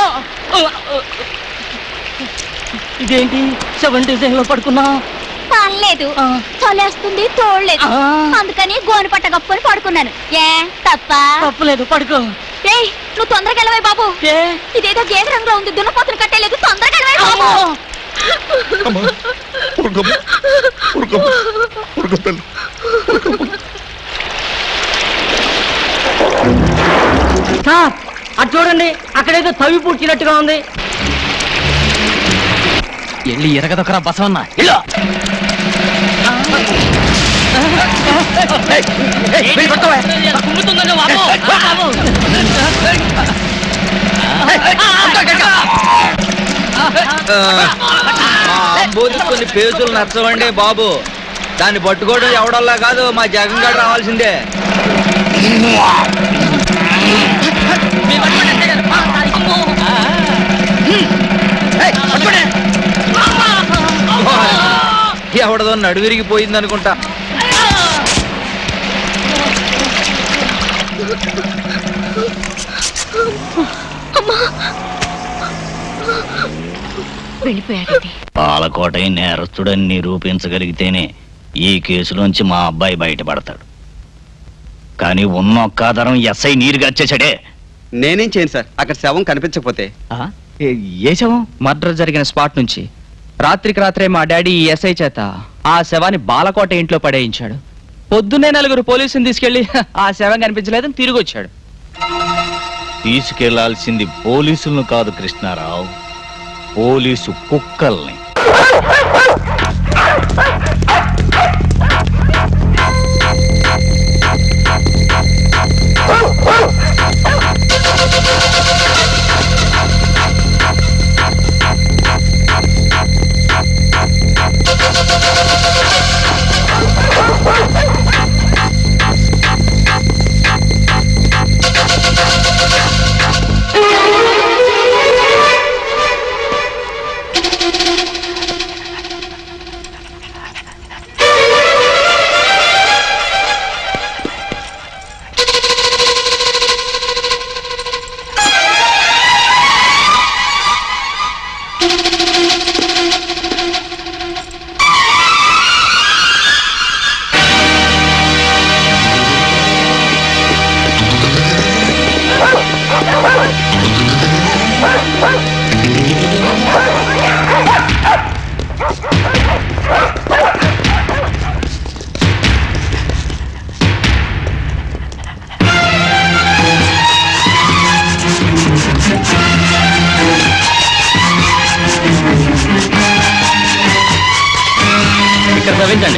ఇదేంటి సెవెన్ డిజైన్ లో పడుకున్నా పర్లేదు చలేస్తుంది తోడలేదు అందుకని గోను పట్ట కప్పుకొని పడుకున్నాను ఏ తప్ప తప్పలేదు పడుకో ఏయ్ నువ్వు తొందరగా వెళ్ళవే బాబు ఇదేదో గేదె రంగులో ఉంది దున్నపోతులు కట్టేలేదు తొందరగా వెళ్ళవే బాబు ఊరుకోమ్మా. ఊరుకోమ్మా. ఊరుకో తల్లి. సార్ అటు చూడండి అక్కడేదో తవి పూడ్చినట్టుగా ఉంది ఎల్లి ఎరగదొకరా బసవన్న ఇల్లు అంబోది కొన్ని పేసులు నచ్చవండి బాబు దాన్ని పట్టుకోవడం ఎవడల్లా కాదు మా జగన్ గారు రావాల్సిందే ఎవడదో నడువిరిగిపోయింది అనుకుంటా వెళ్ళిపోయాడండి పాలకోట నేరస్తుడని నిరూపించగలిగితేనే ఈ కేసులోంచి మా అబ్బాయి బయటపడతాడు కానీ ఉన్న ఒక్క ఆధారం ఎస్ఐ నీరుగా వచ్చేసాడే నేనేం చేయను సార్ అక్కడ శవం కనిపించకపోతే ఏ శవం మర్డర్ జరిగిన స్పాట్ నుంచి రాత్రికి రాత్రే మా డాడీ ఈ ఎస్ఐ చేత ఆ శవాన్ని బాలకోట ఇంట్లో పడేయించాడు పొద్దున్నే నలుగురు పోలీసుని తీసుకెళ్లి ఆ శవం కనిపించలేదని తిరిగి వచ్చాడు తీసుకెళ్లాల్సింది పోలీసులను కాదు కృష్ణారావు పోలీసు కుక్కల్ని ఇక్కడ చదివించండి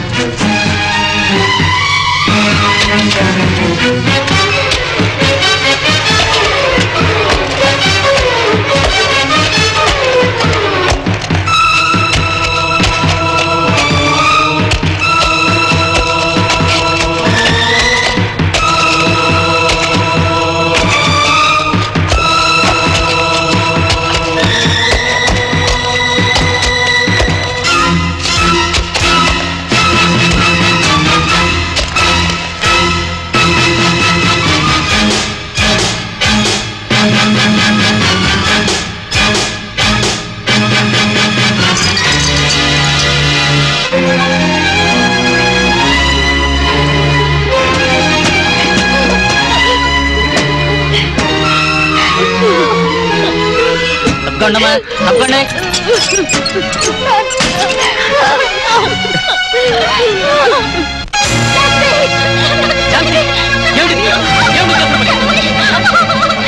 తప్పకుండా తప్పకుండా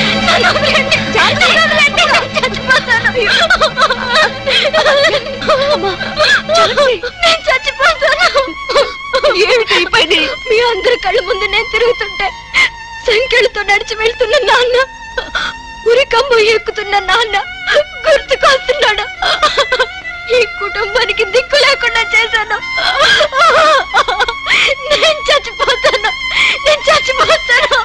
చచ్చిపోతాను నేను చచ్చిపోతాను ఏమిటి ఈ పని మీ అందరి కళ్ళ ముందు నేను తిరుగుతుంటే సంఖ్యలతో నడిచి వెళ్తున్న నాన్న ఉరికంబ ఎక్కుతున్న నాన్న గుర్తుకొస్తున్నాడు ఈ కుటుంబానికి దిక్కు లేకుండా చేశాను నేను చచ్చిపోతాను నేను చచ్చిపోతాను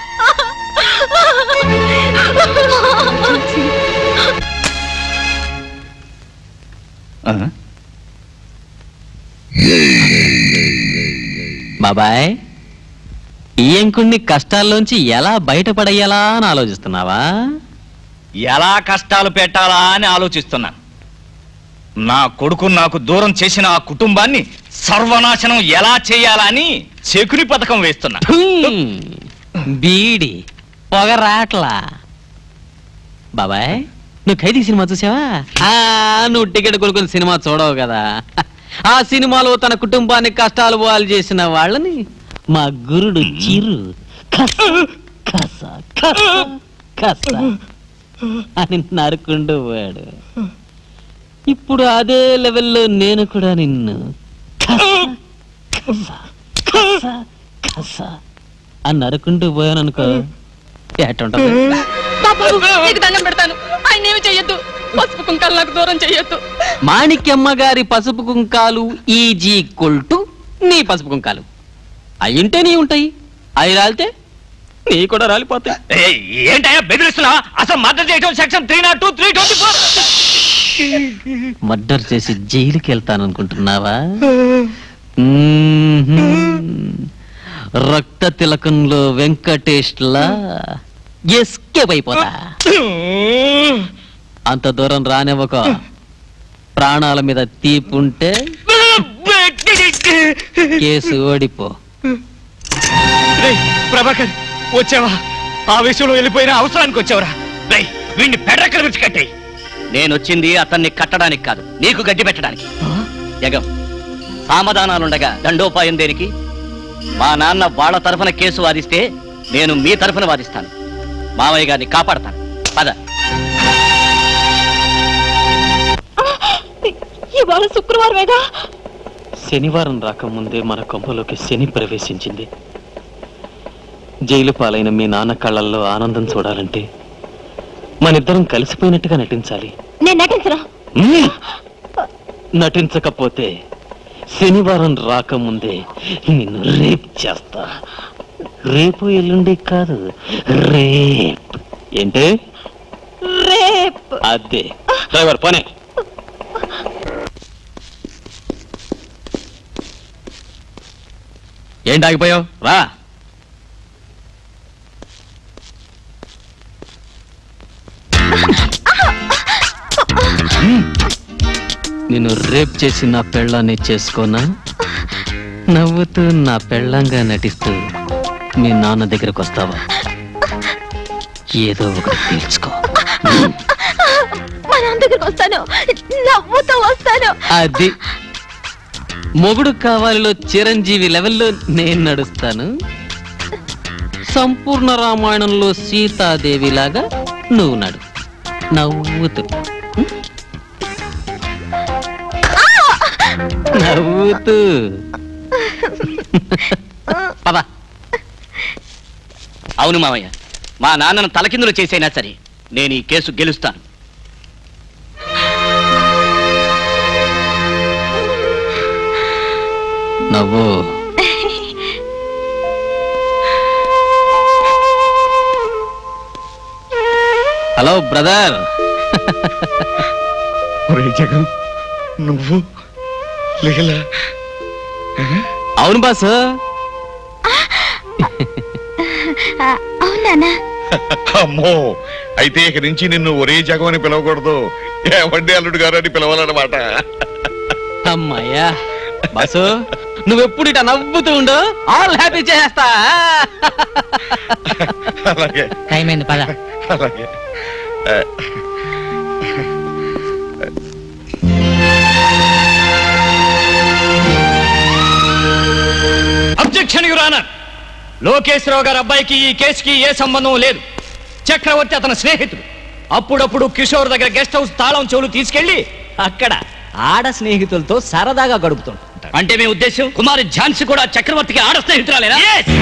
బాబాయ్ ఈ అంకుణ్ణి కష్టాల్లోంచి ఎలా బయటపడేయాలా అని ఆలోచిస్తున్నావా ఎలా కష్టాలు పెట్టాలా అని ఆలోచిస్తున్నాను నా కొడుకు నాకు దూరం చేసిన ఆ కుటుంబాన్ని సర్వనాశనం ఎలా చేయాలా అని శకుని పథకం వేస్తున్నా హ్మ్. బీడి పొగరాట్లా బాబాయ్ నువ్వు ఖైదీ సినిమా చూసావా ఆ, నువ్వు టికెట్ కొనుక్కుని సినిమా చూడవు కదా ఆ సినిమాలో తన కుటుంబాన్ని కష్టాలు పాలు చేసిన వాళ్ళని మా గురుడు చిరు కస కస కస కస అని నరుకుంటూ పోయాడు ఇప్పుడు అదే లెవెల్లో నేను కూడా నిన్ను కస కస కస కస అని నరుకుంటూ పోయాను అనుకో ఎట్టుంటది బాబు నీకు దండం పెడతాను ఆయన ఏమి చెయ్యొద్దు పసుపు కుంకాలు నాకు దూరం చెయ్యొద్దు మాణిక్యమ్మ గారి పసుపు కుంకాలు ఈజీ కొల్టు నీ పసుపు కుంకాలు అయ్యుంటే నీ ఉంటాయి అవి రాలితే నీ కూడా రాలిపోతాయి ఏయ్, ఏంటయ్యా బెదిరిస్తున్నా అసలు మర్డర్ చేయడం section three not two three twenty four murder చేసి జైలుకి వెళ్తాను అనుకుంటున్నావా మ్మ్హ్మ్. రక్త తిలకంలో వెంకటేష్లా ఎస్కేప్ అయిపోతా అంత దూరం రానివ్వక ప్రాణాల మీద తీపుంటే కేసు ఓడిపో రేయ్, ప్రభాకర్ వచ్చావా ఆ విషయంలో వెళ్ళిపోయిన అవసరానికి వచ్చావురా రేయ్, వీడిని పెడ్రక్కల విడిచి కట్టాయి నేను వచ్చింది అతన్ని కట్టడానికి కాదు నీకు గడ్డి పెట్టడానికి జగం సామధానాలుండగా దండోపాయం దేనికి మా నాన్న వాళ్ళ తరఫున కేసు వాదిస్తే నేను మీ తరఫున వాదిస్తాను మావయ్య గారిని కాపాడతాను పద ఇవాళ శుక్రవారమేగా శనివారం రాకముందే మన కొంపలోకి శని ప్రవేశించింది జైలు పాలైన మీ నాన్న కళ్ళల్లో ఆనందం చూడాలంటే మనిద్దరం కలిసిపోయినట్టుగా నటించాలి నేను నటించరా మ్మ్! నటించకపోతే శనివారం రాకముందే నిన్ను రేప్ చేస్తా రేపు ఎల్లుండి కాదు రేప్ ఏంటి రేప్ అదే డ్రైవర్ పోనే ఏంటి ఆగిపోయావు రా నిన్ను రేప్ చేసి నా పెళ్ళాన్ని చేసుకోనా నవ్వుతూ నా పెళ్ళంగా నటిస్తూ మీ నాన్న దగ్గరకు వస్తావా ఏదో ఒకటి తీర్చుకో మా నాన్న దగ్గరికి వస్తాను నవ్వుతూ వస్తాను అది మొగుడు కావాలిలో చిరంజీవి లెవెల్లో నేను నడుస్తాను సంపూర్ణ రామాయణంలో సీతాదేవి లాగా నువ్వు నడు నవ్వుతూ నవ్వుతూ పద అవును మావయ్య మా నాన్నను తలకిందులు చేసైనా సరే నేను ఈ కేసు గెలుస్తాను నవ్వు హలో బ్రదర్ ఒరే జగన్ నువ్వు లీలా అవును బాసు అవునా అమ్మో అయితే ఇక నుంచి నిన్ను ఒరే జగం అని పిలవకూడదు ఏమండి అల్లుడు గారు అని పిలవాలన్నమాట అమ్మాయ్యా బాసు నువ్వెప్పుడు ఇట నవ్వుతూ ఉండు ఆల్ హ్యాపీ చేస్తా అలాగే టైం అయింది పద అలాగే ఆ, అబ్జెక్షన్ యురానర్ లోకేశ్వరరావు గారి అబ్బాయికి ఈ కేసుకి ఏ సంబంధం లేదు చక్రవర్తి అతని స్నేహితుడు అప్పుడప్పుడు కిషోర్ దగ్గర గెస్ట్ హౌస్ తాళం చెవులు తీసుకెళ్లి అక్కడ ఆడ స్నేహితులతో సరదాగా గడుపుతుంటాడు అంటే మీ ఉద్దేశం కుమారి ఝాన్సీ కూడా చక్రవర్తికి ఆడ స్నేహితురాలేనా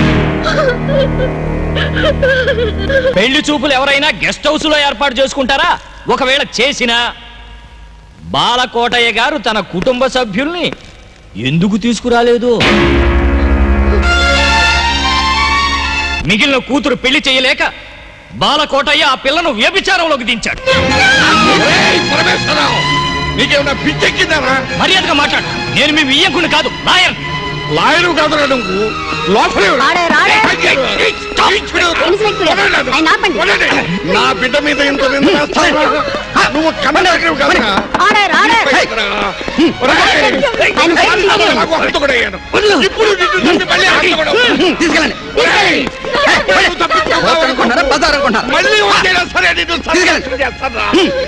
పెళ్లి చూపులు ఎవరైనా గెస్ట్ హౌస్ లో ఏర్పాటు చేసుకుంటారా ఒకవేళ చేసినా బాలకోటయ్య గారు తన కుటుంబ సభ్యుల్ని ఎందుకు తీసుకురాలేదు మిగిలిన కూతురు పెళ్లి చేయలేక బాలకోటయ్య ఆ పిల్లను వ్యభిచారంలోకి దించాడు నీకేమన్నా పిచ్చెక్కిందారా మర్యాదగా మాట్లాడు నేను మీ వియ్యంకుని కాదు లాయర్ లాయరు కాదురా నువ్వు లోపలే ఉన్నా. రాడే, రాడే. ఏయ్, stop. ఇన్స్పెక్టర్ గారు, వదలండి. ఆయన ఆపండి. వదలండి. నా బిడ్డ మీద ఇంత నింద వేస్తావా? నువ్వు కన్నడగిరి కాదురా ఆర్డర్, ఆర్డర్. ఒరేయ్, ఆయన బయటికి తీసుకెళ్ళు. నాకు హంతకుడయ్యాను. ఇప్పుడు నిన్ను చంపి మళ్ళీ హంతకుడు. తీసుకెళ్ళండి ఒరేయ్, నువ్వు తప్పించుకోవాలి. కోర్టు అనుకుంటున్నారా బజార్ అనుకుంటున్నారా మళ్ళీ వచ్చేలా సరే నిన్ను తీసుకెళ్ళండి. సర్వనాశనం చేస్తానురా.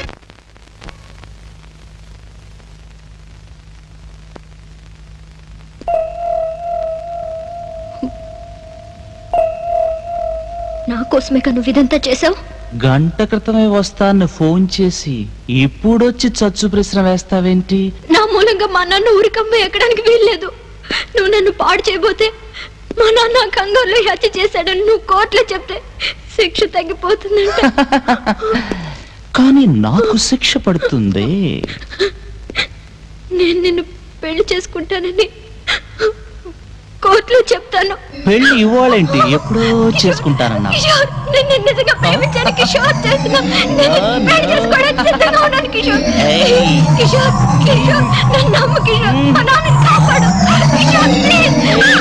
నా కోసమే నువ్వు ఇదంతా చేసావు గంట క్రితమే వస్తాను ఫోన్ చేసి ఇప్పుడొచ్చి చచ్చు ప్రశ్న వేస్తావేంటి నా మూలంగా మా నాన్న ఊరికమ్మ ఎక్కడానికి వీల్లేదు నువ్వు నన్ను పాడు చేయబోతే మా నాన్న కంగారులో హత్య చేశాడని నువ్వు కోర్టులో చెప్తే శిక్ష తగ్గిపోతుందంట కానీ నాకు శిక్ష పడుతుంది నేను నిన్ను పెళ్లి చేసుకుంటానని కోర్టులో చెప్తాను పెళ్లి ఇవ్వాలేంటి ఎప్పుడో చేసుకుంటానన్నా కిషోర్ నేను నిన్ను నిజంగా ప్రేమించాను కిషోర్ చేస్తున్నా నేను పెళ్లి చేసుకోవడానికి సిద్ధంగా ఉన్నాను కిషోర్ ఏయ్. కిషోర్ కిషోర్ నన్ను నమ్ము కిషోర్ మా నాన్నని కాపాడు కిషోర్ ప్లీజ్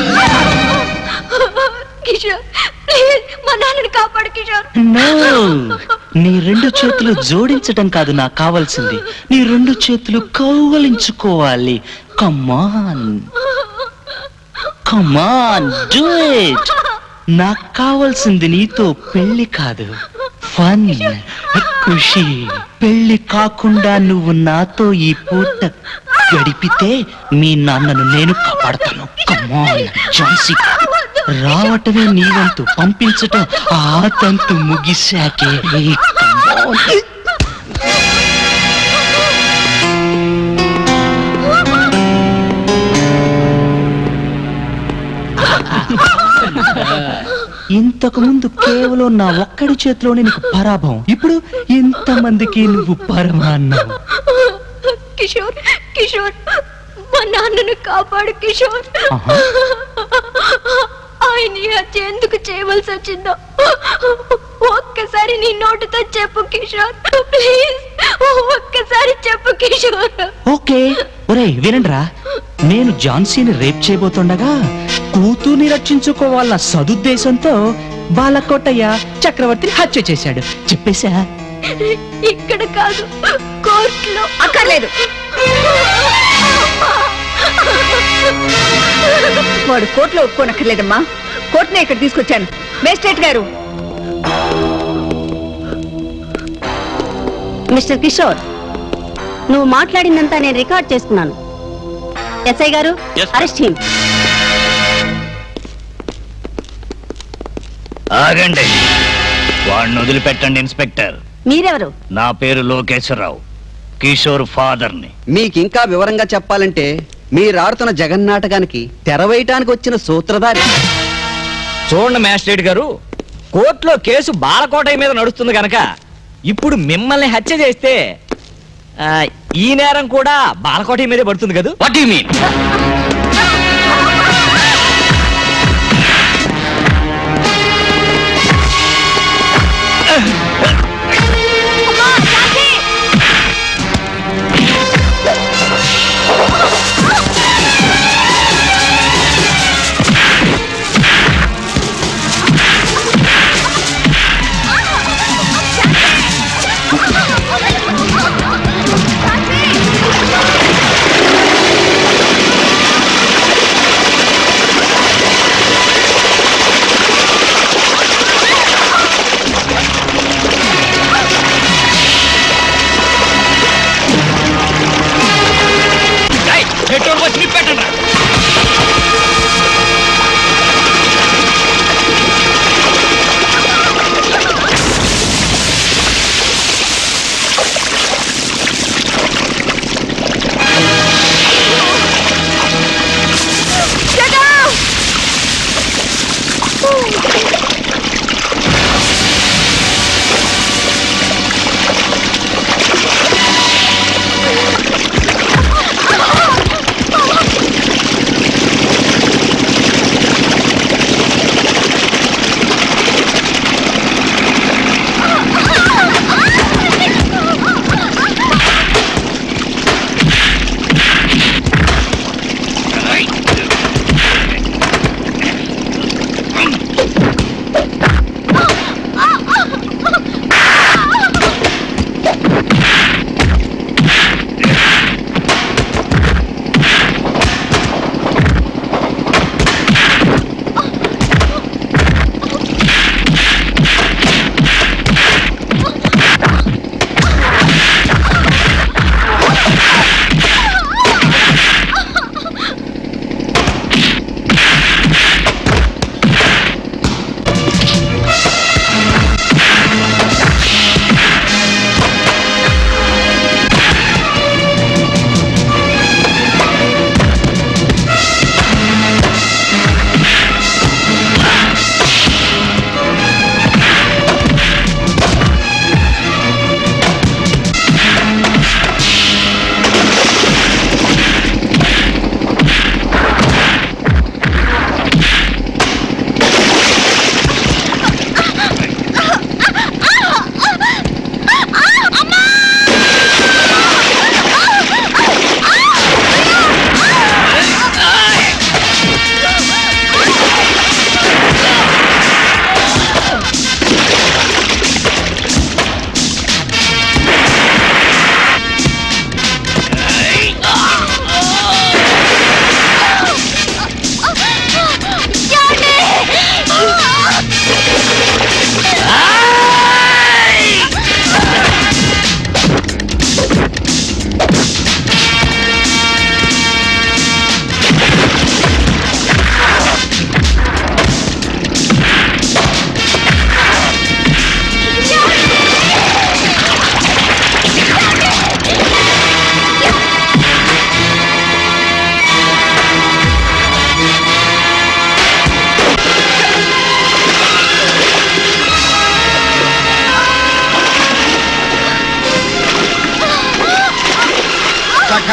కిషోర్ ప్లీజ్ మా నాన్నని కాపాడు కిషోర్ No! నీ రెండు చేతులు జోడించటం కాదు నాకు కావాల్సింది నీ రెండు చేతులు కౌగలించుకోవాలి కమాన్ కమాన్ డూ ఇట్ నాకు కావాల్సింది నీతో పెళ్లి కాదు ఫన్ ఖుషి పెళ్లి కాకుండా నువ్వు నాతో ఈ పూట గడిపితే మీ నాన్నను నేను కాపాడతాను కమాన్ జాన్సీ రావటమే నీ వంతు పంపించటం ఆ తంతు ముగిశాకే Come on. ఇంతకు ముందు కేవలం నా ఒక్కడి చేతిలోనే నీకు పరాభవం ఇప్పుడు ఇంతమందికి నువ్వు పరమాన్నావు కిషోర్ కిషోర్ మా నాన్నను కాపాడు కిషోర్ ఆహా. ఆయన ఈ హత్య ఎందుకు చేయవలసి వచ్చిందో ఒక్కసారి నీ నోటితో చెప్పు కిషోర్ ప్లీజ్ ఒక్కసారి చెప్పు కిషోర్ ఓకే ఒరేయ్ వినండ్రా నేను జాన్సీని రేప్ చేయబోతుండగా కూతుర్ని రక్షించుకోవాలన్న సదుద్దేశంతో బాలకోటయ్య చక్రవర్తిని హత్య చేశాడు చెప్పేశా ఇక్కడ కాదు కోర్టులో అక్కర్లేదు వాడు కోర్టులో ఒప్పుకోనక్కర్లేదమ్మా కోర్టునే ఇక్కడ తీసుకొచ్చాను మేస్ట్రేట్ గారు మిస్టర్ కిషోర్ నువ్వు మాట్లాడిందంతా నేను రికార్డ్ చేసుకున్నాను ఎస్ఐ గారు Yes, ma'am. అరెస్ట్ హిమ్ ఆగండి వాడిని వదిలిపెట్టండి ఇన్స్పెక్టర్ మీరెవరు నా పేరు లోకేశ్వరరావు కిషోర్ ఫాదర్ని మీకు ఇంకా వివరంగా చెప్పాలంటే మీరు ఆడుతున్న జగన్నాటకానికి తెర వేయటానికి వచ్చిన సూత్రధారి చూడండి మ్యాజిస్ట్రేట్ గారు కోర్టులో కేసు బాలకోటయ్య మీద నడుస్తుంది గనక ఇప్పుడు మిమ్మల్ని హత్య చేస్తే ఆ, ఈ నేరం కూడా బాలకోటయ్య మీదే పడుతుంది కదా వాట్ యు మీన్ ఆ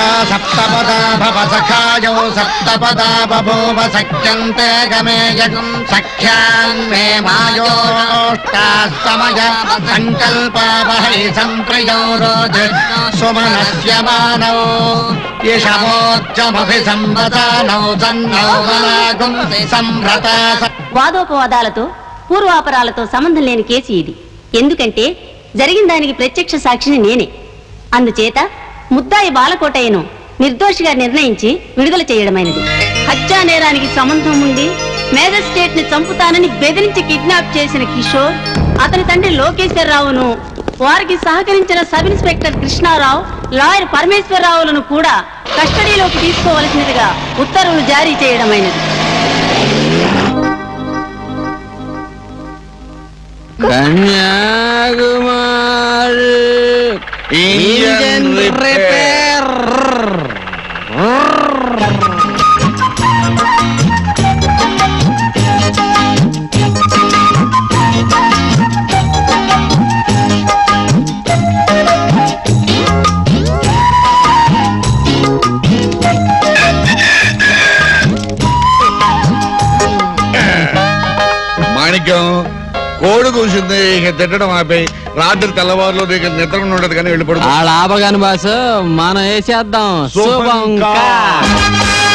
సప్తపదా భవ సఖాయో సప్తపదా బభూవ సఖ్యంతే గమేయగుం సఖ్యాన్మే మాయోష్టాస్తమయ సంకల్పావహై సంప్రయో రోజ్ సుమనస్య మానౌ యశమోచ్చమభి సంవదానౌ సన్నౌ మలాగుం సంభ్రత వాదోపవాదాలతో పూర్వాపరాలతో సంబంధం లేని కేసు ఇది ఎందుకంటే జరిగిన దానికి ప్రత్యక్ష సాక్షిని నేనే అందుచేత ముద్దాయి బాలకోటయ్యను నిర్దోషిగా నిర్ణయించి విడుదల చేయడమైనది హత్యా నేరానికి సంబంధం ఉండి మేజిస్ట్రేట్ ని చంపుతానని బెదిరించి కిడ్నాప్ చేసిన కిషోర్ అతని తండ్రి లోకేశ్వరరావును వారికి సహకరించిన సబ్ ఇన్స్పెక్టర్ కృష్ణారావు లాయర్ పరమేశ్వరరావులను కూడా కస్టడీలోకి తీసుకోవలసినదిగా ఉత్తర్వులు జారీ చేయడమైనది కన్యాకుమారి ఇంజన్ రిపేర్ మాణిక్యం కోడి కూసింది ఇక తిట్టడం ఆపేయి రాత్రి తెల్లవారులో నీకు నిద్ర ఉండదు కానీ వెళ్ళిపడు ఆ లాభగాని బాసు మనం వేసేద్దాం శుభం కా.